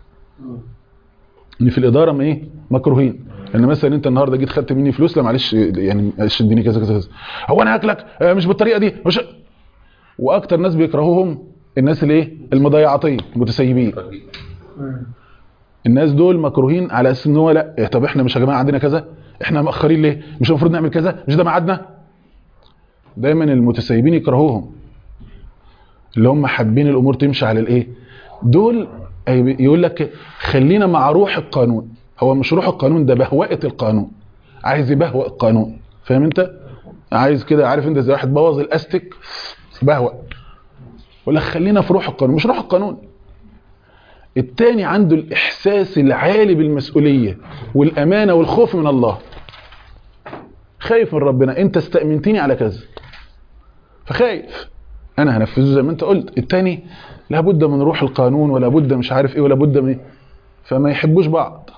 ان في الاداره ما ايه مكروهين ان مثلا انت النهارده جيت خدت مني فلوس لا معلش يعني معلش اديني كذا كذا كذا هو انا هاكلك آه، مش بالطريقه دي مش واكتر ناس بيكرهوهم الناس اللي ايه المضيعطين المتسيبين الناس دول مكروهين على اساس ان هو لا إيه طب احنا مش يا جماعه عندنا كذا احنا مأخرين ليه مش المفروض نعمل كذا مش ده ميعادنا دايما المتسيبين يكرهوهم اللي هم حابين الامور تمشي على الايه دول أي- يقول لك خلينا مع روح القانون هو مش روح القانون ده بهوأة القانون عايز يبهوأ القانون فاهم انت عايز كده عارف انت زي واحد بوظ الاستيك بهوأ يقول لك خلينا في روح القانون مش روح القانون التاني عنده الإحساس العالي بالمسؤولية والأمانة والخوف من الله خايف من ربنا انت استأمنتني على كذا فخايف انا هنفذه زي ما انت قلت التاني لابد من روح القانون ولا بد مش عارف ايه ولا بد من إيه. فما يحبوش بعض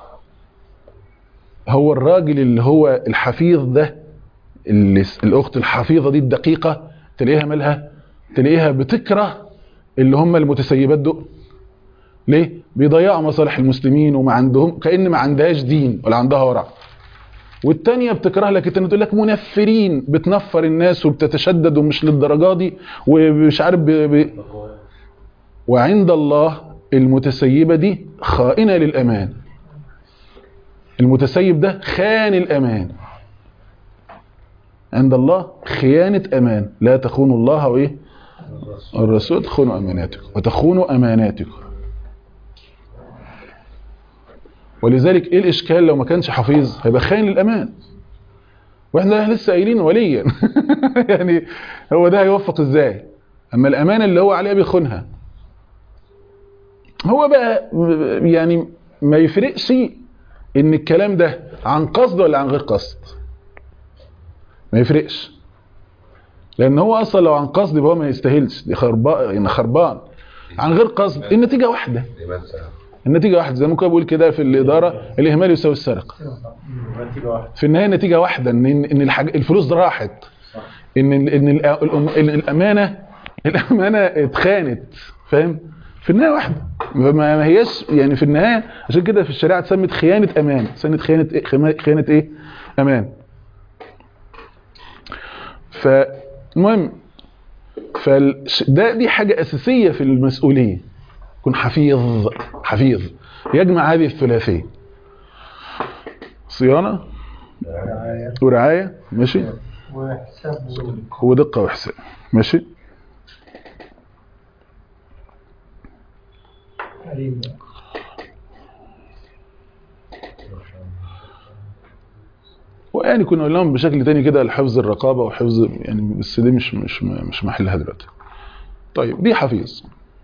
هو الراجل اللي هو الحفيظ ده اللي الاخت الحفيظه دي الدقيقه تلاقيها مالها تلاقيها بتكره اللي هم المتسيبات دول ليه بيضيعوا مصالح المسلمين وما عندهم كأن ما عندهاش دين ولا عندها ورع والتانية بتكره لك التانية تقول لك منفرين بتنفر الناس وبتتشدد ومش للدرجة دي ومش عارف ب... ب... وعند الله المتسيبة دي خائنة للأمان المتسيب ده خان الأمان عند الله خيانة أمان لا تخونوا الله وإيه الرسول تخونوا أماناتكم وتخونوا أماناتكم ولذلك ايه الاشكال لو ما كانش حفيظ هيبقى خاين للامان واحنا لسه قايلين وليا يعني هو ده هيوفق ازاي اما الامانه اللي هو عليها بيخونها هو بقى يعني ما يفرقش ان الكلام ده عن قصد ولا عن غير قصد ما يفرقش لان هو اصلا لو عن قصد يبقى هو ما يستاهلش دي خربان خربان عن غير قصد النتيجه واحده النتيجه واحده زي ما كنت بقول كده في الاداره الاهمال يساوي السرقه نتيجة واحدة في النهايه النتيجه واحده ان ان الحاجة الفلوس دي راحت ان ال- ان ال- الأم- ال- الامانه الامانه اتخانت فاهم في النهايه واحده ما ما هياش يعني في النهايه عشان كده في الشريعه اتسمت خيانه امان سمت خيانه ايه خما- خيانه ايه امان فالمهم فال ده دي حاجه اساسيه في المسؤوليه يكون حفيظ حفيظ يجمع هذه الثلاثيه صيانه ورعايه ماشي وحساب ودقه وحساب ماشي عليم ويعني كنا قلنا لهم بشكل تاني كده الحفظ الرقابه وحفظ يعني بس دي مش مش مش محلها دلوقتي طيب دي حفيظ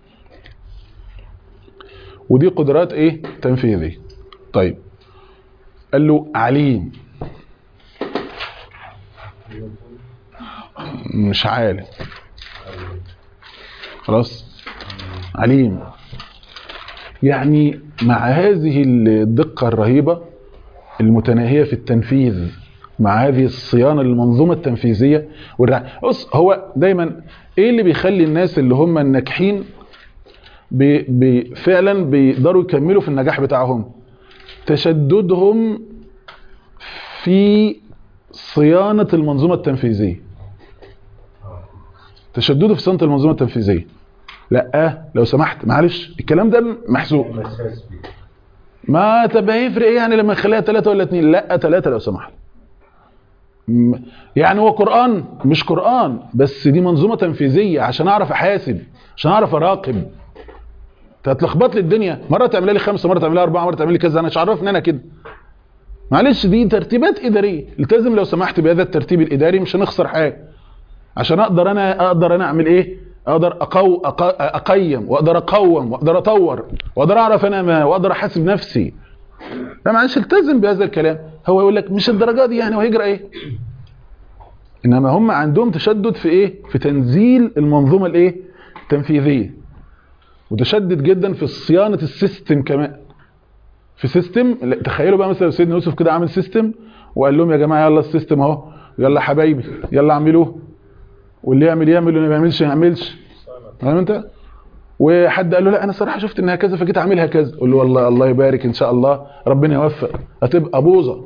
ودي قدرات ايه تنفيذيه طيب قال له عليم مش عالم خلاص عليم يعني مع هذه الدقة الرهيبة المتناهية في التنفيذ مع هذه الصيانة للمنظومة التنفيذية والرعاية بص هو دايما ايه اللي بيخلي الناس اللي هم الناجحين بي بي فعلا بيقدروا يكملوا في النجاح بتاعهم تشددهم في صيانة المنظومة التنفيذية تشدده في صيانة المنظومة التنفيذية لا لو سمحت معلش الكلام ده محسوب مساس بيه ما طب هيفرق ايه يعني لما نخليها ثلاثة ولا اثنين لا ثلاثة لو سمحت م- يعني هو قرآن مش قرآن بس دي منظومة تنفيذية عشان اعرف احاسب عشان اعرف اراقب انت هتلخبط لي الدنيا مرة تعملها لي خمسة مرة تعملها أربعة مرة تعمل لي كذا انا مش عرفني انا كده معلش دي ترتيبات إدارية التزم لو سمحت بهذا الترتيب الإداري مش هنخسر حاجة عشان اقدر انا اقدر انا اعمل ايه اقدر أقو أق- اقيم واقدر اقوم واقدر اطور واقدر اعرف انا ما واقدر احاسب نفسي لا معلش التزم بهذا الكلام هو يقول لك مش الدرجه دي يعني وهيجرى ايه انما هم عندهم تشدد في ايه في تنزيل المنظومه الايه التنفيذيه وتشدد جدا في صيانه السيستم كمان في سيستم لا، تخيلوا بقى مثلا سيدنا يوسف كده عامل سيستم وقال لهم يا جماعه يلا السيستم اهو يلا حبايبي يلا اعملوه واللي يعمل يعمل واللي ما يعملش ما يعملش فاهم انت وحد قال له لا انا صراحه شفت انها كذا فجيت اعملها كذا قول له والله الله يبارك ان شاء الله ربنا يوفق هتبقى بوظه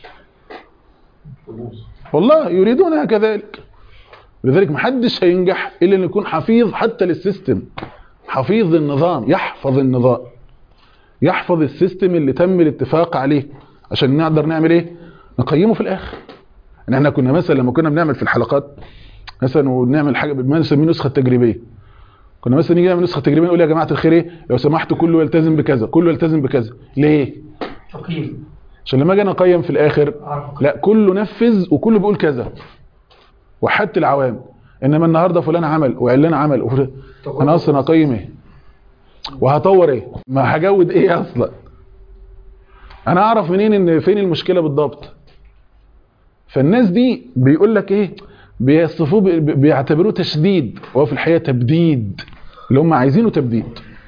والله يريدونها كذلك لذلك محدش هينجح الا ان يكون حفيظ حتى للسيستم حفيظ النظام يحفظ النظام يحفظ السيستم اللي تم الاتفاق عليه عشان نقدر نعمل ايه نقيمه في الاخر ان احنا كنا مثلا لما كنا بنعمل في الحلقات مثلا ونعمل حاجه بنسميه نسخه تجريبيه كنا مثلا نيجي نعمل نسخه تجريبيه نقول يا جماعه الخير ايه لو سمحتوا كله يلتزم بكذا كله يلتزم بكذا ليه تقييم عشان لما اجي انا اقيم في الاخر عارف لا كله نفذ وكله بيقول كذا وحدت العوام انما النهارده فلان عمل وعلان عمل وفلان انا اصلا اقيم ايه وهطور ايه ما هجود ايه اصلا انا اعرف منين ان فين المشكله بالضبط فالناس دي بيقول لك ايه بيصفوه بي- بيعتبروه تشديد وهو في الحقيقه تبديد اللي هم عايزينه تبديد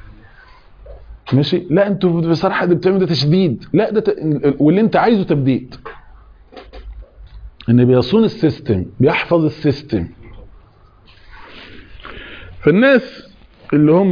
ماشي لا انتوا بصراحه ده بتعملوا ده تشديد لا ده ت... واللي انت عايزه تبديد ان بيصون السيستم بيحفظ السيستم فالناس اللي هم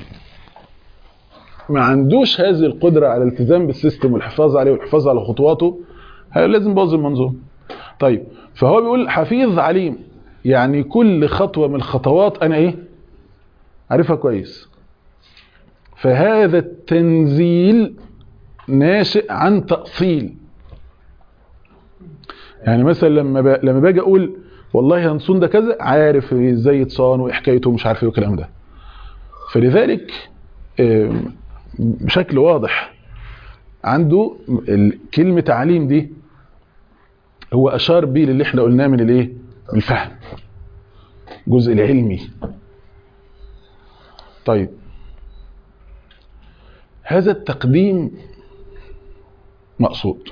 ما عندوش هذه القدرة على الالتزام بالسيستم والحفاظ عليه والحفاظ على خطواته ه- لازم يبوظ المنظومة طيب فهو بيقول حفيظ عليم يعني كل خطوة من الخطوات انا ايه عارفها كويس فهذا التنزيل ناشئ عن تأصيل يعني مثلا لما ب... لما باجي اقول والله هنصون ده كذا عارف ازاي يتصان وايه حكايته ومش عارف ايه والكلام ده فلذلك آم، بشكل واضح عنده ال- كلمة تعليم دي هو أشار بيه للي احنا قلناه من الايه؟ من الفهم الجزء العلمي طيب هذا التقديم مقصود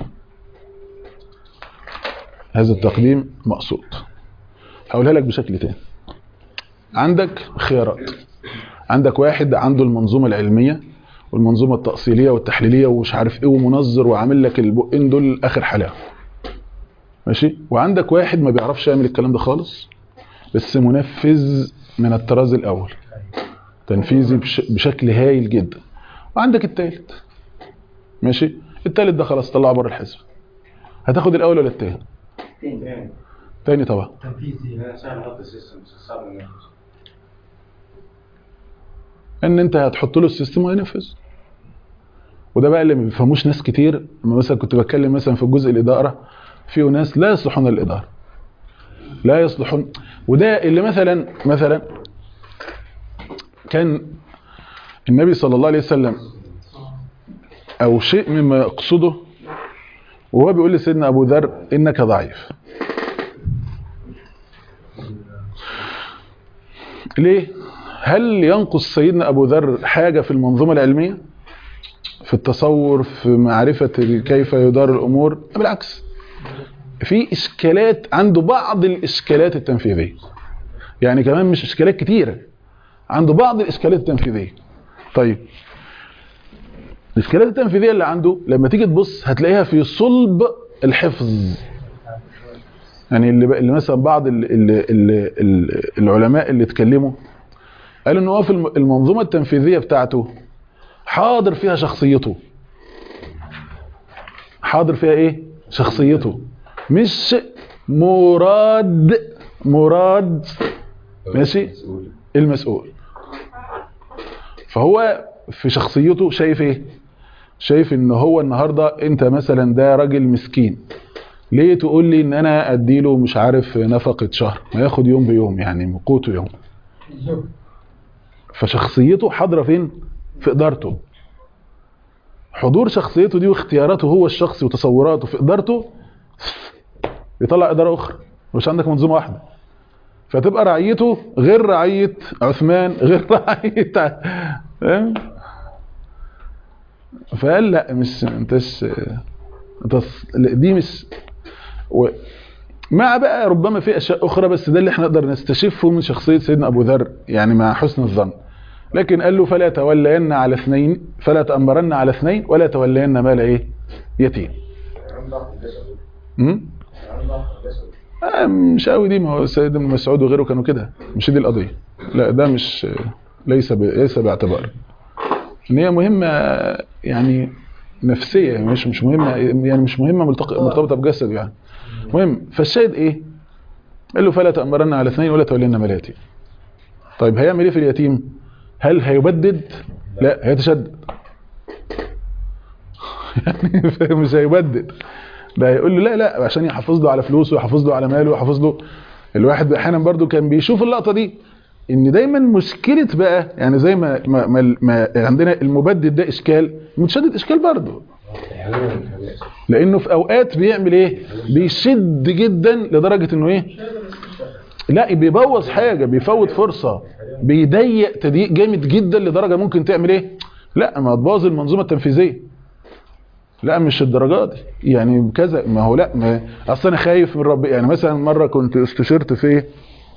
هذا التقديم مقصود هقولها لك بشكل تاني عندك خيارات عندك واحد عنده المنظومة العلمية والمنظومة التأصيلية والتحليلية ومش عارف ايه ومنظر وعامل لك البقين دول اخر حلاوة ماشي وعندك واحد ما بيعرفش يعمل الكلام ده خالص بس منفذ من الطراز الاول تنفيذي بش بشكل هايل جدا وعندك التالت ماشي التالت ده خلاص طلعه بره الحزب هتاخد الاول ولا التاني تاني تاني طبعا تنفيذي انا سهل احط السيستم بس صعب انه ان انت هتحط له السيستم وينفذ وده بقى اللي ما بيفهموش ناس كتير لما مثلا كنت بتكلم مثلا في الجزء الاداره في ناس لا يصلحون للاداره لا يصلحون وده اللي مثلا مثلا كان النبي صلى الله عليه وسلم او شيء مما يقصده وهو بيقول لسيدنا ابو ذر انك ضعيف ليه هل ينقص سيدنا ابو ذر حاجه في المنظومه العلميه في التصور في معرفه كيف يدار الامور بالعكس في اشكالات عنده بعض الاشكالات التنفيذيه يعني كمان مش اشكالات كتيره عنده بعض الاشكالات التنفيذيه طيب الاشكالات التنفيذيه اللي عنده لما تيجي تبص هتلاقيها في صلب الحفظ يعني اللي, اللي مثلا بعض ال ال ال العلماء اللي اتكلموا قالوا ان هو في الم- المنظومه التنفيذيه بتاعته حاضر فيها شخصيته حاضر فيها ايه شخصيته مش مراد مراد ماشي المسؤول فهو في شخصيته شايف ايه شايف ان هو النهارده انت مثلا ده راجل مسكين ليه تقول لي ان انا اديله مش عارف نفقه شهر ما ياخد يوم بيوم يعني قوته يوم الزهد فشخصيته حاضره فين في ادارته حضور شخصيته دي واختياراته هو الشخصي وتصوراته في ادارته يطلع اداره اخرى مش عندك منظومه واحده فتبقى رعيته غير رعيه عثمان غير رعيه فاهم فقال لا مش انتش انت دي مش و... مع بقى ربما في اشياء اخرى بس ده اللي احنا نقدر نستشفه من شخصيه سيدنا ابو ذر يعني مع حسن الظن لكن قال له فلا تولين على اثنين فلا تامرن على اثنين ولا تولين مال ايه يتيم امم آه مش قوي دي ما هو سيدنا ابن مسعود وغيره كانوا كده مش دي القضيه لا ده مش ليس ب... ليس باعتبار ان هي مهمه يعني نفسيه مش مش مهمه يعني مش مهمه ملتق- مرتبطه بجسد يعني المهم فالشاهد ايه قال له فلا تأمرن على اثنين ولا تولين مال يتيم طيب هيعمل ايه في اليتيم هل هيبدد لا هيتشدد يعني مش هيبدد ده هيقول له لا لا عشان يحافظ له على فلوسه ويحافظ له على ماله ويحافظ له الواحد احيانا برضو كان بيشوف اللقطه دي ان دايما مشكله بقى يعني زي ما, ما, ما, ما عندنا المبدد ده اشكال المتشدد اشكال برضه لانه في اوقات بيعمل ايه بيشد جدا لدرجه انه ايه لا بيبوظ حاجه بيفوت فرصه بيضيق تضييق جامد جدا لدرجه ممكن تعمل ايه لا ما تبوظ المنظومه التنفيذيه لا مش الدرجات دي يعني كذا ما هو لا ما اصل انا خايف من ربي يعني مثلا مره كنت استشرت في ايه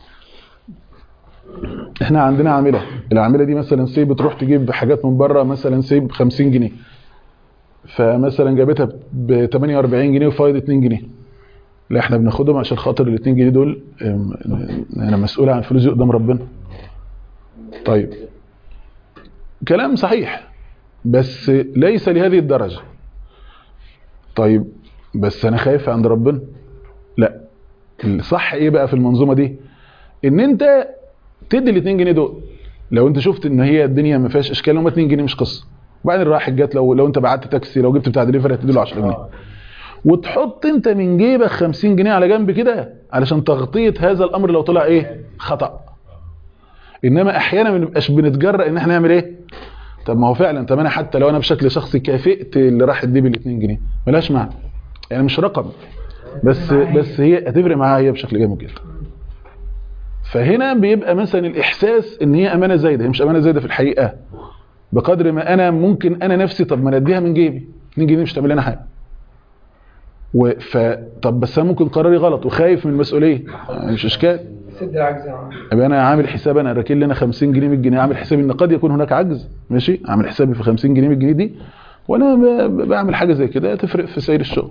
احنا عندنا عامله العامله دي مثلا سي بتروح تجيب حاجات من بره مثلا سي ب 50 جنيه فمثلا جابتها ب 48 جنيه وفايض 2 جنيه لا احنا بناخدهم عشان خاطر ال 2 جنيه دول ام، انا مسؤول عن فلوسي قدام ربنا طيب كلام صحيح بس ليس لهذه الدرجه طيب بس انا خايف عند ربنا لا الصح ايه بقى في المنظومه دي ان انت تدي ال 2 جنيه دول لو انت شفت ان هي الدنيا ما فيهاش اشكال هم 2 جنيه مش قصه وبعدين راح جت لو لو انت بعت تاكسي لو جبت بتاع دليفري هتدي له 10 جنيه وتحط انت من جيبك 50 جنيه على جنب كده علشان تغطيه هذا الامر لو طلع ايه خطا انما احيانا ما بنبقاش بنتجرأ ان احنا نعمل ايه طب ما هو فعلا طب انا حتى لو انا بشكل شخصي كافئت اللي راح يدي بال 2 جنيه ملهاش معنى يعني مش رقم بس بس هي هتفرق معاها هي بشكل جامد جدا فهنا بيبقى مثلا الاحساس ان هي امانه زايده هي مش امانه زايده في الحقيقه بقدر ما انا ممكن انا نفسي طب ما انا اديها من جيبي 2 جنيه مش تعمل لنا حاجه وف طب بس انا ممكن قراري غلط وخايف من المسؤوليه مش اشكال سد العجز عنه ابقى انا عامل حساب انا راكن لنا 50 جنيه 100 جنيه عامل حسابي ان قد يكون هناك عجز ماشي عامل حسابي في 50 جنيه 100 جنيه دي وانا ب- ب- بعمل حاجه زي كده تفرق في سير الشغل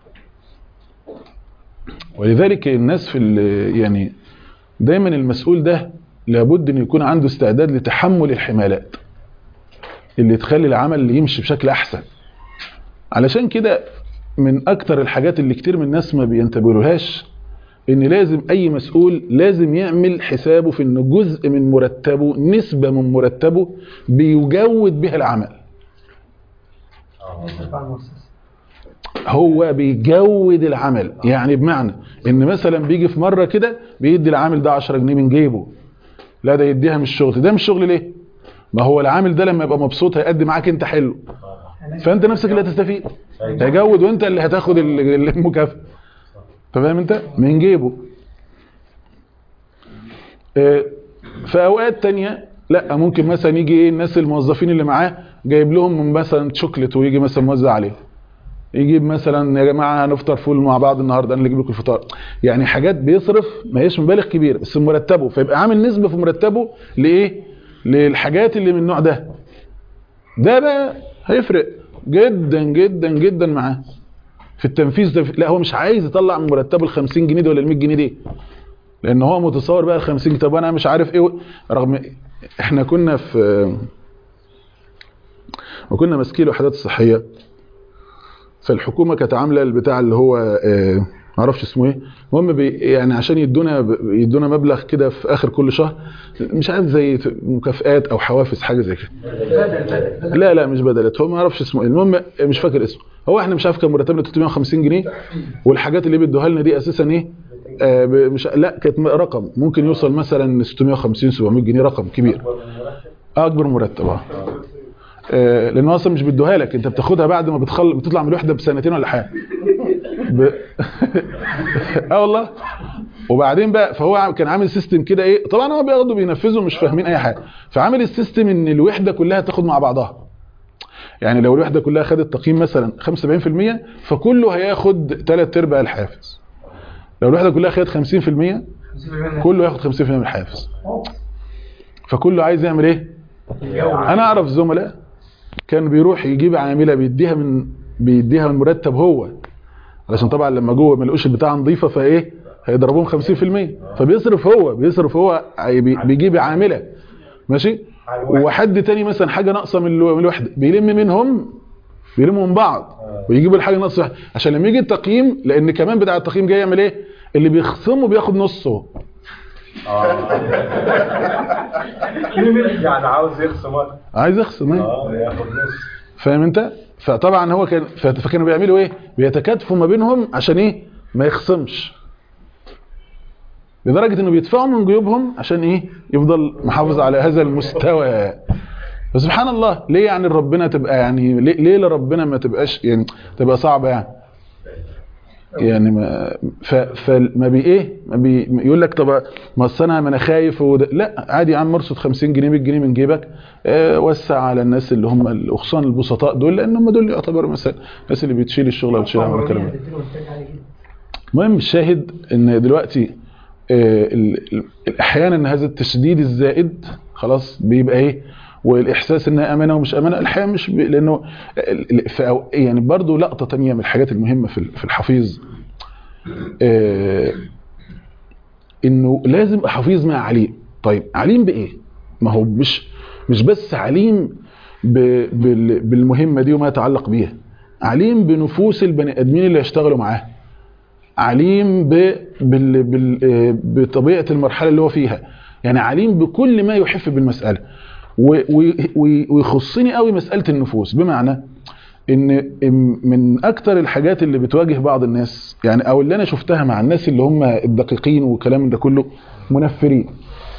ولذلك الناس في ال- يعني دايما المسؤول ده لابد ان يكون عنده استعداد لتحمل الحمالات اللي تخلي العمل يمشي بشكل احسن علشان كده من اكتر الحاجات اللي كتير من الناس ما بينتبهولهاش ان لازم اي مسؤول لازم يعمل حسابه في ان جزء من مرتبه نسبة من مرتبه بيجود بها العمل يصرف على المؤسسة هو بيجود العمل يعني بمعنى ان مثلا بيجي في مرة كده بيدي العامل ده 10 جنيه من جيبه لا ده يديها مش شغل ده مش شغل ليه ما هو العامل ده لما يبقى مبسوط هيقدم معاك انت حلو فانت نفسك اللي هتستفيد هيجود وانت اللي هتاخد ال- المكافأة أنت فاهم انت من جيبه آه، في اوقات تانية لا ممكن مثلا يجي ايه الناس الموظفين اللي معاه جايب لهم من مثلا شوكليت ويجي مثلا موزع عليهم يجيب مثلا يا جماعه هنفطر فول مع بعض النهارده انا اللي اجيب لكم الفطار يعني حاجات بيصرف ما هيش مبالغ كبيره بس مرتبه فيبقى عامل نسبه في مرتبه لايه للحاجات اللي من النوع ده ده بقى هيفرق جدا جدا جدا معاه في التنفيذ ده لا هو مش عايز يطلع من مرتبه ال 50 جنيه دي ولا ال 100 جنيه دي لان هو متصور بقى ال 50 جنيه طب انا مش عارف ايه رغم احنا كنا في وكنا ماسكين الوحدات الصحيه فالحكومه كانت عامله البتاع اللي هو آه، ما اعرفش اسمه ايه المهم بي يعني عشان يدونا يدونا مبلغ كده في اخر كل شهر مش عارف زي مكافئات او حوافز حاجه زي كده بدل بدل لا لا مش بدلت هو ما اعرفش اسمه ايه المهم مش فاكر اسمه هو احنا مش عارف كان مرتبنا 350 جنيه والحاجات اللي بيدوها لنا دي اساسا ايه آه ب- مش لا كانت م- رقم ممكن يوصل مثلا 650 700 جنيه رقم كبير اكبر مرتب اه آه، لان هو اصلا مش بيدوها لك انت بتاخدها بعد ما بتخل... بتطلع من الوحده بسنتين ولا حاجه ب... اه والله وبعدين بقى فهو عم- كان عامل سيستم كده ايه طبعا هو بياخدوا بينفذوا مش فاهمين اي حاجه فعامل السيستم ان الوحده كلها تاخد مع بعضها يعني لو الوحده كلها خدت تقييم مثلا 75% فكله هياخد ثلاث ارباع الحافز لو الوحده كلها خدت 50% كله ياخد 50% من الحافز فكله عايز يعمل ايه انا اعرف زملاء كان بيروح يجيب عامله بيديها من بيديها من مرتب هو علشان طبعا لما جوه ما لقوش البتاعه نظيفه فايه هيضربوهم 50% فبيصرف هو بيصرف هو عي- بي- بيجيب عامله ماشي وحد تاني مثلا حاجه ناقصه من الو- من الوحده بيلم منهم بيلموا من بعض ويجيبوا الحاجه ناقصه واحد. عشان لما يجي التقييم لان كمان بتاع التقييم جاي يعمل ايه اللي بيخصمه بياخد نصه يعني عاوز يخصم وقت عايز يخصم ايه اه ياخد نص فاهم انت فطبعا هو كان ف- فكانوا بيعملوا ايه بيتكاتفوا ما بينهم عشان ايه ما يخصمش لدرجه انه بيدفعوا من جيوبهم عشان ايه يفضل محافظ على هذا المستوى فسبحان الله ليه يعني ربنا تبقى يعني ليه, ليه لربنا ما تبقاش يعني تبقى صعبه يعني يعني ما ف فما بي ايه ما بي يقول لك طب ما أصل انا ما انا خايف وده لا عادي يا عم ارصد 50 جنيه 100 جنيه من جيبك آه، وسع على الناس اللي هم ال- وخصوصا البسطاء دول لان هم دول يعتبروا مثلا الناس اللي بتشيل الشغل او بتشيل العمل والكلام ده المهم الشاهد ان دلوقتي آه، ال- ال- احيانا هذا التشديد الزائد خلاص بيبقى ايه والاحساس انها امانه ومش امانه الحقيقه مش ب... لانه ال- ال- في أو- يعني برضو لقطه تانية من الحاجات المهمه في ال- في الحفيظ آه، انه لازم ابقى حفيظ مع عليم طيب عليم بايه ما هو مش مش بس عليم ب... بال... بالمهمه دي وما يتعلق بيها عليم بنفوس البني ادمين اللي هيشتغلوا معاه عليم ب... بال... بال... آه، بطبيعه المرحله اللي هو فيها يعني عليم بكل ما يحف بالمساله و... و... و- ويخصني قوي مساله النفوس بمعنى ان من اكتر الحاجات اللي بتواجه بعض الناس يعني او اللي انا شفتها مع الناس اللي هم الدقيقين والكلام ده كله منفرين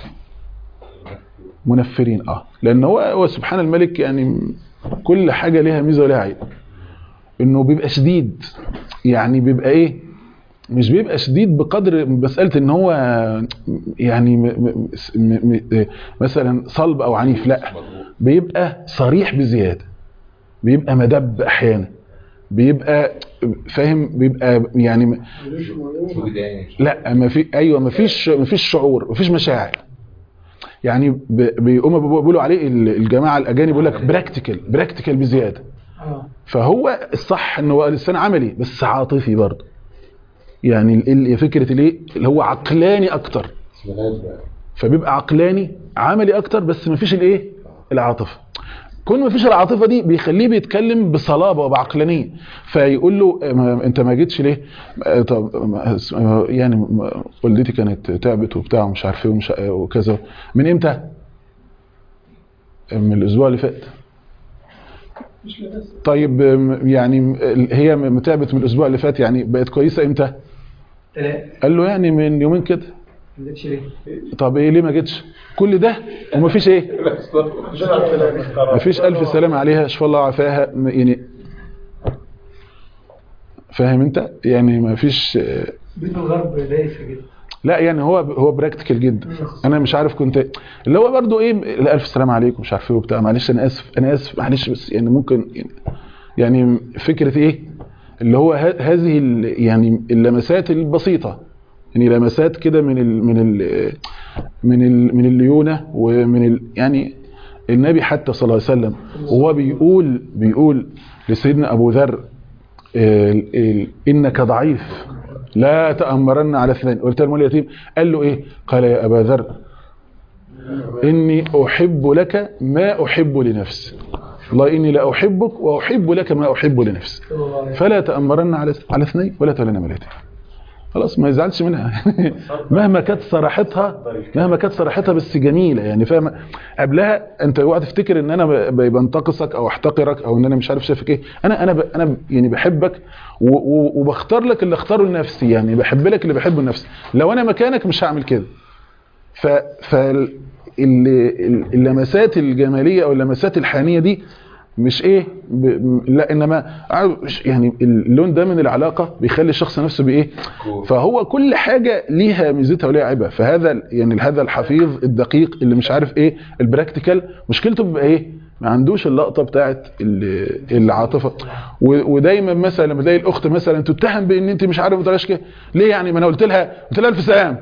منفرين اه لان هو هو سبحان الملك يعني كل حاجه ليها ميزه وليها عيب انه بيبقى شديد يعني بيبقى ايه مش بيبقى شديد بقدر مساله ان هو يعني م م م م مثلا صلب او عنيف لا بيبقى صريح بزياده بيبقى مدب احيانا بيبقى فاهم بيبقى يعني لا ما في ايوه ما فيش ما فيش شعور ما فيش مشاعر يعني ب- بيقوموا بيقولوا عليه ال- الجماعه الاجانب يقول لك براكتيكال براكتيكال بزياده اه فهو الصح ان هو لسان عملي بس عاطفي برضه يعني ال- ال- فكره الايه اللي هو عقلاني اكتر فبيبقى عقلاني عملي اكتر بس مفيش الايه العاطفه كون مفيش العاطفه دي بيخليه بيتكلم بصلابه وبعقلانيه فيقول له آه، ما- انت ما جيتش ليه آه، طب ما- آه، يعني ما- والدتي كانت تعبت وبتاع ومش عارف ايه ومش آه، وكذا من امتى من الاسبوع اللي فات طيب آم، يعني م- هي م- تعبت من الاسبوع اللي فات يعني بقت كويسه امتى لا قال له يعني من يومين كده ما جتش ليه؟ طب ايه ليه ما جتش كل ده ومفيش ايه مفيش الف سلامه عليها شفاء الله وعافاها م- يعني فاهم انت يعني مفيش آه، بيت الغرب دايسه جدا لا يعني هو هو براكتيكال جدا انا مش عارف كنت اللي هو برضو ايه لا، الف سلام عليكم مش عارف ايه وبتاع معلش انا اسف انا اسف معلش بس يعني ممكن يعني, يعني فكره ايه اللي هو ه- هذه ال- يعني اللمسات البسيطه يعني لمسات كده من ال من ال من ال من الليونه ومن ال يعني النبي حتى صلى الله عليه وسلم وهو بيقول بيقول لسيدنا ابو ذر ال- ال- انك ضعيف لا تأمرن على اثنين قلت المال اليتيم قال له ايه قال يا ابا ذر اني احب لك ما احب لنفسي والله اني لا احبك واحب لك ما احب لنفسي صلى الله عليه وسلم. فلا تأمرن على على اثنين ولا تولنا مليتين خلاص ما يزعلش منها مهما كانت صراحتها مهما كانت صراحتها بس جميله يعني فاهم قبلها انت اوعى تفتكر ان انا ب- ب- بنتقصك او احتقرك او ان انا مش عارف شايفك ايه انا انا ب انا ب- يعني بحبك و- و- وبختار لك اللي اختاره لنفسي يعني بحب لك اللي بحبه لنفسي لو انا مكانك مش هعمل كده ف ف ال- ال- اللمسات الجماليه او اللمسات الحانيه دي مش ايه ب... م- لا انما عارف- يعني اللون ده من العلاقه بيخلي الشخص نفسه بايه فهو كل حاجه ليها ميزتها وليها عيبها فهذا ال- يعني هذا الحفيظ الدقيق اللي مش عارف ايه البراكتيكال مشكلته بيبقى ايه ما عندوش اللقطه بتاعت ال- العاطفه و- ودايما مثلا لما تلاقي الاخت مثلا تتهم بان انت مش عارف بتلاش كده ليه يعني ما انا قلت لها قلت لها الف سلام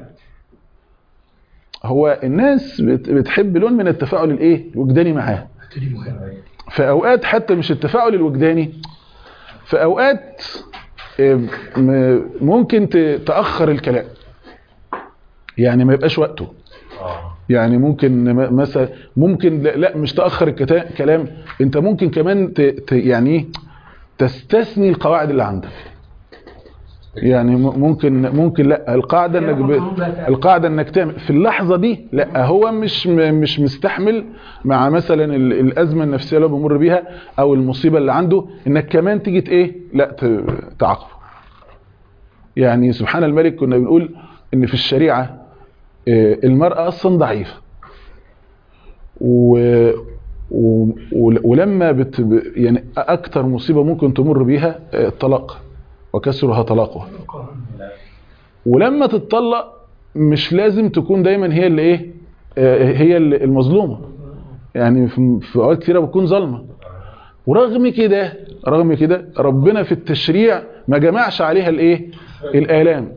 هو الناس بت- بتحب لون من التفاعل الايه الوجداني معاها في اوقات حتى مش التفاعل الوجداني في اوقات آم، م- ممكن ت- تاخر الكلام يعني ما يبقاش وقته يعني ممكن م- مثلا ممكن لا, لا مش تاخر الكتا- الكلام انت ممكن كمان ت ت يعني ايه تستثني القواعد اللي عندك يعني م- ممكن ممكن لا القاعده انك ب... القاعده انك تعمل في اللحظه دي لا هو مش م- مش مستحمل مع مثلا ال- الازمه النفسيه اللي هو بيمر بيها او المصيبه اللي عنده انك كمان تيجي ت- ايه لا ت- تعاقبه يعني سبحان الملك كنا بنقول ان في الشريعه آه، المرأة أصلا ضعيفة و... و... ول- ولما بت... ب- يعني أكتر مصيبة ممكن تمر بيها آه، الطلاق وكسرها طلاقها ولما تتطلق مش لازم تكون دايما هي اللي ايه آه، هي اللي المظلومة يعني في في اوقات كتيرة بتكون ظالمة ورغم كده رغم كده ربنا في التشريع ما جمعش عليها الايه الآلام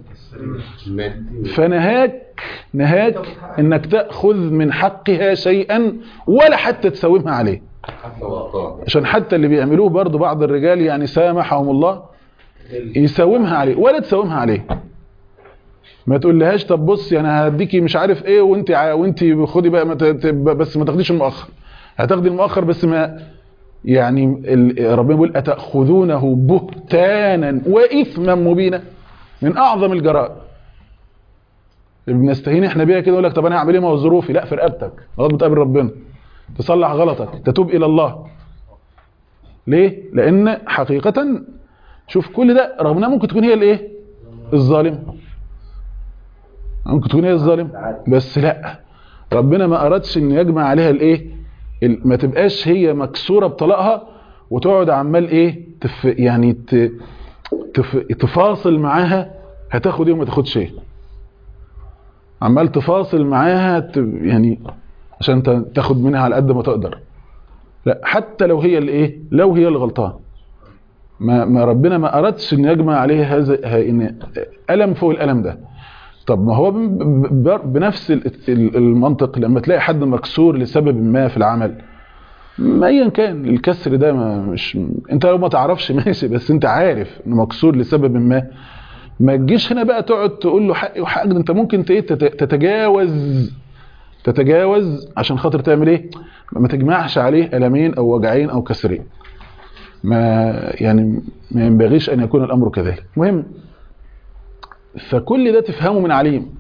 فنهاك نهاك انك تأخذ من حقها شيئا ولا حتى تساومها عليه عشان حتى اللي بيعملوه برضو بعض الرجال يعني سامحهم الله يساومها عليه ولا تساومها عليه ما تقولهاش طب بصي انا هديكي مش عارف ايه وانت ع- وانت خدي بقى ما ت- ت- بس ما تاخديش المؤخر هتاخدي المؤخر بس ما يعني ال- ربنا بيقول اتاخذونه بهتانا واثما مبينا من اعظم الجرائم بنستهين احنا بيها كده يقول لك طب انا هعمل ايه ما هو ظروفي لا في رقبتك غلط بتقابل ربنا تصلح غلطك تتوب الى الله ليه لان حقيقه شوف كل ده رغم انها ممكن تكون هي الايه الظالمه ممكن تكون هي الظالم بس لا ربنا ما أردش ان يجمع عليها الايه ال- ما تبقاش هي مكسورة بطلاقها وتقعد عمال ايه تف يعني ت تف تفاصل معاها هتاخد ايه وما تاخدش ايه عمال تفاصل معاها ت يعني عشان ت- تاخد منها على قد ما تقدر لا حتى لو هي اللي ايه لو هي اللي غلطان ما ما ربنا ما أردش ان يجمع عليها هذا ه- ان ألم فوق الألم ده طب ما هو ب- ب- بنفس ال- ال- المنطق لما تلاقي حد مكسور لسبب ما في العمل ما ايا كان الكسر ده ما مش انت لو ما تعرفش ماشي بس انت عارف انه مكسور لسبب ما ما تجيش هنا بقى تقعد تقول له حقي وحقك ده انت ممكن ت- تت- تتجاوز تتجاوز عشان خاطر تعمل ايه ما تجمعش عليه ألمين او وجعين او كسرين ما يعني ما ينبغيش ان يكون الامر كذلك مهم فكل ده تفهمه من عليم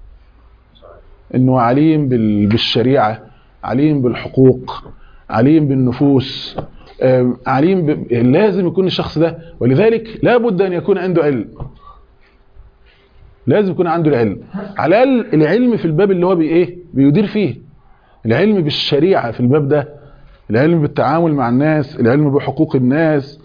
انه عليم بال- بالشريعة عليم بالحقوق عليم بالنفوس آم، عليم ب... لازم يكون الشخص ده ولذلك لابد ان يكون عنده علم لازم يكون عنده العلم على الاقل العلم في الباب اللي هو بي ايه بيدير فيه العلم بالشريعة في الباب ده العلم بالتعامل مع الناس العلم بحقوق الناس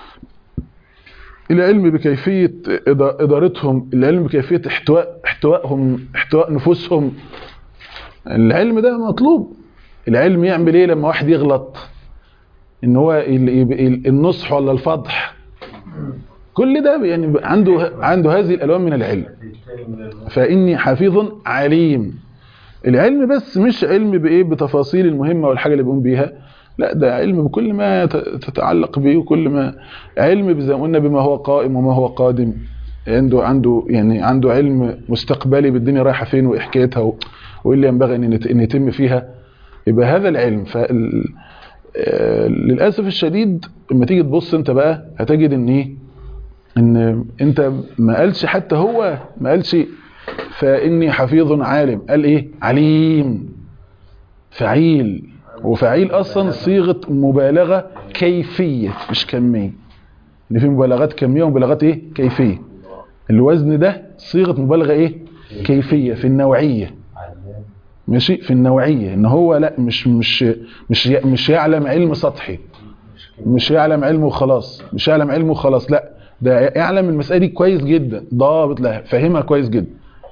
العلم بكيفية إدا- إدارتهم العلم بكيفية احتواء احتوائهم احتواء نفوسهم العلم ده مطلوب العلم يعمل ايه لما واحد يغلط ان هو ال- ال- النصح ولا الفضح كل ده يعني عنده عنده هذه الالوان من العلم فاني حفيظ عليم العلم بس مش علم بايه بتفاصيل المهمه والحاجه اللي بيقوم بيها لا ده علم بكل ما ت- تتعلق به وكل ما علم زي ما قلنا بما هو قائم وما هو قادم عنده عنده يعني عنده علم مستقبلي بالدنيا رايحه فين وايه حكايتها و- وايه اللي ينبغي ان يت- ان يتم فيها يبقى هذا العلم فال آه، للاسف الشديد لما تيجي تبص انت بقى هتجد ان ايه ان انت ما قالش حتى هو ما قالش فاني حفيظ عالم قال ايه عليم فعيل وفعيل اصلا صيغه مبالغه كيفيه مش كميه ان في مبالغات كميه ومبالغات ايه كيفيه الوزن ده صيغه مبالغه ايه كيفيه في النوعيه ماشي في النوعيه ان هو لا مش مش مش ي- مش يعلم علم سطحي مش يعلم علمه وخلاص مش يعلم علمه وخلاص لا ده يعلم المساله دي كويس جدا ضابط لها فاهمها كويس جدا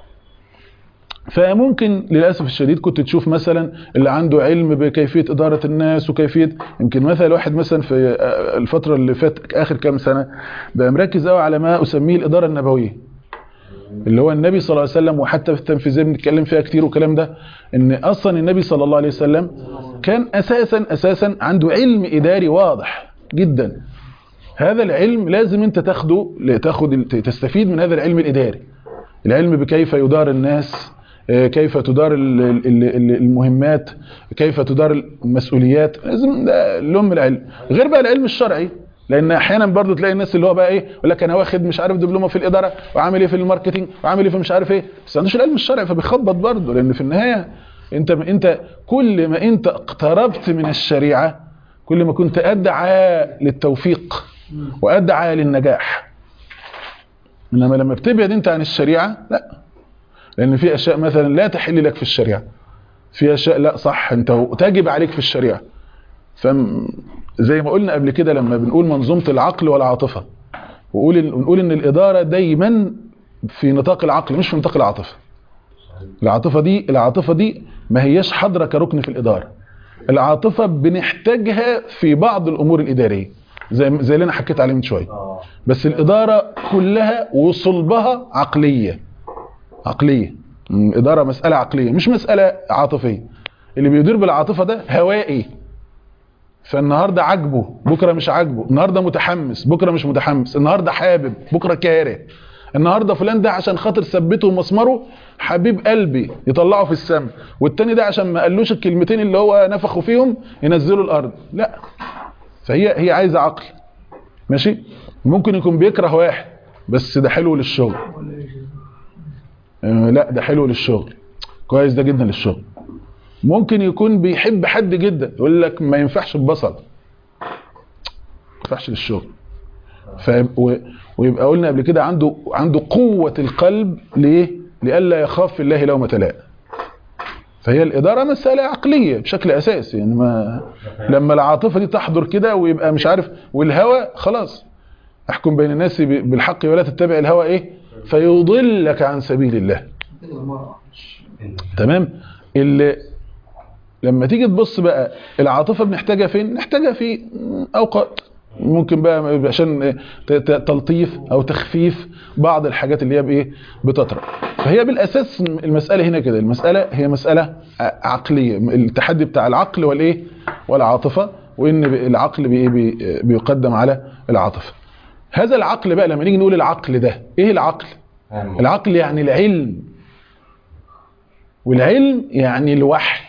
فممكن للاسف الشديد كنت تشوف مثلا اللي عنده علم بكيفيه اداره الناس وكيفيه يمكن مثلا واحد مثلا في الفتره اللي فات اخر كام سنه بقى مركز قوي على ما اسميه الاداره النبويه اللي هو النبي صلى الله عليه وسلم وحتى في التنفيذيه بنتكلم فيها كتير والكلام ده ان اصلا النبي صلى الله عليه وسلم كان اساسا اساسا عنده علم اداري واضح جدا هذا العلم لازم انت تاخده تاخد تستفيد من هذا العلم الاداري العلم بكيف يدار الناس آه، كيف تدار ال- ال- ال- المهمات كيف تدار المسؤوليات لازم ده لهم العلم غير بقى العلم الشرعي لان احيانا برضو تلاقي الناس اللي هو بقى ايه يقول لك انا واخد مش عارف دبلومه في الاداره وعامل ايه في الماركتينج وعامل ايه في مش عارف ايه بس ما عندوش العلم الشرعي فبيخبط برضو لان في النهايه انت انت كل ما انت اقتربت من الشريعه كل ما كنت ادعى للتوفيق وادعى للنجاح انما لما بتبعد انت عن الشريعه لا لان في اشياء مثلا لا تحل لك في الشريعه في اشياء لا صح انت تجب عليك في الشريعه فم زي ما قلنا قبل كده لما بنقول منظومه العقل والعاطفه وقول نقول ان الاداره دايما في نطاق العقل مش في نطاق العاطفه العاطفه دي العاطفه دي ما هياش حاضره كركن في الاداره العاطفه بنحتاجها في بعض الامور الاداريه زي زي اللي انا حكيت عليه من شويه بس الاداره كلها وصلبها عقليه عقليه م، اداره مساله عقليه مش مساله عاطفيه اللي بيدير بالعاطفه ده هوائي فالنهارده عاجبه بكره مش عاجبه النهارده متحمس بكره مش متحمس النهارده حابب بكره كاره النهارده فلان ده عشان خاطر ثبته ومسمره حبيب قلبي يطلعه في السماء والتاني ده عشان ما قالوش الكلمتين اللي هو نفخوا فيهم ينزلوا الارض لا فهي هي عايزه عقل ماشي ممكن يكون بيكره واحد بس ده حلو للشغل آه، لا ده حلو للشغل كويس ده جدا للشغل ممكن يكون بيحب حد جدا يقول لك ما ينفعش ببصل ما ينفعش للشغل ف... و... ويبقى قلنا قبل كده عنده عنده قوة القلب ليه؟ لئلا يخاف في الله لومة لائم فهي الإدارة مسألة عقلية بشكل أساسي يعني ما لما العاطفة دي تحضر كده ويبقى مش عارف والهوى خلاص احكم بين الناس ب- بالحق ولا تتبع الهوى ايه فيضلك عن سبيل الله تمام اللي لما تيجي تبص بقى العاطفه بنحتاجها فين نحتاجها في اوقات ممكن بقى عشان ت- ت- تلطيف او تخفيف بعض الحاجات اللي هي بايه بتطرأ فهي بالاساس المساله هنا كده المساله هي مساله ع- عقليه التحدي بتاع العقل والايه والعاطفه وان ب- العقل بي بي بيقدم على العاطفه هذا العقل بقى لما نيجي نقول العقل ده ايه العقل العقل يعني العلم والعلم يعني الوحي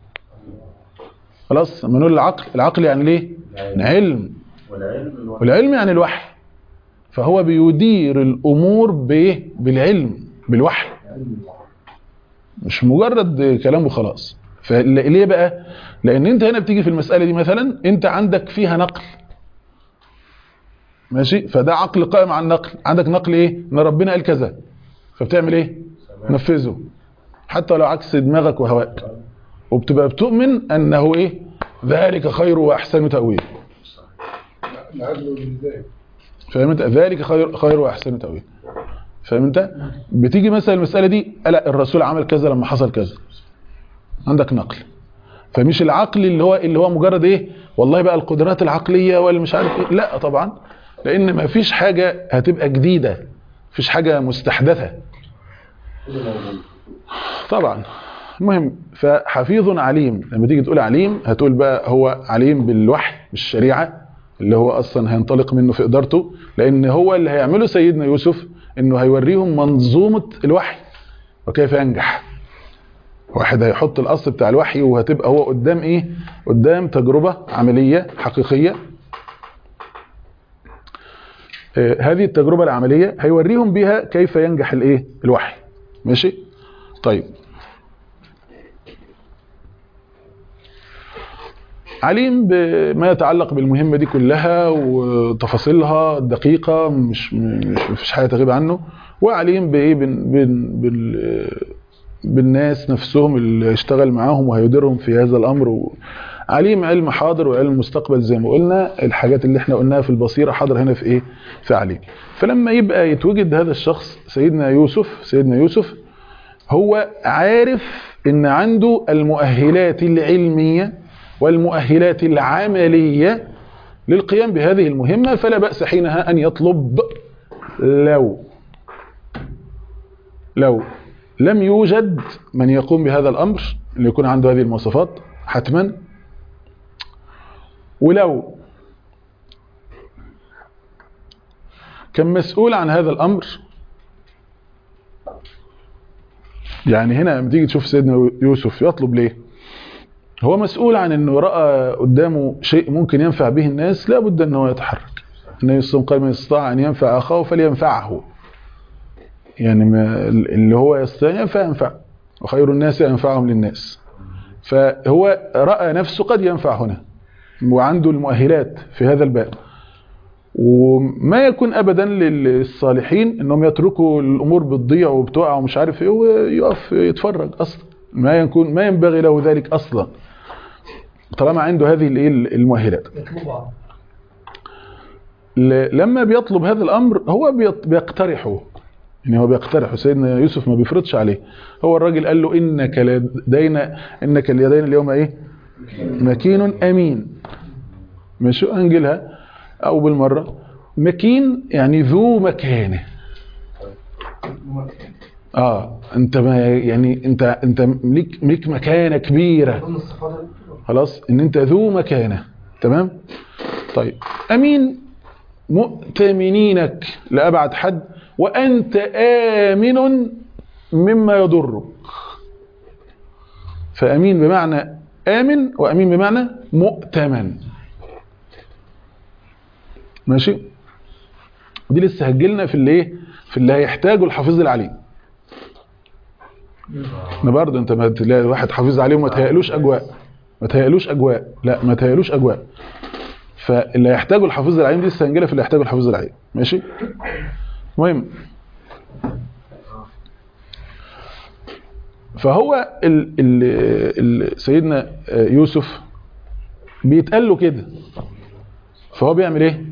خلاص لما نقول العقل العقل يعني ليه يعني علم والعلم والعلم يعني الوحي فهو بيدير الامور بايه بالعلم بالوحي مش مجرد كلام وخلاص فليه بقى لان انت هنا بتيجي في المساله دي مثلا انت عندك فيها نقل ماشي فده عقل قائم على النقل عندك نقل ايه ان ربنا قال كذا فبتعمل ايه نفذه حتى لو عكس دماغك وهواك وبتبقى بتؤمن انه ايه ذلك خير واحسن تاويل العدل والميزان فاهم انت ذلك خير خير واحسن تاويل فاهم انت بتيجي مثلا المساله دي لا الرسول عمل كذا لما حصل كذا عندك نقل فمش العقل اللي هو اللي هو مجرد ايه والله بقى القدرات العقليه ولا مش عارف ايه لا طبعا لان ما فيش حاجه هتبقى جديده مفيش حاجه مستحدثه طبعا المهم فحفيظ عليم لما تيجي تقول عليم هتقول بقى هو عليم بالوحي بالشريعه اللي هو اصلا هينطلق منه في ادارته لان هو اللي هيعمله سيدنا يوسف انه هيوريهم منظومه الوحي وكيف ينجح واحد هيحط الاصل بتاع الوحي وهتبقى هو قدام ايه قدام تجربه عمليه حقيقيه آه، هذه التجربه العمليه هيوريهم بها كيف ينجح الايه الوحي ماشي طيب عليم بما يتعلق بالمهمة دي كلها وتفاصيلها الدقيقة مش مش مفيش حاجة تغيب عنه وعليم بإيه بن بن بال بالناس نفسهم اللي اشتغل معاهم وهيديرهم في هذا الأمر و... عليم علم حاضر وعلم مستقبل زي ما قلنا الحاجات اللي احنا قلناها في البصيرة حاضر هنا في ايه في عليم فلما يبقى يتوجد هذا الشخص سيدنا يوسف سيدنا يوسف هو عارف ان عنده المؤهلات العلمية والمؤهلات العملية للقيام بهذه المهمة فلا بأس حينها أن يطلب لو لو لم يوجد من يقوم بهذا الأمر اللي يكون عنده هذه المواصفات حتما ولو كان مسؤول عن هذا الأمر يعني هنا لما تيجي تشوف سيدنا يوسف يطلب ليه هو مسؤول عن انه راى قدامه شيء ممكن ينفع به الناس لا بد ان هو يتحرك النبي صلى الله عليه وسلم قال من استطاع ان ينفع اخاه فلينفعه يعني ما اللي هو يستطيع أن ينفع ينفع وخير الناس انفعهم للناس فهو راى نفسه قد ينفع هنا وعنده المؤهلات في هذا الباب وما يكون ابدا للصالحين انهم يتركوا الامور بتضيع وبتقع ومش عارف ايه ويقف يتفرج اصلا ما يكون ما ينبغي له ذلك اصلا طالما عنده هذه الايه المؤهلات يطلبها ل- لما بيطلب هذا الامر هو بيط- بيقترحه يعني هو بيقترحه سيدنا يوسف ما بيفرضش عليه هو الراجل قال له انك لدينا انك لدينا اليوم ايه مكين امين ماشي انجلها او بالمره مكين يعني ذو مكانه اه انت ما يعني انت انت ليك ليك مكانه كبيره ضمن الصفات خلاص ان انت ذو مكانه تمام طيب امين مؤتمنينك لابعد حد وانت امن مما يضرك فامين بمعنى امن وامين بمعنى مؤتمن ماشي دي لسه هتجيلنا في اللي ايه في اللي هيحتاجه الحافظ العليم ما برضه انت ما تلاقي واحد حافظ عليه وما تهيألوش اجواء ما تهيألوش اجواء لا ما تهيألوش اجواء فاللي هيحتاجه الحافظ العليم دي لسه هنجيلها في اللي هيحتاجه الحافظ العليم ماشي المهم فهو ال ال ال سيدنا يوسف بيتقال له كده فهو بيعمل ايه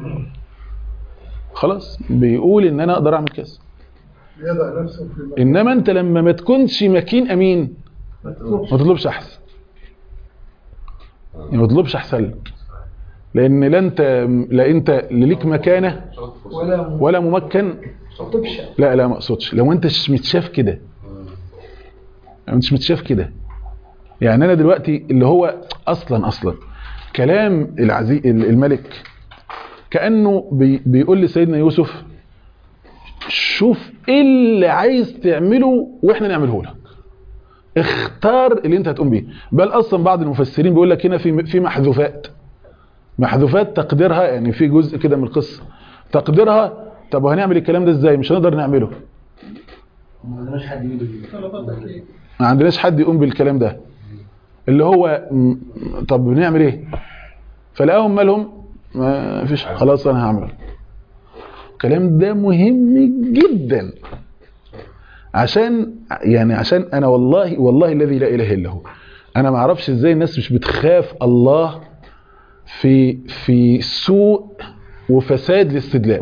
خلاص بيقول ان انا اقدر اعمل كذا يضع نفسه في المكان انما انت لما ما تكونش مكين امين ما تطلبش ما تطلبش احسن يعني ما تطلبش احسن لك لان لا انت لا انت اللي ليك مكانه ولا م- ولا ممكن ما تطلبش لا لا ما اقصدش لو انت مش متشاف كده لو انت مش متشاف كده يعني انا دلوقتي اللي هو اصلا اصلا كلام العزيز الملك كانه بي بيقول لسيدنا يوسف شوف ايه اللي عايز تعمله واحنا نعمله لك اختار اللي انت هتقوم بيه بل اصلا بعض المفسرين بيقول لك هنا في في محذوفات محذوفات تقديرها يعني في جزء كده من القصه تقديرها طب وهنعمل الكلام ده ازاي مش هنقدر نعمله ما عندناش حد يجي ما عندناش حد يقوم بالكلام ده اللي هو م- طب بنعمل ايه فلقاهم مالهم ما فيش خلاص انا هعمل الكلام ده مهم جدا عشان يعني عشان انا والله والله الذي لا اله الا هو انا ما اعرفش ازاي الناس مش بتخاف الله في في سوء وفساد الاستدلال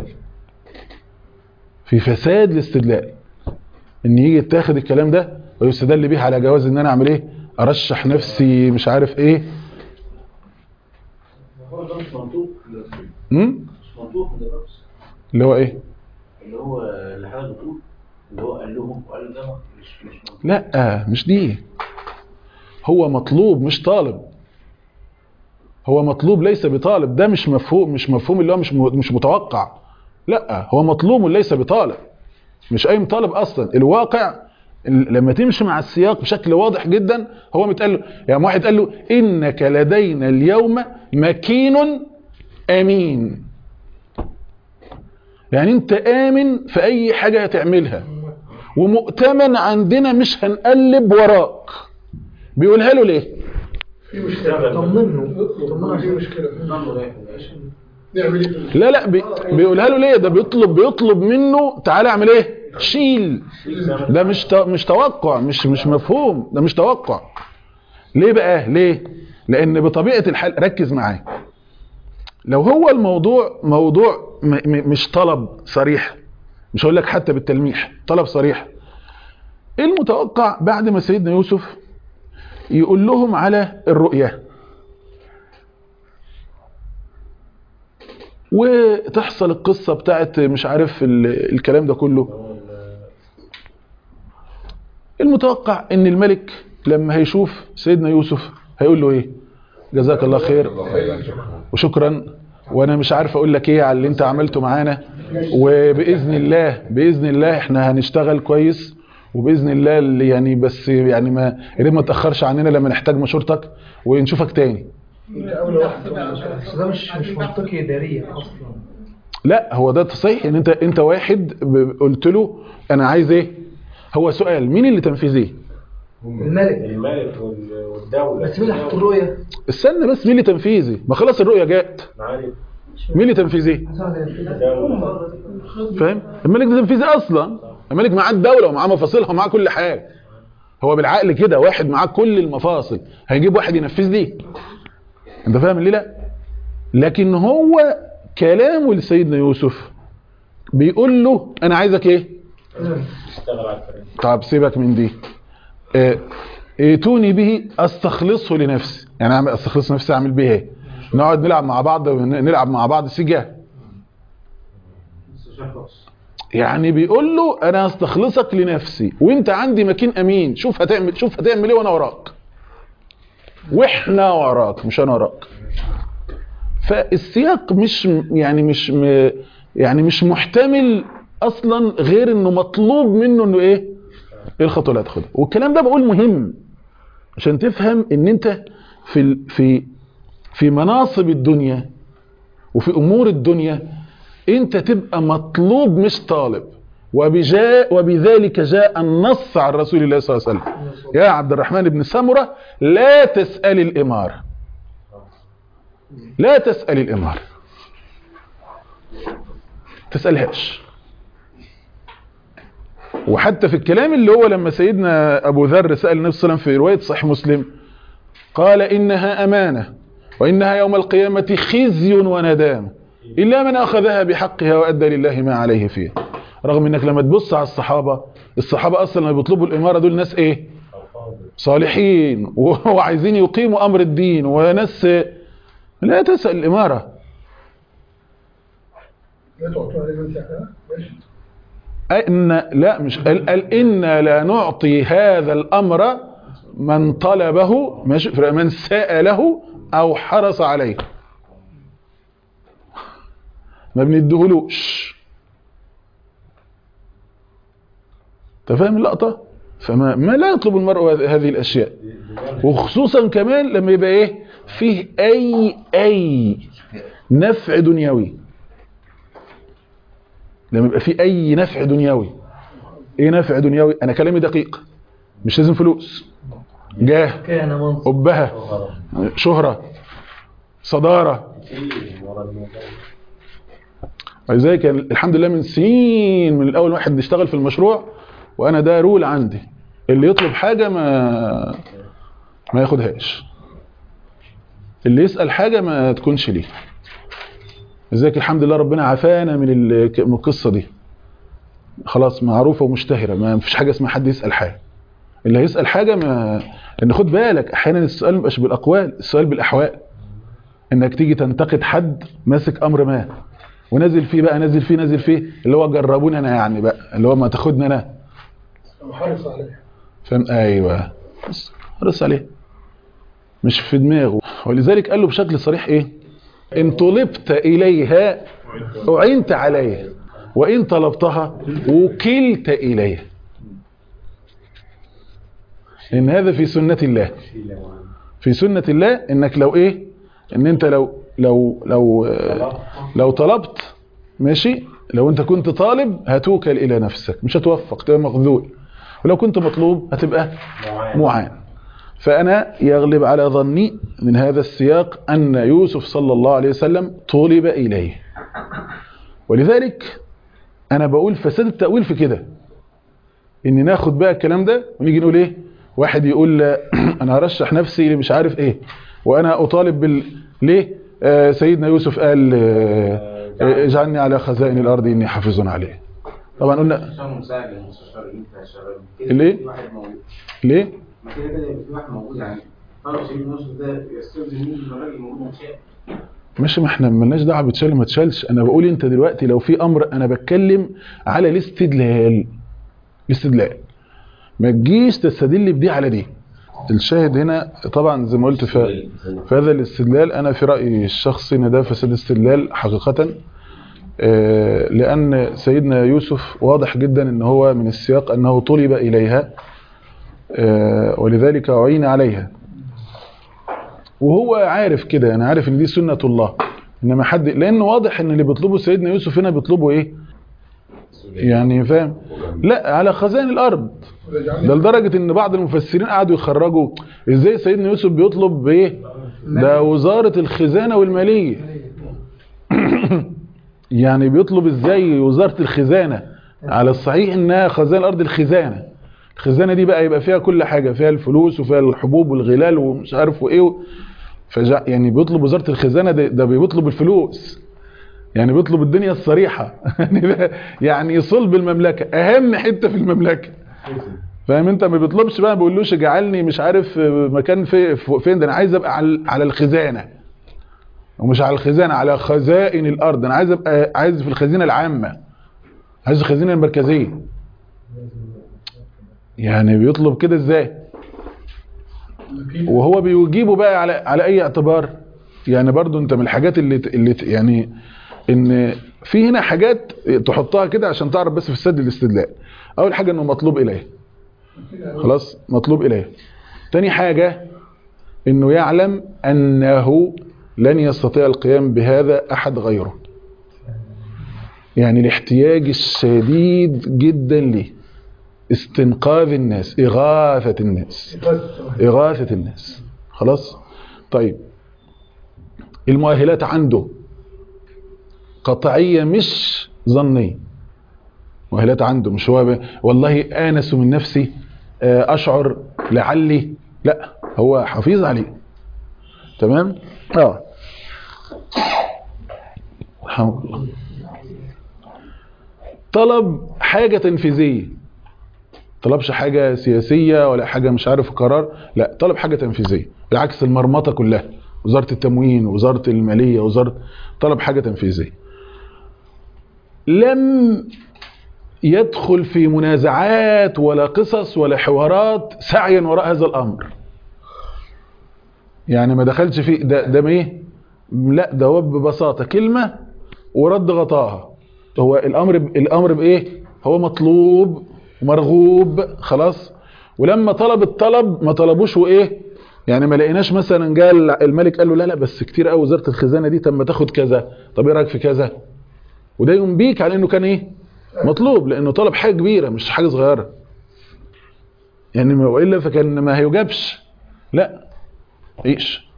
في فساد الاستدلال ان يجي يتاخد الكلام ده ويستدل به على جواز ان انا اعمل ايه ارشح نفسي مش عارف ايه هو ده مش منطوق امم مش منطوق ده بس اللي هو ايه اللي هو اللي حضرتك بتقول اللي هو قال لهم وقال ده مش مش منطوق لا مش دي هو مطلوب مش طالب هو مطلوب ليس بطالب ده مش مفهوم مش مفهوم اللي هو مش م- مش متوقع لا هو مطلوب ليس بطالب مش اي مطالب اصلا الواقع ال- لما تمشي مع السياق بشكل واضح جدا هو متقال له يعني واحد قال له انك لدينا اليوم مكين امين يعني انت امن في اي حاجه هتعملها ومؤتمن عندنا مش هنقلب وراك بيقولها له ليه في مشكلة طمنه طمنا طمنه في عشان مشكلة نعمل ايه نعمل ايه في المشكلة؟ لا لا بي بيقولها له ليه ده بيطلب بيطلب منه تعالى اعمل ايه شيل ده مش تو- مش توقع مش مش مفهوم ده مش توقع ليه بقى ليه لان بطبيعه الحال ركز معايا لو هو الموضوع موضوع م م مش طلب صريح مش هقول لك حتى بالتلميح طلب صريح ايه المتوقع بعد ما سيدنا يوسف يقول لهم على الرؤيه وتحصل القصة بتاعت مش عارف ال- الكلام ده كله المتوقع ان الملك لما هيشوف سيدنا يوسف هيقول له ايه جزاك الله خير وشكرا وانا مش عارف اقول لك ايه على اللي انت عملته معانا وباذن الله باذن الله احنا هنشتغل كويس وباذن الله اللي يعني بس يعني ما يا ريت ما تاخرش عننا لما نحتاج مشورتك ونشوفك تاني انت اولى واحد بس ده مش مش منطقي اداريا اصلا لا هو ده صحيح ان انت انت واحد ب- قلت له انا عايز ايه هو سؤال مين اللي تنفذيه الملك الملك وال- والدولة بس مين اللي حط الرؤيه؟ استنى بس مين اللي تنفيذي ما خلاص الرؤيه جاءت معالي مين اللي تنفيذي فاهم الملك ده تنفيذي اصلا الملك معاه الدوله ومعاه مفاصلها ومعاه كل حاجه هو بالعقل كده واحد معاه كل المفاصل هيجيب واحد ينفذ ليه انت فاهم الليله لكن هو كلامه لسيدنا يوسف بيقول له انا عايزك ايه اشتغل على الفريق طب سيبك من دي آه، ائتوني به استخلصه لنفسي يعني اعمل استخلص نفسي اعمل بيه ايه نقعد نلعب مع بعض نلعب مع بعض سجاه يعني بيقول له انا هستخلصك لنفسي وانت عندي مكين امين شوف هتعمل شوف هتعمل ايه وانا وراك واحنا وراك مش انا وراك فالسياق مش يعني مش م- يعني مش محتمل اصلا غير انه مطلوب منه انه ايه ايه الخطوه اللي هتاخدها والكلام ده بقول مهم عشان تفهم ان انت في ال- في في مناصب الدنيا وفي امور الدنيا انت تبقى مطلوب مش طالب وبجاء وبذلك جاء النص عن رسول الله صلى الله عليه وسلم يا عبد الرحمن بن سمرة لا تسأل الإمارة لا تسأل الإمارة تسألهاش وحتى في الكلام اللي هو لما سيدنا أبو ذر سأل النبي صلى الله عليه وسلم في رواية صحيح مسلم قال إنها أمانة وإنها يوم القيامة خزي وندامة إلا من أخذها بحقها وأدى لله ما عليه فيها رغم إنك لما تبص على الصحابة الصحابة أصلا لما بيطلبوا الإمارة دول ناس إيه صالحين وعايزين يقيموا أمر الدين وناس لا تسأل الإمارة لا تعطوها لمن سألها ماشي أن لا مش قال, قال إن لا نعطي هذا الأمر من طلبه ماشي من سأله أو حرص عليه ما بندهلوش انت فاهم اللقطة فما ما لا يطلب المرء هذه الأشياء وخصوصا كمان لما يبقى ايه فيه أي أي نفع دنيوي لما يبقى فيه أي نفع دنيوي ايه نفع دنيوي انا كلامي دقيق مش لازم فلوس جاه كان منصب أبها شهرة صدارة ولذلك الحمد لله من سنين من الأول واحد اشتغل في المشروع وأنا ده رول عندي اللي يطلب حاجة ما ما ياخدهاش اللي يسأل حاجة ما تكونش ليه لذلك الحمد لله ربنا عافانا من ال- من القصة دي خلاص معروفة ومشتهرة ما فيش حاجة اسمها حد يسأل حاجة اللي هيسأل حاجة ما ان خد بالك احيانا السؤال ما بيبقاش بالاقوال السؤال بالاحوال انك تيجي تنتقد حد ماسك امر ما ونازل فيه بقى نازل فيه نازل فيه اللي هو جربوني انا يعني بقى اللي هو ما تاخدني انا أو حرص عليه فاهم ايوه بس حرص عليه مش في دماغه ولذلك قال له بشكل صريح ايه ان طلبت اليها اعنت عليها وان طلبتها وكلت اليها ان هذا في سنة الله في سنة الله انك لو ايه ان انت لو لو لو آه، لو طلبت ماشي لو انت كنت طالب هتوكل الى نفسك مش هتوفق تبقى مخذول ولو كنت مطلوب هتبقى معان فانا يغلب على ظني من هذا السياق ان يوسف صلى الله عليه وسلم طلب اليه ولذلك انا بقول فساد التأويل في كده ان ناخد بقى الكلام ده ونيجي نقول ايه واحد يقول انا هرشح نفسي اللي مش عارف ايه وانا اطالب بال ليه آه سيدنا يوسف قال آه آه، اجعلني على خزائن الارض اني حافظ عليه طبعا قلنا عشان مساعد للمستشار اللي انت شغال كده ليه؟ في واحد موجود ليه ما كده كده يبقى في واحد موجود يعني طلب سيد يوسف ده يستلزم مين الراجل موجود متشاء مش ما احنا ملناش دعوه بتشال ما تشالش انا بقول انت دلوقتي لو في امر انا بتكلم على الاستدلال الاستدلال ما تجيش تستدل بدي على دي الشاهد هنا طبعا زي ما قلت ف- في هذا الاستدلال انا في رايي الشخصي ان ده فساد استدلال حقيقه آه، لان سيدنا يوسف واضح جدا ان هو من السياق انه طلب اليها آه، ولذلك عين عليها وهو عارف كده انا عارف ان دي سنة الله انما حد لان واضح ان اللي بيطلبه سيدنا يوسف هنا بيطلبه ايه يعني فاهم لا على خزائن الارض ده لدرجة ان بعض المفسرين قعدوا يخرجوا ازاي سيدنا يوسف بيطلب بايه ده وزارة الخزانة والمالية يعني بيطلب ازاي وزارة الخزانة على الصحيح انها خزانة الارض الخزانة الخزانة دي بقى يبقى فيها كل حاجة فيها الفلوس وفيها الحبوب والغلال ومش عارف وايه فجاء يعني بيطلب وزارة الخزانة ده, ده بيطلب الفلوس يعني بيطلب الدنيا الصريحة يعني ده- يعني صلب المملكة اهم حتة في المملكة فاهم انت ما بيطلبش بقى ما بيقولوش اجعلني مش عارف مكان في فين ده انا عايز ابقى على على الخزانه ومش على الخزانه على خزائن الارض انا عايز ابقى عايز في الخزينه العامه عايز الخزينه المركزيه يعني بيطلب كده ازاي وهو بيجيبه بقى على على اي اعتبار يعني برضو انت من الحاجات اللي ت- اللي ت- يعني ان في هنا حاجات تحطها كده عشان تعرف بس في السد الاستدلال اول حاجه انه مطلوب اليه خلاص مطلوب اليه تاني حاجه انه يعلم انه لن يستطيع القيام بهذا احد غيره يعني الاحتياج الشديد جدا ليه استنقاذ الناس اغاثه الناس إغاثة الناس خلاص طيب المؤهلات عنده قطعية مش ظنية مؤهلات عنده مش هو ب... والله آنس من نفسي آه، أشعر لعلي لا هو حفيظ عليه تمام اه الحمد لله طلب حاجة تنفيذية طلبش حاجة سياسية ولا حاجة مش عارف قرار لا طلب حاجة تنفيذية بالعكس المرمطة كلها وزارة التموين وزارة المالية وزارة طلب حاجة تنفيذية لم يدخل في منازعات ولا قصص ولا حوارات سعيا وراء هذا الأمر يعني ما دخلش فيه ده ده ما ايه لا ده هو ببساطة كلمة ورد غطاها هو الأمر الأمر بإيه هو مطلوب ومرغوب خلاص ولما طلب الطلب ما طلبوش وايه يعني ما لقيناش مثلا قال الملك قال له لا لا بس كتير قوي وزاره الخزانه دي طب ما تاخد كذا طب ايه رايك في كذا وده ينبيك على انه كان ايه مطلوب لانه طلب حاجه كبيره مش حاجه صغيره يعني ما والا فكان ما هيجابش لا ايش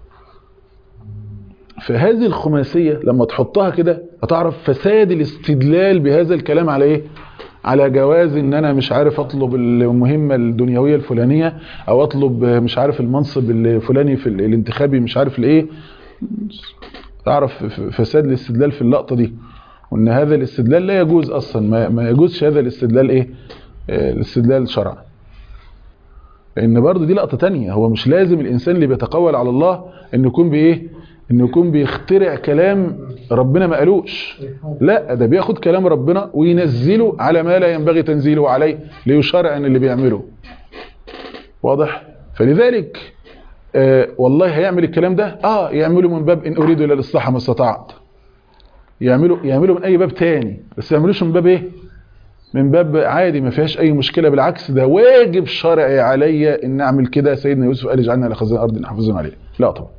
فهذه الخماسيه لما تحطها كده هتعرف فساد الاستدلال بهذا الكلام على ايه على جواز ان انا مش عارف اطلب المهمه الدنيويه الفلانيه او اطلب مش عارف المنصب الفلاني في الانتخابي مش عارف الايه تعرف فساد الاستدلال في اللقطه دي وان هذا الاستدلال لا يجوز اصلا ما, ما يجوزش هذا الاستدلال ايه آه، الاستدلال شرعا لان برضه دي لقطه تانية هو مش لازم الانسان اللي بيتقول على الله انه يكون بايه انه يكون بيخترع كلام ربنا ما قالوش لا ده بياخد كلام ربنا وينزله على ما لا ينبغي تنزيله عليه ليشرع ان اللي بيعمله واضح فلذلك آه والله هيعمل الكلام ده اه يعمله من باب ان اريد الا الاصلاح ما استطعت يعمله يعمله من اي باب تاني بس يعملوش من باب ايه من باب عادي ما فيهاش اي مشكله بالعكس ده واجب شرعي عليا ان اعمل كده سيدنا يوسف قال اجعلنا على خزائن الارض نحافظون عليه لا طبعا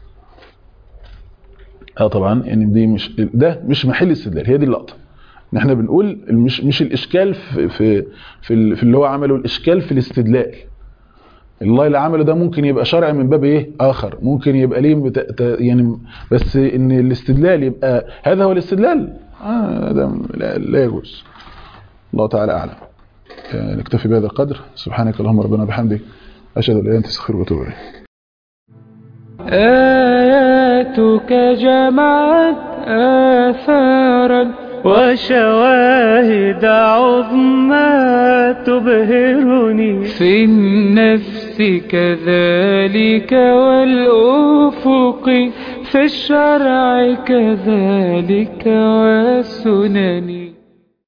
اه طبعا يعني دي مش ده مش محل استدلال هي دي اللقطه ان احنا بنقول مش مش الاشكال في في في, ال- في اللي هو عمله الاشكال في الاستدلال الله اللي عمله ده ممكن يبقى شرعي من باب ايه اخر ممكن يبقى ليه بت... ت- يعني بس ان الاستدلال يبقى هذا هو الاستدلال آه ده لا, لا يجوز الله تعالى اعلم آه، نكتفي بهذا القدر سبحانك اللهم ربنا وبحمدك اشهد ان لا اله الا انت استغفرك واتوب اليك آياتك جمعت آثارا وشواهد عظمى تبهرني في النفس كذلك والأفق في الشرع كذلك والسنن